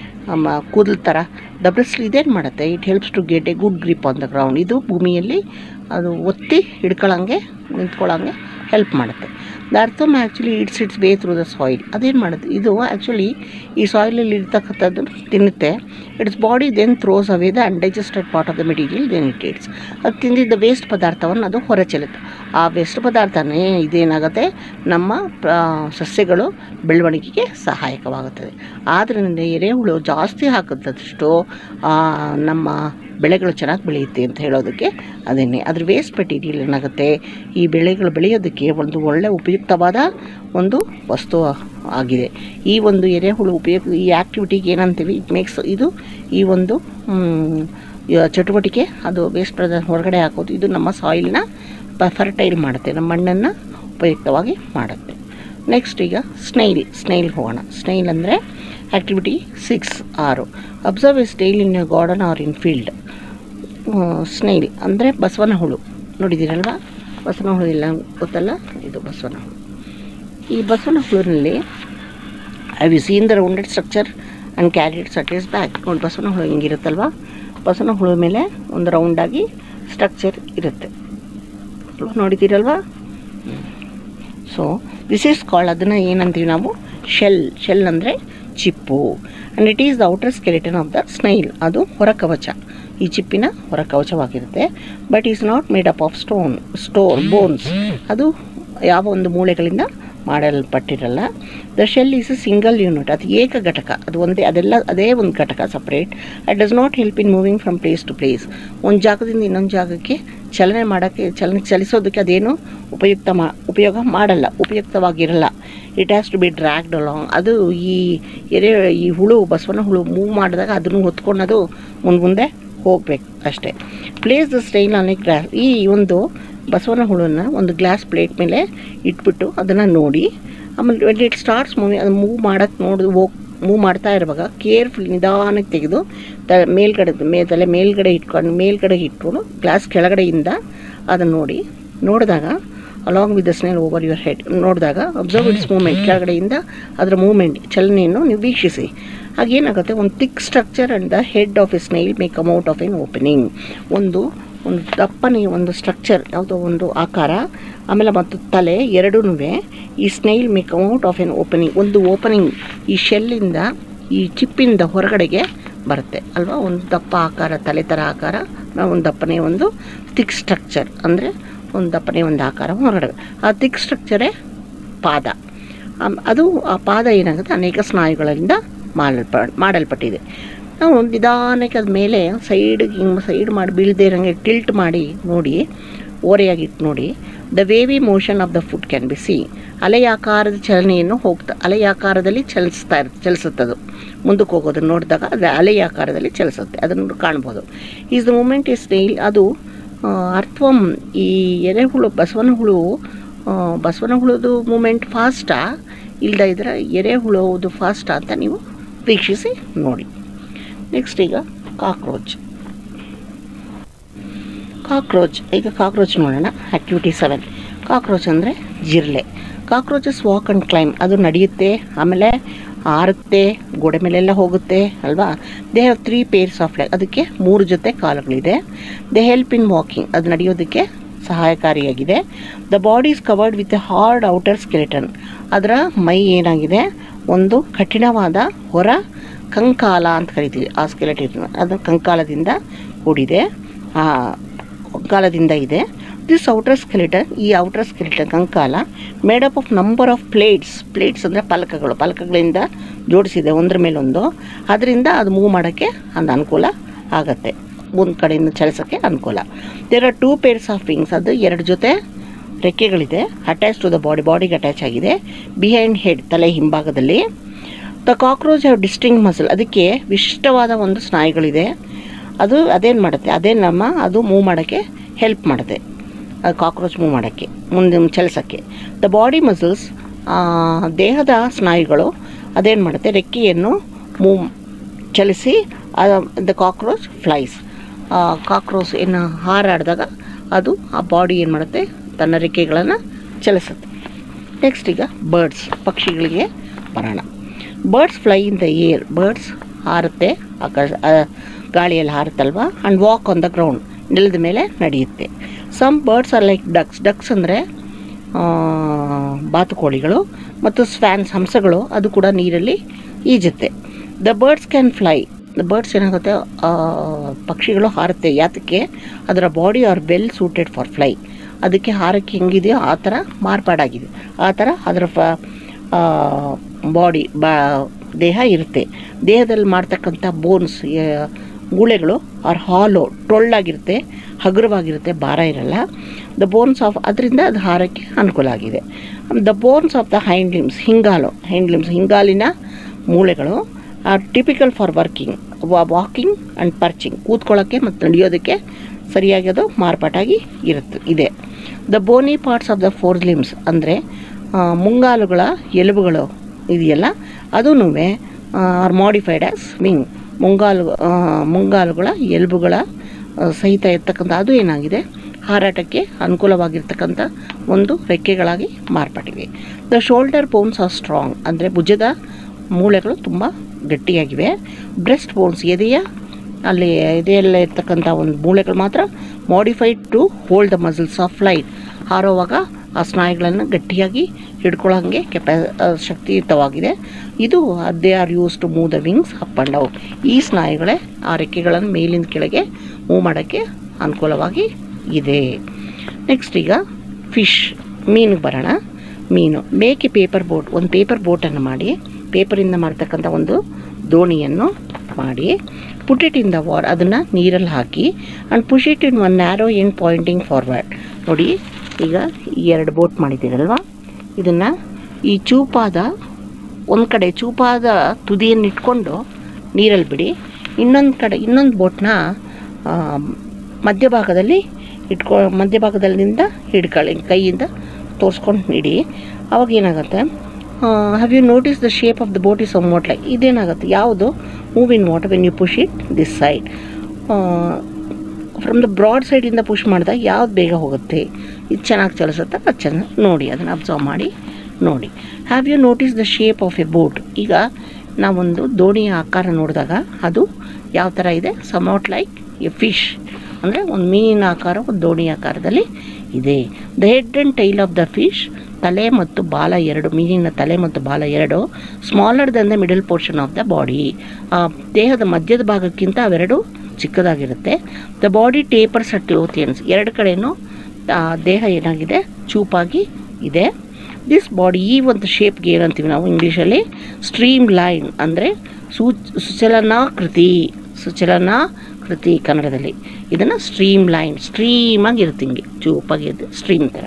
S2: ಕೂದಲು ಥರ ಡಬ್ಲ್ಸ್ ಇದೇನು ಮಾಡುತ್ತೆ it helps to get a good grip on the ground ಇದು ಭೂಮಿಯಲ್ಲಿ ಅದು ಒತ್ತಿ ಹಿಡ್ಕೊಳ್ಳಂಗೆ ನಿಂತ್ಕೊಳ್ಳಂಗೆ ಹೆಲ್ಪ್ ಮಾಡುತ್ತೆ the earthworm actually it's it's way through the soil ಅದೇನು ಮಾಡುತ್ತೆ ಇದು ಆ್ಯಕ್ಚುಲಿ ಈ ಸಾಯಿಲಲ್ಲಿ ಇರ್ತಕ್ಕಂಥದ್ದು ತಿನ್ನುತ್ತೆ its body then throws away the undigested part of the material then it its ಅದು ತಿಂದಿದ್ದ ವೇಸ್ಟ್ ಪದಾರ್ಥವನ್ನು ಅದು ಹೊರಚೆಲ್ಲುತ್ತೆ ಆ ವೇಸ್ಟ್ ಪದಾರ್ಥನೇ ಇದೇನಾಗುತ್ತೆ ನಮ್ಮ ಪ್ರ- ಸಸ್ಯಗಳು ಬೆಳವಣಿಗೆಗೆ ಸಹಾಯಕವಾಗುತ್ತದೆ ಆದ್ದರಿಂದ ಎರೆಹುಳು ಜಾಸ್ತಿ ಹಾಕಿದಷ್ಟು ಆ, ನಮ್ಮ ಬೆಳೆಗಳು ಚೆನ್ನಾಗಿ ಬೆಳೆಯುತ್ತೆ ಅಂತ ಹೇಳೋದಕ್ಕೆ ಅದೇನೆ ಅದ್ರ ವೇಸ್ಟ್ ಮೆಟೀರಿಯಲ್ ಏನಾಗುತ್ತೆ ಈ ಬೆಳೆಗಳು ಬೆಳೆಯೋದಕ್ಕೆ ಒಂದು ಒಳ್ಳೆ ಉಪಯುಕ್ತವಾದ ಒಂದು ವಸ್ತು ಆಗಿದೆ ಈ ಒಂದು ಎರೆಹುಳು ಉಪಯೋಗ ಈ ಆ್ಯಕ್ಟಿವಿಟಿಗೆ ಏನಂತೀವಿ ಇಟ್ ಮೇಕ್ಸ್ ಇದು ಈ ಒಂದು ಮ್, ಯ- ಚಟುವಟಿಕೆ ಅದು ವೇಸ್ಟ್ ಪದಾರ್ಥ ಹೊರಗಡೆ ಹಾಕೋದು ಇದು ನಮ್ಮ ಸಾಯಿಲ್ನ ಫರ್ಟೈಲ್ ಮಾಡುತ್ತೆ ನಮ್ಮ ಮಣ್ಣನ್ನು ಉಪಯುಕ್ತವಾಗಿ ಮಾಡುತ್ತೆ ನೆಕ್ಸ್ಟ್ ಈಗ ಸ್ನೈಲ್ ಸ್ನೈಲ್ ಹೋಗೋಣ ಸ್ನೈಲ್ ಅಂದರೆ ಆ್ಯಕ್ಟಿವಿಟಿ ಸಿಕ್ಸ್ ಆರು observe a snail in a garden or in field snail ಅಂದರೆ ಬಸವನ ಹುಳು ನೋಡಿದ್ದೀರಲ್ವಾ ಬಸವನ ಹುಳು ಇಲ್ಲ ಗೊತ್ತಲ್ಲ ಇದು ಬಸವನ ಹುಳು ಈ ಬಸವನ ಹುಳುನಲ್ಲಿ I've seen the rounded structure and carried ಸಟ್ ಇಸ್ ಬ್ಯಾಕ್ ನೋಡಿ ಬಸವನ ಹುಳು ಹಿಂಗಿರುತ್ತಲ್ವಾ ಬಸವನ ಹುಳು ಮೇಲೆ ಒಂದು ರೌಂಡಾಗಿ ಸ್ಟ್ರಕ್ಚರ್ ಇರುತ್ತೆ ನೋಡಿದ್ದೀರಲ್ವಾ ಸೊ ದಿಸ್ ಈಸ್ ಕಾಲ್ಡ್ ಅದನ್ನು ಏನಂತೀವಿ ನಾವು ಶೆಲ್ ಶೆಲ್ ಅಂದರೆ ಚಿಪ್ಪು and it is the outer skeleton of the snail ಅದು ಹೊರಕವಚ ಈ ಚಿಪ್ಪಿನ ಹೊರಕವಚವಾಗಿರುತ್ತೆ but is not made up of stone store bones ಅದು ಯಾವ ಒಂದು ಮೂಳೆಗಳಿಂದ ಮಾಡಲ್ಪಟ್ಟಿರಲ್ಲ the shell is a single unit ಅದು ಏಕ ಘಟಕ ಅದು ಒಂದೇ ಅದೆಲ್ಲ ಅದೇ ಒಂದು ಘಟಕ separate it does not help in moving from place to place ಒಂದು ಜಾಗದಿಂದ ಇನ್ನೊಂದು ಜಾಗಕ್ಕೆ ಚಲನೆ ಮಾಡೋಕ್ಕೆ ಚಲನೆ ಚಲಿಸೋದಕ್ಕೆ ಅದೇನು ಉಪಯುಕ್ತ ಮಾ ಉಪಯೋಗ ಮಾಡಲ್ಲ ಉಪಯುಕ್ತವಾಗಿರಲ್ಲ it has to be dragged along ಅದು ಈ ಎರೆ ಈ ಹುಳು ಬಸವನ ಹುಳು ಮೂವ್ ಮಾಡಿದಾಗ ಅದನ್ನು ಹೊತ್ಕೊಂಡು ಅದು ಮುಂದೆ ಮುಂದೆ ಹೋಗ್ಬೇಕು ಅಷ್ಟೇ place the snail on a glass ಈ ಒಂದು ಬಸವನ ಹುಳನ್ನ ಒಂದು ಗ್ಲಾಸ್ ಪ್ಲೇಟ್ ಮೇಲೆ ಇಟ್ಬಿಟ್ಟು ಅದನ್ನು ನೋಡಿ ಆಮೇಲೆ ವೆನ್ ಇಟ್ ಸ್ಟಾರ್ಟ್ಸ್ ಮೂವಿ ಅದು ಮೂವ್ ಮಾಡೋಕ್ಕೆ ನೋಡಿ ಹೋಗಿ ಮೂವ್ ಮಾಡ್ತಾ ಇರುವಾಗ ಕೇರ್ಫುಲ್ ನಿಧಾನಕ್ಕೆ ತೆಗೆದು ತ ಮೇಲ್ಗಡೆ ಮೇ ತಲೆ ಮೇಲ್ಗಡೆ ಇಟ್ಕೊಂಡು ಮೇಲ್ಗಡೆ ಇಟ್ಕೊಂಡು ಗ್ಲಾಸ್ ಕೆಳಗಡೆಯಿಂದ ಅದನ್ನು ನೋಡಿ ನೋಡಿದಾಗ along with the snail over your head ನೋಡಿದಾಗ ಅಬ್ಸರ್ವ್ ಇಟ್ಸ್ ಮೂಮೆಂಟ್ ಕೆಳಗಡೆಯಿಂದ ಅದರ ಮೂಮೆಂಟ್ ಚಲನೆಯನ್ನು ನೀವು ವೀಕ್ಷಿಸಿ ಆಗೇನಾಗುತ್ತೆ ಒಂದು thick structure and the head of a snail may come out of an opening ಒಂದು ಒಂದು ದಪ್ಪನೆ ಒಂದು ಸ್ಟ್ರಕ್ಚರ್ ಯಾವುದೋ ಒಂದು ಆಕಾರ ಆಮೇಲೆ ಮತ್ತು ತಲೆ ಎರಡೂ ಈ snail may come out of an opening ಒಂದು ಓಪನಿಂಗ್ ಈ ಶೆಲ್ಲಿಂದ ಈ ಚಿಪ್ಪಿಂದ ಹೊರಗಡೆಗೆ ಬರುತ್ತೆ ಅಲ್ವಾ ಒಂದು ದಪ್ಪ ಆಕಾರ ತಲೆ ಥರ ಆಕಾರ ನಾವು ಒಂದು ದಪ್ಪನೆ ಒಂದು ಥಿಕ್ ಸ್ಟ್ರಕ್ಚರ್ ಅಂದರೆ ಒಂದು ದಪ್ಪನೆ ಒಂದು ಆಕಾರ ಹೊರಗಡೆ ಆ ಥಿಕ್ ಸ್ಟ್ರಕ್ಚರೇ ಪಾದ ಆಮ್- ಅದು ಆ ಪಾದ ಏನಾಗುತ್ತೆ ಅನೇಕ ಸ್ನಾಯುಗಳಿಂದ ಮಾಡಲ್ಪ ಮಾಡಲ್ಪಟ್ಟಿದೆ ನಾವು ನಿಧಾನಕ್ಕೆ ಅದ ಮೇಲೆ ಸೈಡ್ಗೆ ಹಿಂಗೆ ಸೈಡ್ ಮಾಡಿ ಬೀಳದೇ ಇರೋಂಗೆ ಟಿಲ್ಟ್ ಮಾಡಿ ನೋಡಿ ಓರೆಯಾಗಿಟ್ಟು ನೋಡಿ the wavy motion of the foot can be seen ಅಲೆಯಾಕಾರದ ಚಲನೆಯನ್ನು ಹೋಗ್ತಾ ಅಲೆಯಾಕಾರದಲ್ಲಿ ಚಲಿಸ್ತಾ ಇರುತ್ತೆ ಚಲಿಸುತ್ತದು ಮುಂದಕ್ಕೆ ಹೋಗೋದನ್ನು ನೋಡಿದಾಗ ಅದು ಅಲೆಯಾಕಾರದಲ್ಲಿ ಚಲಿಸುತ್ತೆ ಅದನ್ನು ಕಾಣ್ಬೋದು is the movement is snail ಅದು ಆ, ಅರ್ಥವಂ ಈ ಎರೆಹುಳು ಬಸವನ ಹುಳು ಆ, ಬಸವನ ಹುಳುದು ಮೂಮೆಂಟ್ ಫಾಸ್ಟಾ ಇಲ್ದ ಇದ್ರೆ ಎರೆಹುಳುವುದು ಫಾಸ್ಟಾ ಅಂತ ನೀವು ವೀಕ್ಷಿಸಿ ನೋಡಿ ನೆಕ್ಸ್ಟ್ ಈಗ ಕಾಕ್ರೋಚ್ ಕಾಕ್ರೋಚ್ ಈಗ ಕಾಕ್ರೋಚ್ ನೋಡೋಣ ಆ್ಯಕ್ಟಿವಿಟಿ ಸೆವೆನ್ ಕಾಕ್ರೋಚ್ ಅಂದರೆ ಜಿರ್ಲೆ ಕಾಕ್ರೋಚಸ್ ವಾಕ್ ಆ್ಯಂಡ್ ಕ್ಲೈಮ್ ಅದು ನಡೆಯುತ್ತೆ ಆಮೇಲೆ ಹಾರುತ್ತೆ ಗೋಡೆ ಮೇಲೆಲ್ಲ ಹೋಗುತ್ತೆ ಅಲ್ವಾ they have three pairs of leg ಅದಕ್ಕೆ ಮೂರು ಜೊತೆ ಕಾಲುಗಳಿದೆ ದೇ ಹೆಲ್ಪ್ ಇನ್ ವಾಕಿಂಗ್ ಅದು ನಡೆಯೋದಕ್ಕೆ ಸಹಾಯಕಾರಿಯಾಗಿದೆ the body is covered with a hard outer skeleton ಅದರ ಮೈ ಏನಾಗಿದೆ ಒಂದು ಕಠಿಣವಾದ ಹೊರ ಕಂಕಾಲ ಅಂತ ಕರಿತೀವಿ ಆ ಸ್ಕೆಲೆಟನ್ ಅದು ಕಂಕಾಲದಿಂದ ಕೂಡಿದೆ ಆ ಕಂಕಾಲದಿಂದ ಇದೆ ದಿಸ್ ಔಟರ್ ಸ್ಕೆಲಿಟನ್ ಈ ಔಟರ್ ಸ್ಕೆಲಿಟನ್ ಕಂಕಾಲ made up of number of plates plates ಅಂದರೆ ಪಲಕಗಳು ಪಲಕಗಳಿಂದ ಜೋಡಿಸಿದೆ ಒಂದ್ರ ಮೇಲೊಂದು ಅದರಿಂದ ಅದು ಮೂವ್ ಮಾಡೋಕ್ಕೆ ಒಂದು ಅನುಕೂಲ ಆಗತ್ತೆ ಒಂದು ಕಡೆಯಿಂದ ಚಲಿಸೋಕ್ಕೆ ಅನುಕೂಲ there are two pairs of wings ಅದು ಎರಡು ಜೊತೆ ರೆಕ್ಕೆಗಳಿದೆ ಅಟ್ಯಾಚ್ ಟು ದ ಬಾಡಿ ಬಾಡಿಗೆ ಅಟ್ಯಾಚ್ ಆಗಿದೆ ಬಿಹೈಂಡ್ ಹೆಡ್ ತಲೆ ಹಿಂಭಾಗದಲ್ಲಿ the cockroach have distinct muscle ಅದಕ್ಕೆ ವಿಶಿಷ್ಟವಾದ ಒಂದು ಸ್ನಾಯುಗಳಿದೆ ಅದು ಅದೇನು ಮಾಡುತ್ತೆ ಅದೇ ನಮ್ಮ ಅದು ಮೂವ್ ಮಾಡೋಕ್ಕೆ ಹೆಲ್ಪ್ ಮಾಡುತ್ತೆ ಕಾಕ್ರೋಚ್ ಮೂವ್ ಮಾಡೋಕ್ಕೆ ಮುಂದೆ ಚಲಿಸೋಕ್ಕೆ ದ ಬಾಡಿ ಮಸಲ್ಸ್ ದೇಹದ ಸ್ನಾಯುಗಳು ಅದೇನು ಮಾಡುತ್ತೆ ರೆಕ್ಕೆಯನ್ನು ಮೂವ್ ಚಲಿಸಿ ದ ಕಾಕ್ರೋಚ್ ಫ್ಲೈಸ್ ಕಾಕ್ರೋಚ್ ಏನು ಹಾರಾಡಿದಾಗ ಅದು ಆ ಬಾಡಿ ಏನು ಮಾಡುತ್ತೆ ತನ್ನ ರೆಕ್ಕೆಗಳನ್ನು ಚಲಿಸುತ್ತೆ ನೆಕ್ಸ್ಟ್ ಈಗ ಬರ್ಡ್ಸ್ ಪಕ್ಷಿಗಳಿಗೆ ಬರೋಣ birds fly in the air birds ಹಾರುತ್ತೆ ಆಕಾಶ ಆ, ಗಾಳಿಯಲ್ಲಿ ಹಾರುತ್ತಲ್ವ and walk on the ground ನೆಲದ ಮೇಲೆ ನಡೆಯುತ್ತೆ some birds are like ducks ducks ಅಂದರೆ ಬಾತುಕೋಳಿಗಳು ಮತ್ತು ಸ್ವ್ಯಾನ್ಸ್ ಹಂಸಗಳು ಅದು ಕೂಡ ನೀರಲ್ಲಿ ಈಜುತ್ತೆ the birds can fly the birds ಏನಾಗುತ್ತೆ ಆ, ಪಕ್ಷಿಗಳು ಹಾರುತ್ತೆ ಯಾತಕ್ಕೆ ಅದರ body are well suited for fly ಅದಕ್ಕೆ ಹಾರಕ್ಕೆ ಹೆಂಗಿದೆಯೋ ಆ ಥರ ಮಾರ್ಪಾಡಾಗಿದೆ ಆ ಥರ ಅದರ ಫ ಬಾಡಿ ಬಾ ದೇಹ ಇರುತ್ತೆ ದೇಹದಲ್ಲಿ ಮಾಡ್ತಕ್ಕಂಥ ಬೋನ್ಸ್ ಮೂಳೆಗಳು ಆರ್ ಹಾಲೋ ಟೊಳ್ಳಾಗಿರುತ್ತೆ ಹಗುರವಾಗಿರುತ್ತೆ ಭಾರ ಇರಲ್ಲ ದ ಬೋನ್ಸ್ ಆಫ್ ಅದರಿಂದ ಅದು ಹಾರಕ್ಕೆ ಅನುಕೂಲ ಆಗಿದೆ the bones of the hind limbs ಹಿಂಗಾಲು ಹೈಂಡ್ ಲಿಮ್ಸ್ ಹಿಂಗಾಲಿನ ಮೂಳೆಗಳು are typical for working walking and perching ಕೂತ್ಕೊಳ್ಳೋಕ್ಕೆ ಮತ್ತು ನಡೆಯೋದಕ್ಕೆ ಸರಿಯಾಗಿ ಅದು ಮಾರ್ಪಾಟಾಗಿ ಇರುತ್ತೆ ಇದೆ the bony parts of the fore limbs ಅಂದರೆ ಮುಂಗಾಲುಗಳ ಎಲುಬುಗಳು ಇದೆಯಲ್ಲ ಅದೂ ಆರ್ ಮಾಡಿಫೈಡ್ ಆಸ್ ವಿಂಗ್ ಮುಂಗಾಲು ಆ, ಮುಂಗಾಲುಗಳ ಎಲುಬುಗಳ ಆ, ಸಹಿತ ಇರ್ತಕ್ಕಂಥ ಅದು ಏನಾಗಿದೆ ಹಾರಾಟಕ್ಕೆ ಅನುಕೂಲವಾಗಿರ್ತಕ್ಕಂಥ ಒಂದು ರೆಕ್ಕೆಗಳಾಗಿ ಮಾರ್ಪಟ್ಟಿವೆ the shoulder bones are strong ಅಂದರೆ ಭುಜದ ಮೂಳೆಗಳು ತುಂಬ ಗಟ್ಟಿಯಾಗಿವೆ ಬ್ರೆಸ್ಟ್ ಬೋನ್ಸ್ ಎದೆಯ ಅಲ್ಲಿ ಎದೆಯಲ್ಲೇ ಇರ್ತಕ್ಕಂಥ ಒಂದು ಮೂಳೆಗಳು ಮಾತ್ರ modified to hold the muscles of flight ಹಾರೋವಾಗ ಆ ಸ್ನಾಯುಗಳನ್ನು ಗಟ್ಟಿಯಾಗಿ ಹಿಡ್ಕೊಳ್ಳೋಂಗೆ ಕೆಪಾ ಆ, ಶಕ್ತಿಯುತವಾಗಿದೆ ಇದು they are use to move the wings up and down ಈ ಸ್ನಾಯುಗಳೇ ಆ ರೆಕ್ಕೆಗಳನ್ನು ಮೇಲಿಂದ ಕೆಳಗೆ ಮೂವ್ ಮಾಡೋಕ್ಕೆ ಅನುಕೂಲವಾಗಿ ಇದೆ ನೆಕ್ಸ್ಟ್ ಈಗ ಫಿಶ್ ಮೀನಿಗೆ ಬರೋಣ ಮೀನು ಮೇಕೆ ಪೇಪರ್ ಬೋಟ್ ಒಂದು ಪೇಪರ್ ಬೋಟನ್ನು ಮಾಡಿ ಪೇಪರಿಂದ ಮಾಡ್ತಕ್ಕಂಥ ಒಂದು ದೋಣಿಯನ್ನು ಮಾಡಿ put it in the water ಅದನ್ನು ನೀರಲ್ಲಿ ಹಾಕಿ and push it in one narrow end pointing forward ನೋಡಿ ಈಗ ಈ ಎರಡು ಬೋಟ್ ಮಾಡಿದ್ದೀರಲ್ವ ಇದನ್ನು ಈ ಚೂಪಾದ ಒಂದು ಕಡೆ ಚೂಪಾದ ತುದಿಯನ್ನು ಇಟ್ಕೊಂಡು ನೀರಲ್ಲಿ ಬಿಡಿ ಇನ್ನೊಂದು ಕಡೆ ಇನ್ನೊಂದು ಬೋಟ್ನ ಆ, ಮಧ್ಯಭಾಗದಲ್ಲಿ ಇಟ್ಕೊ ಮಧ್ಯಭಾಗದಲ್ಲಿಂದ ಹಿಡ್ಕೊಳ್ಳಿ ಕೈಯಿಂದ ತೋರಿಸ್ಕೊಂಡು ನೀಡಿ ಅವಾಗ ಏನಾಗುತ್ತೆ have you notice the shape of the boat is somewhat like ಇದೇನಾಗುತ್ತೆ ಯಾವುದು move in water when you push it this side from the broad ಸೈಡಿಂದ ಪುಷ್ ಮಾಡಿದಾಗ ಯಾವ್ದು ಬೇಗ ಹೋಗುತ್ತೆ ಇದು ಚೆನ್ನಾಗಿ ಚಲಿಸುತ್ತೆ ಅದು ಚೆನ್ನಾಗಿ ನೋಡಿ ಅದನ್ನು ಅಬ್ಸರ್ವ್ ಮಾಡಿ ನೋಡಿ have you notice the shape of a boat ಈಗ ನಾವೊಂದು ದೋಣಿಯ ಆಕಾರ ನೋಡಿದಾಗ ಅದು ಯಾವ ಥರ ಇದೆ ಸಮೌಟ್ ಲೈಕ್ ಎ ಫಿಶ್ ಅಂದರೆ ಒಂದು ಮೀನಿನ ಆಕಾರ ಒಂದು ದೋಣಿ ಆಕಾರದಲ್ಲಿ ಇದೆ the head and tail of the fish ತಲೆ ಮತ್ತು ಬಾಲ ಎರಡು ಮೀನಿನ ತಲೆ ಮತ್ತು ಬಾಲ ಎರಡು smaller than the middle portion of the body ದೇಹದ ಮಧ್ಯದ ಭಾಗಕ್ಕಿಂತ ಅವೆರಡು ಚಿಕ್ಕದಾಗಿರುತ್ತೆ the body tapers at both ends ಎರಡು ಕಡೆನೂ ಆ, ದೇಹ ಏನಾಗಿದೆ ಚೂಪಾಗಿ ಇದೆ ದಿಸ್ ಬಾಡಿ ಈ ಒಂದು ಶೇಪ್ಗೆ ಏನಂತೀವಿ ನಾವು ಇಂಗ್ಲೀಷಲ್ಲಿ ಸ್ಟ್ರೀಮ್ ಲೈನ್ ಅಂದರೆ ಸೂ ಸುಚಲನಾಕೃತಿ ಸುಚಲನಾಕೃತಿ ಕನ್ನಡದಲ್ಲಿ ಇದನ್ನು ಸ್ಟ್ರೀಮ್ ಲೈನ್ ಸ್ಟ್ರೀಮಾಗಿ ಇರುತ್ತೆ ಹಿಂಗೆ ಚೂಪಾಗಿ ಇದೆ ಸ್ಟ್ರೀಮ್ ಥರ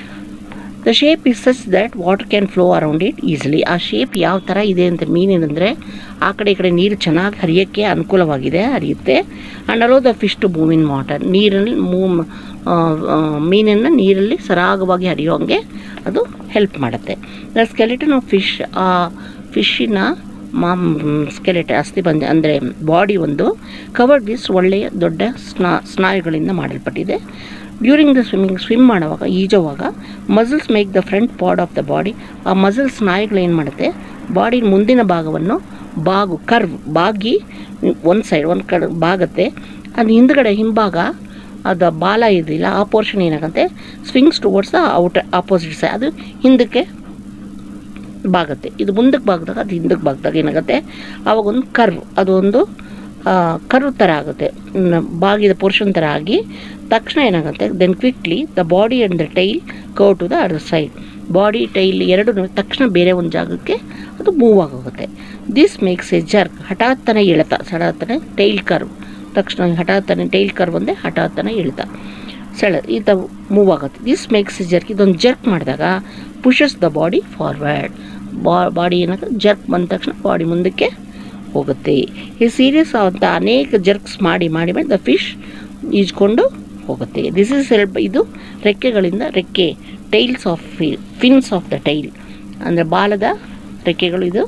S2: the shape is such that water can flow around it easily ಆ ಶೇಪ್ ಯಾವ ಥರ ಇದೆ ಅಂತ ಮೀನೇನೆಂದರೆ ಆ ಕಡೆ ಈ ಕಡೆ ನೀರು ಚೆನ್ನಾಗಿ ಹರಿಯೋಕ್ಕೆ ಅನುಕೂಲವಾಗಿದೆ ಹರಿಯುತ್ತೆ and allow the fish to move in water ನೀರಲ್ಲಿ ಮೂವ್ ಮೀನನ್ನು ನೀರಲ್ಲಿ ಸರಾಗವಾಗಿ ಹರಿಯೋಂಗೆ ಅದು ಹೆಲ್ಪ್ ಮಾಡುತ್ತೆ ದ ಸ್ಕೆಲಿಟನ್ ಆಫ್ ಫಿಶ್ ಆ ಫಿಶ್ಶಿನ ಮಾ ಸ್ಕೆಲೆಟ ಅಸ್ಥಿಬಂಧ ಅಂದರೆ ಬಾಡಿ ಒಂದು ಕವರ್ಡ್ ವಿಸ್ ಒಳ್ಳೆಯ ದೊಡ್ಡ ಸ್ನಾ ಸ್ನಾಯುಗಳಿಂದ ಮಾಡಲ್ಪಟ್ಟಿದೆ ಡ್ಯೂರಿಂಗ್ ದ ಸ್ವಿಮ್ಮಿಂಗ್ ಸ್ವಿಮ್ ಮಾಡುವಾಗ ಈಜುವಾಗ muscles make the front part of the body ಆ ಮಸಲ್ಸ್ ಸ್ನಾಯುಗಳು ಏನು ಮಾಡುತ್ತೆ ಬಾಡಿ ಮುಂದಿನ ಭಾಗವನ್ನು ಬಾಗು ಕರ್ವ್ ಬಾಗಿ ಒಂದು ಸೈಡ್ ಒಂದು ಕಡೆ ಬಾಗುತ್ತೆ ಅದು ಹಿಂದ್ಗಡೆ ಹಿಂಭಾಗ ಅದು ಬಾಲ ಇದಿಲ್ಲ ಆ ಪೋರ್ಷನ್ ಏನಾಗುತ್ತೆ swings towards the out opposite side ಅದು ಹಿಂದಕ್ಕೆ ಬಾಗುತ್ತೆ ಇದು ಮುಂದಕ್ಕೆ ಬಾಗ್ದಾಗ ಅದು ಹಿಂದಕ್ಕೆ ಬಾಗ್ದಾಗ ಏನಾಗುತ್ತೆ ಆವಾಗ ಒಂದು ಕರ್ವ್ ಅದು ಒಂದು ಕರ್ವ್ ಥರ ಆಗುತ್ತೆ ಮ್, ಬಾಗಿದ ಪೋರ್ಷನ್ ಥರ ಆಗಿ ತಕ್ಷಣ ಏನಾಗುತ್ತೆ then quickly the body and the tail curve to the other side body tail ಎರಡು ತಕ್ಷಣ ಬೇರೆ ಒಂದು ಜಾಗಕ್ಕೆ ಅದು ಮೂವ್ ಆಗೋಗುತ್ತೆ ದಿಸ್ ಮೇಕ್ಸ್ ಎ ಜರ್ಕ್ ಹಠಾತ್ತನೆ ಎಳೆತ ಹಠಾತ್ತನೆ ಟೈಲ್ ಕರ್ವ್ ತಕ್ಷಣ ಹಠಾತ್ತನೆ ಟೈಲ್ ಕರ್ವ್ ಒಂದೇ ಹಠಾತ್ತನೆ ಎಳೆತ ಸೆಳೆ ಈ ಥರ ಮೂವ್ ಆಗುತ್ತೆ ದಿಸ್ ಮೇಕ್ಸ್ ಎ ಜರ್ಕ್ ಇದೊಂದು ಜರ್ಕ್ ಮಾಡಿದಾಗ ಪುಷಸ್ ದ ಬಾಡಿ ಫಾರ್ವರ್ಡ್ ಬಾ ಬಾಡಿ ಏನಾಗುತ್ತೆ ಜರ್ಕ್ ಬಂದ ತಕ್ಷಣ ಬಾಡಿ ಮುಂದಕ್ಕೆ ಹೋಗುತ್ತೆ ಈ ಸೀರಿಯಸ್ ಅಂತ ಅನೇಕ ಜರ್ಕ್ಸ್ ಮಾಡಿ ಮಾಡಿ ಮಾಡಿ ದ ಫಿಶ್ ಈಜ್ಕೊಂಡು ಹೋಗುತ್ತೆ ದಿಸ್ ಇಸ್ ಹೆಲ್ಪ್ ಇದು ರೆಕ್ಕೆಗಳಿಂದ ರೆಕ್ಕೆ tails of fins of the tail ಅಂದರೆ ಬಾಲದ ರೆಕ್ಕೆಗಳು ಇದು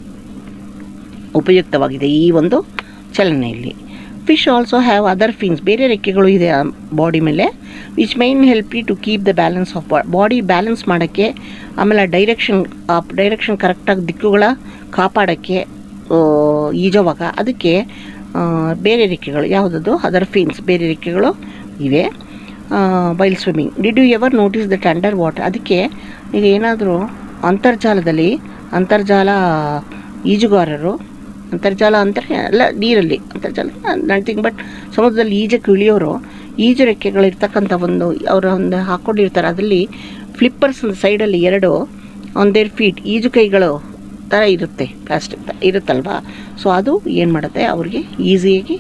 S2: ಉಪಯುಕ್ತವಾಗಿದೆ ಈ ಒಂದು ಚಲನೆಯಲ್ಲಿ fish also have other fins ಬೇರೆ ರೆಕ್ಕೆಗಳು ಇದೆ ಆ ಬಾಡಿ ಮೇಲೆ which main help you to keep the balance of body balance ಮಾಡೋಕ್ಕೆ ಆಮೇಲೆ ಡೈರೆಕ್ಷನ್ ಆ ಡೈರೆಕ್ಷನ್ ಕರೆಕ್ಟಾಗಿ ದಿಕ್ಕುಗಳ ಕಾಪಾಡೋಕ್ಕೆ ಆ, ಈಜುವಾಗ ಅದಕ್ಕೆ ಆ, ಬೇರೆ ರೆಕ್ಕೆಗಳು ಯಾವುದದು ಅದರ್ ಫಿನ್ಸ್ ಬೇರೆ ರೆಕ್ಕೆಗಳು ಇವೆ while swimming did you ever notice that under water ಅದಕ್ಕೆ ಈಗ ಏನಾದರೂ ಅಂತರ್ಜಾಲದಲ್ಲಿ ಅಂತರ್ಜಾಲ ಈಜುಗಾರರು ಅಂತರ್ಜಾಲ ಅಂದರೆ ಎಲ್ಲ ನೀರಲ್ಲಿ ಅಂತರ್ಜಾಲ ನಥಿಂಗ್ ಬಟ್ ಸಮುದ್ರದಲ್ಲಿ ಈಜಕ್ಕೆ ಇಳಿಯೋರು ಈಜು ರೆಕ್ಕೆಗಳಿರ್ತಕ್ಕಂಥ ಒಂದು ಅವರ ಒಂದು ಹಾಕ್ಕೊಂಡಿರ್ತಾರೆ ಅದರಲ್ಲಿ ಫ್ಲಿಪ್ಪರ್ಸ್ ಸೈಡಲ್ಲಿ ಎರಡು ಆನ್ ದೇರ್ ಫೀಟ್ ಈಜು ಕೈಗಳು ಥರ ಇರುತ್ತೆ ಪ್ಲಾಸ್ಟಿಕ್ ಇರುತ್ತಲ್ವಾ ಸೊ ಅದು ಏನು ಮಾಡುತ್ತೆ ಅವ್ರಿಗೆ ಈಸಿಯಾಗಿ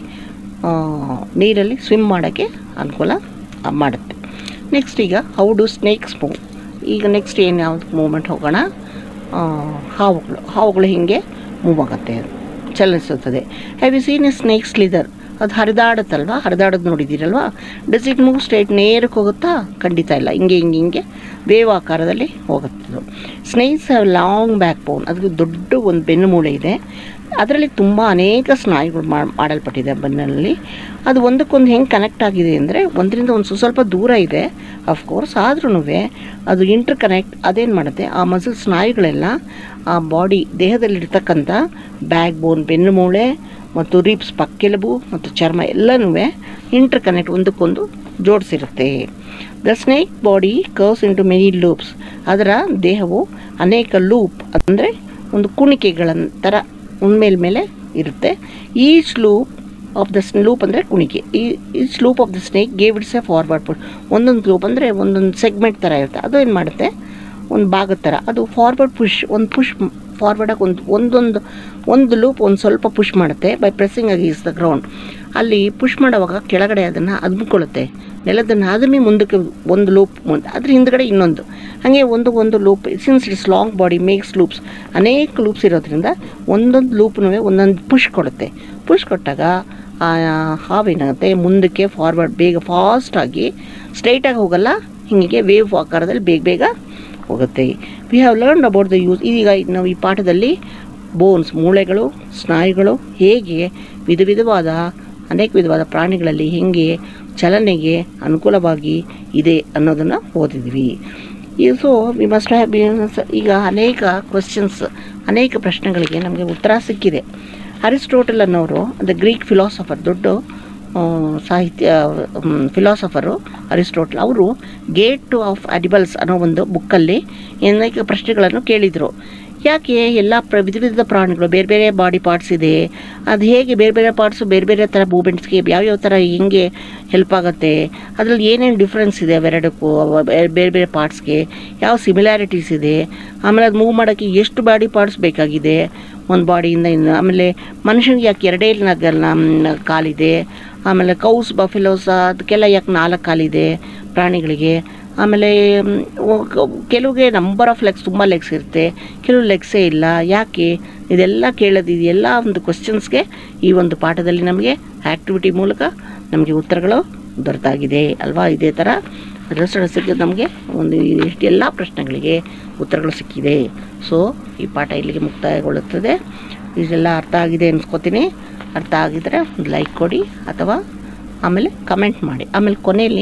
S2: ನೀರಲ್ಲಿ ಸ್ವಿಮ್ ಮಾಡೋಕ್ಕೆ ಅನುಕೂಲ ಮಾಡುತ್ತೆ ನೆಕ್ಸ್ಟ್ ಈಗ ಹೌ ಡು ಸ್ನೇಕ್ಸ್ ಮೂವ್ ಈಗ ನೆಕ್ಸ್ಟ್ ಏನು ಯಾವ್ದು ಮೂಮೆಂಟ್ ಹೋಗೋಣ ಆ, ಹಾವುಗಳು ಹಾವುಗಳು ಹಿಂಗೆ ಮೂವ್ ಆಗುತ್ತೆ ಚಲಿಸುತ್ತದೆ have you seen a snakes slither ಅದು ಹರಿದಾಡುತ್ತಲ್ವ ಹರಿದಾಡೋದು ನೋಡಿದ್ದೀರಲ್ವಾ ಡಸ್ ಇಟ್ ಮೂವ್ ಸ್ಟ್ರೈಟ್ ನೇರಕ್ಕೆ ಹೋಗುತ್ತಾ ಖಂಡಿತ ಇಲ್ಲ ಹಿಂಗೆ ಹಿಂಗೆ ಹಿಂಗೆ ವೇವ್ ಆಕಾರದಲ್ಲಿ ಹೋಗುತ್ತದು snakes have long backbone ಅದಕ್ಕೆ ದೊಡ್ಡ ಒಂದು ಬೆನ್ನು ಮೂಳೆ ಇದೆ ಅದರಲ್ಲಿ ತುಂಬ ಅನೇಕ ಸ್ನಾಯುಗಳು ಮಾ ಮಾಡಲ್ಪಟ್ಟಿದೆ ಬೆನ್ನಲ್ಲಿ ಅದು ಒಂದಕ್ಕೊಂದು ಹೆಂಗೆ ಕನೆಕ್ಟ್ ಆಗಿದೆ ಅಂದರೆ ಒಂದರಿಂದ ಒಂದು ಸ್ವ- ಸ್ವಲ್ಪ ದೂರ ಇದೆ ಅಫ್ಕೋರ್ಸ್ ಆದ್ರೂ ಅದು ಇಂಟರ್ ಕನೆಕ್ಟ್ ಅದೇನು ಮಾಡುತ್ತೆ ಆ ಮಸಲ್ ಸ್ನಾಯುಗಳೆಲ್ಲ ಆ ಬಾಡಿ ದೇಹದಲ್ಲಿರ್ತಕ್ಕಂಥ ಬ್ಯಾಕ್ ಬೋನ್ ಬೆನ್ನು ಮೂಳೆ ಮತ್ತು ರಿಬ್ಸ್ ಪಕ್ಕೆಲುಬು ಮತ್ತು ಚರ್ಮ ಎಲ್ಲನೂ ಇಂಟರ್ ಕನೆಕ್ಟ್ ಒಂದಕ್ಕೊಂದು ಜೋಡಿಸಿರುತ್ತೆ the snake body curves into many loops ಅದರ ದೇಹವು ಅನೇಕ ಲೂಪ್ ಅಂದರೆ ಒಂದು ಕುಣಿಕೆಗಳ ಥರ ಉಣ್ಮೇಲ್ ಮೇಲೆ ಇರುತ್ತೆ each loop of the loop ಅಂದರೆ ಕುಣಿಕೆ ಈ each loop of the snake gave its a forward put ಒಂದೊಂದು ಲೂಪ್ ಅಂದರೆ ಒಂದೊಂದು ಸೆಗ್ಮೆಂಟ್ ಥರ ಇರುತ್ತೆ ಅದು ಏನು ಮಾಡುತ್ತೆ ಒಂದು ಭಾಗದ ಥರ ಅದು ಫಾರ್ವರ್ಡ್ ಪುಷ್ ಒಂದು ಪುಷ್ ಫಾರ್ವರ್ಡಾಗಿ ಒಂದು ಒಂದೊಂದು ಒಂದು ಲೂಪ್ ಒಂದು ಸ್ವಲ್ಪ ಪುಷ್ ಮಾಡುತ್ತೆ by pressing against the ground ಅಲ್ಲಿ ಪುಷ್ ಮಾಡುವಾಗ ಕೆಳಗಡೆ ಅದನ್ನು ಅದ್ಮಿಕೊಳ್ಳುತ್ತೆ ನೆಲದನ್ನು ಅದನ್ನೇ ಮುಂದಕ್ಕೆ ಒಂದು ಲೂಪ್ ಮುಂದೆ ಅದ್ರ ಹಿಂದ್ಗಡೆ ಇನ್ನೊಂದು ಹಾಗೆ ಒಂದು ಒಂದು loop since its long body makes loops ಅನೇಕ ಲೂಪ್ಸ್ ಇರೋದ್ರಿಂದ ಒಂದೊಂದು ಲೂಪ್ನೂ ಒಂದೊಂದು ಪುಷ್ ಕೊಡುತ್ತೆ ಪುಷ್ ಕೊಟ್ಟಾಗ ಆ ಹಾವೇನಾಗುತ್ತೆ ಮುಂದಕ್ಕೆ ಫಾರ್ವರ್ಡ್ ಬೇಗ ಫಾಸ್ಟಾಗಿ ಸ್ಟ್ರೈಟಾಗಿ ಹೋಗಲ್ಲ ಹೀಗೆ ವೇವ್ ಆಕಾರದಲ್ಲಿ ಬೇಗ ಬೇಗ ಹೋಗುತ್ತೆ we have learn about the use ಈಗ ನಾವು ಈ ಪಾಠದಲ್ಲಿ ಬೋನ್ಸ್ ಮೂಳೆಗಳು ಸ್ನಾಯುಗಳು ಹೇಗೆ ವಿಧ ವಿಧವಾದ ಅನೇಕ ವಿಧವಾದ ಪ್ರಾಣಿಗಳಲ್ಲಿ ಹೇಗೆ ಚಲನೆಗೆ ಅನುಕೂಲವಾಗಿ ಇದೆ ಅನ್ನೋದನ್ನು ಓದಿದ್ವಿ ಈ ಸೊ ವಿ ಮಸ್ಟ್ ಹ್ಯಾವ್ ಈಗ ಅನೇಕ ಕ್ವಶನ್ಸ್ ಅನೇಕ ಪ್ರಶ್ನೆಗಳಿಗೆ ನಮಗೆ ಉತ್ತರ ಸಿಕ್ಕಿದೆ ಅರಿಸ್ಟೋಟಲ್ ಅನ್ನೋರು ದ ಗ್ರೀಕ್ ಫಿಲಾಸಫರ್ ದೊಡ್ಡ ಆ, ಸಾಹಿತ್ಯ ಫಿಲಾಸಫರು ಅರಿಸ್ಟೋಟಲ್ ಅವರು ಗೇಟ್ ಆಫ್ ಅನಿಮಲ್ಸ್ ಅನ್ನೋ ಒಂದು ಬುಕ್ಕಲ್ಲಿ ಅನೇಕ ಪ್ರಶ್ನೆಗಳನ್ನು ಕೇಳಿದರು ಯಾಕೆ ಎಲ್ಲ ಪ್ರ ವಿಧ ವಿಧದ ಪ್ರಾಣಿಗಳು ಬೇರೆ ಬೇರೆ ಬಾಡಿ ಪಾರ್ಟ್ಸ್ ಇದೆ ಅದು ಹೇಗೆ ಬೇರೆ ಬೇರೆ ಪಾರ್ಟ್ಸು ಬೇರೆ ಬೇರೆ ಥರ ಮೂಮೆಂಟ್ಸ್ಗೆ ಯಾವ್ಯಾವ ಥರ ಹೆಂಗೆ ಹೆಲ್ಪ್ ಆಗುತ್ತೆ ಅದರಲ್ಲಿ ಏನೇನು ಡಿಫ್ರೆನ್ಸ್ ಇದೆ ಅವೆರಡಕ್ಕೂ ಅವ ಬೇರೆ ಬೇರೆ ಬೇರೆ ಪಾರ್ಟ್ಸ್ಗೆ ಯಾವ ಸಿಮಿಲ್ಯಾರಿಟೀಸ್ ಇದೆ ಆಮೇಲೆ ಅದು ಮೂವ್ ಮಾಡೋಕ್ಕೆ ಎಷ್ಟು ಬಾಡಿ ಪಾರ್ಟ್ಸ್ ಬೇಕಾಗಿದೆ ಒಂದು ಬಾಡಿಯಿಂದ ಇನ್ನು ಆಮೇಲೆ ಮನುಷ್ಯನಿಗೆ ಯಾಕೆ ಎರಡೇ ನಗಲ್ಲ ಕಾಲಿದೆ ಆಮೇಲೆ ಕೌಸ್ ಬಫೆಲೋಸ್ ಅದಕ್ಕೆಲ್ಲ ಯಾಕೆ ನಾಲ್ಕು ಕಾಲಿದೆ ಪ್ರಾಣಿಗಳಿಗೆ ಆಮೇಲೆ ಮ್, ಒ- ಕ- ಕೆಲವ್ಗೆ ನಂಬರ್ ಆಫ್ ಲೆಗ್ಸ್ ತುಂಬ ಲೆಗ್ಸ್ ಇರುತ್ತೆ ಕೆಲವು ಲೆಗ್ಸೇ ಇಲ್ಲ ಯಾಕೆ ಇದೆಲ್ಲ ಕೇಳೋದು ಇದೆಲ್ಲ ಒಂದು ಕ್ವಶನ್ಸ್ಗೆ ಈ ಒಂದು ಪಾಠದಲ್ಲಿ ನಮಗೆ ಆ್ಯಕ್ಟಿವಿಟಿ ಮೂಲಕ ನಮಗೆ ಉತ್ತರಗಳು ದೊರೆತಾಗಿದೆ ಅಲ್ವಾ ಇದೇ ಥರ ರಿಸಲ್ಟ್ ಸಿಕ್ಕಿದ್ದು ನಮಗೆ ಒಂದು ಇಷ್ಟೆಲ್ಲ ಪ್ರಶ್ನೆಗಳಿಗೆ ಉತ್ತರಗಳು ಸಿಕ್ಕಿದೆ ಸೊ ಈ ಪಾಠ ಇಲ್ಲಿಗೆ ಮುಕ್ತಾಯಗೊಳ್ಳುತ್ತದೆ ಇದೆಲ್ಲ ಅರ್ಥ ಆಗಿದೆ ಅನ್ಸ್ಕೊತೀನಿ ಅರ್ಥ ಆಗಿದ್ರೆ ಒಂದು ಲೈಕ್ ಕೊಡಿ ಅಥವಾ ಆಮೇಲೆ ಕಮೆಂಟ್ ಮಾಡಿ ಆಮೇಲೆ ಕೊನೆಯಲ್ಲಿ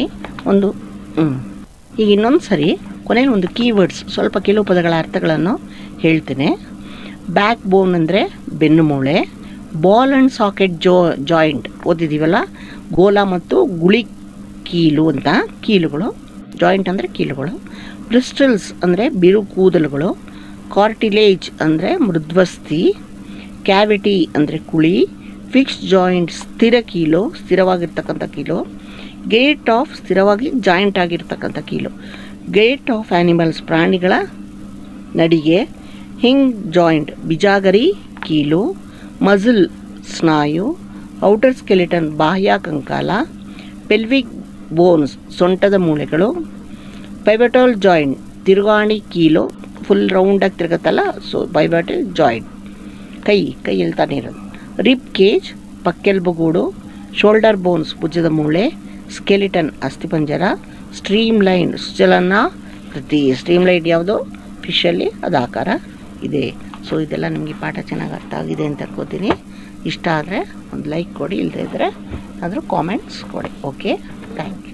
S2: ಒಂದು ಹ್ಞೂ ಈಗ ಇನ್ನೊಂದು ಸರಿ ಕೊನೆಯಲ್ಲಿ ಒಂದು ಕೀವರ್ಡ್ಸ್ ಸ್ವಲ್ಪ ಕೆಲವು ಪದಗಳ ಅರ್ಥಗಳನ್ನು ಹೇಳ್ತೇನೆ ಬ್ಯಾಕ್ ಬೋನ್ ಅಂದರೆ ಬೆನ್ನು ಮೂಳೆ ಬಾಲ್ ಆ್ಯಂಡ್ ಸಾಕೆಟ್ ಜೋ ಜಾಯಿಂಟ್ ಓದಿದ್ದೀವಲ್ಲ ಗೋಲ ಮತ್ತು ಗುಳಿ ಕೀಲು ಅಂತ ಕೀಲುಗಳು ಜಾಯಿಂಟ್ ಅಂದರೆ ಕೀಲುಗಳು ಬ್ರಿಸ್ಟಲ್ಸ್ ಅಂದರೆ ಬಿರು ಕೂದಲುಗಳು ಕಾರ್ಟಿಲೇಜ್ ಅಂದರೆ ಮೃದ್ವಸ್ಥಿ ಕ್ಯಾವಿಟಿ ಅಂದರೆ ಕುಳಿ ಫಿಕ್ಸ್ ಜಾಯಿಂಟ್ ಸ್ಥಿರ ಕೀಲು ಸ್ಥಿರವಾಗಿರ್ತಕ್ಕಂಥ ಕೀಲು ಗೇಟ್ ಆಫ್ ಸ್ಥಿರವಾಗಿ ಜಾಯಿಂಟ್ ಆಗಿರ್ತಕ್ಕಂಥ ಕೀಲು ಗೇಟ್ ಆಫ್ ಆ್ಯನಿಮಲ್ಸ್ ಪ್ರಾಣಿಗಳ ನಡಿಗೆ ಹಿಂಗ್ ಜಾಯಿಂಟ್ ಬಿಜಾಗರಿ ಕೀಲು ಮಜಲ್ ಸ್ನಾಯು ಔಟರ್ ಸ್ಕೆಲಿಟನ್ ಬಾಹ್ಯ ಕಂಕಾಲ ಪೆಲ್ವಿಕ್ ಬೋನ್ಸ್ ಸೊಂಟದ ಮೂಳೆಗಳು ಪೈಬಟಲ್ ಜಾಯಿಂಟ್ ತಿರುಗಾಣಿ ಕೀಲು ಫುಲ್ ರೌಂಡಾಗಿ ತಿರುಗತ್ತಲ್ಲ ಸೊ ಪೈಬಟಲ್ ಜಾಯಿಂಟ್ ಕೈ ಕೈಯಲ್ಲಿ ತಾನೇ ಇರೋದು ರಿಪ್ ಕೇಜ್ ಪಕ್ಕೆಲ್ಬುಗೂಡು ಶೋಲ್ಡರ್ ಬೋನ್ಸ್ ಭುಜದ ಮೂಳೆ ಸ್ಕೆಲಿಟನ್ ಅಸ್ಥಿಪಂಜರ ಸ್ಟ್ರೀಮ್ ಲೈನ್ ಸುಜಲನ ಕೃತಿ ಸ್ಟ್ರೀಮ್ ಲೈನ್ ಯಾವುದು ಫಿಶಲ್ಲಿ ಅದು ಆಕಾರ ಇದೆ ಸೊ ಇದೆಲ್ಲ ನಿಮಗೆ ಪಾಠ ಚೆನ್ನಾಗಿ ಅರ್ಥ ಆಗಿದೆ ಅಂತ ಅನ್ಕೋತೀನಿ ಇಷ್ಟ ಆದರೆ ಒಂದು ಲೈಕ್ ಕೊಡಿ ಇಲ್ಲದೇ ಇದ್ದರೆ ಆದರೂ ಕಾಮೆಂಟ್ಸ್ ಕೊಡಿ ಓಕೆ ಥ್ಯಾಂಕ್ ಯು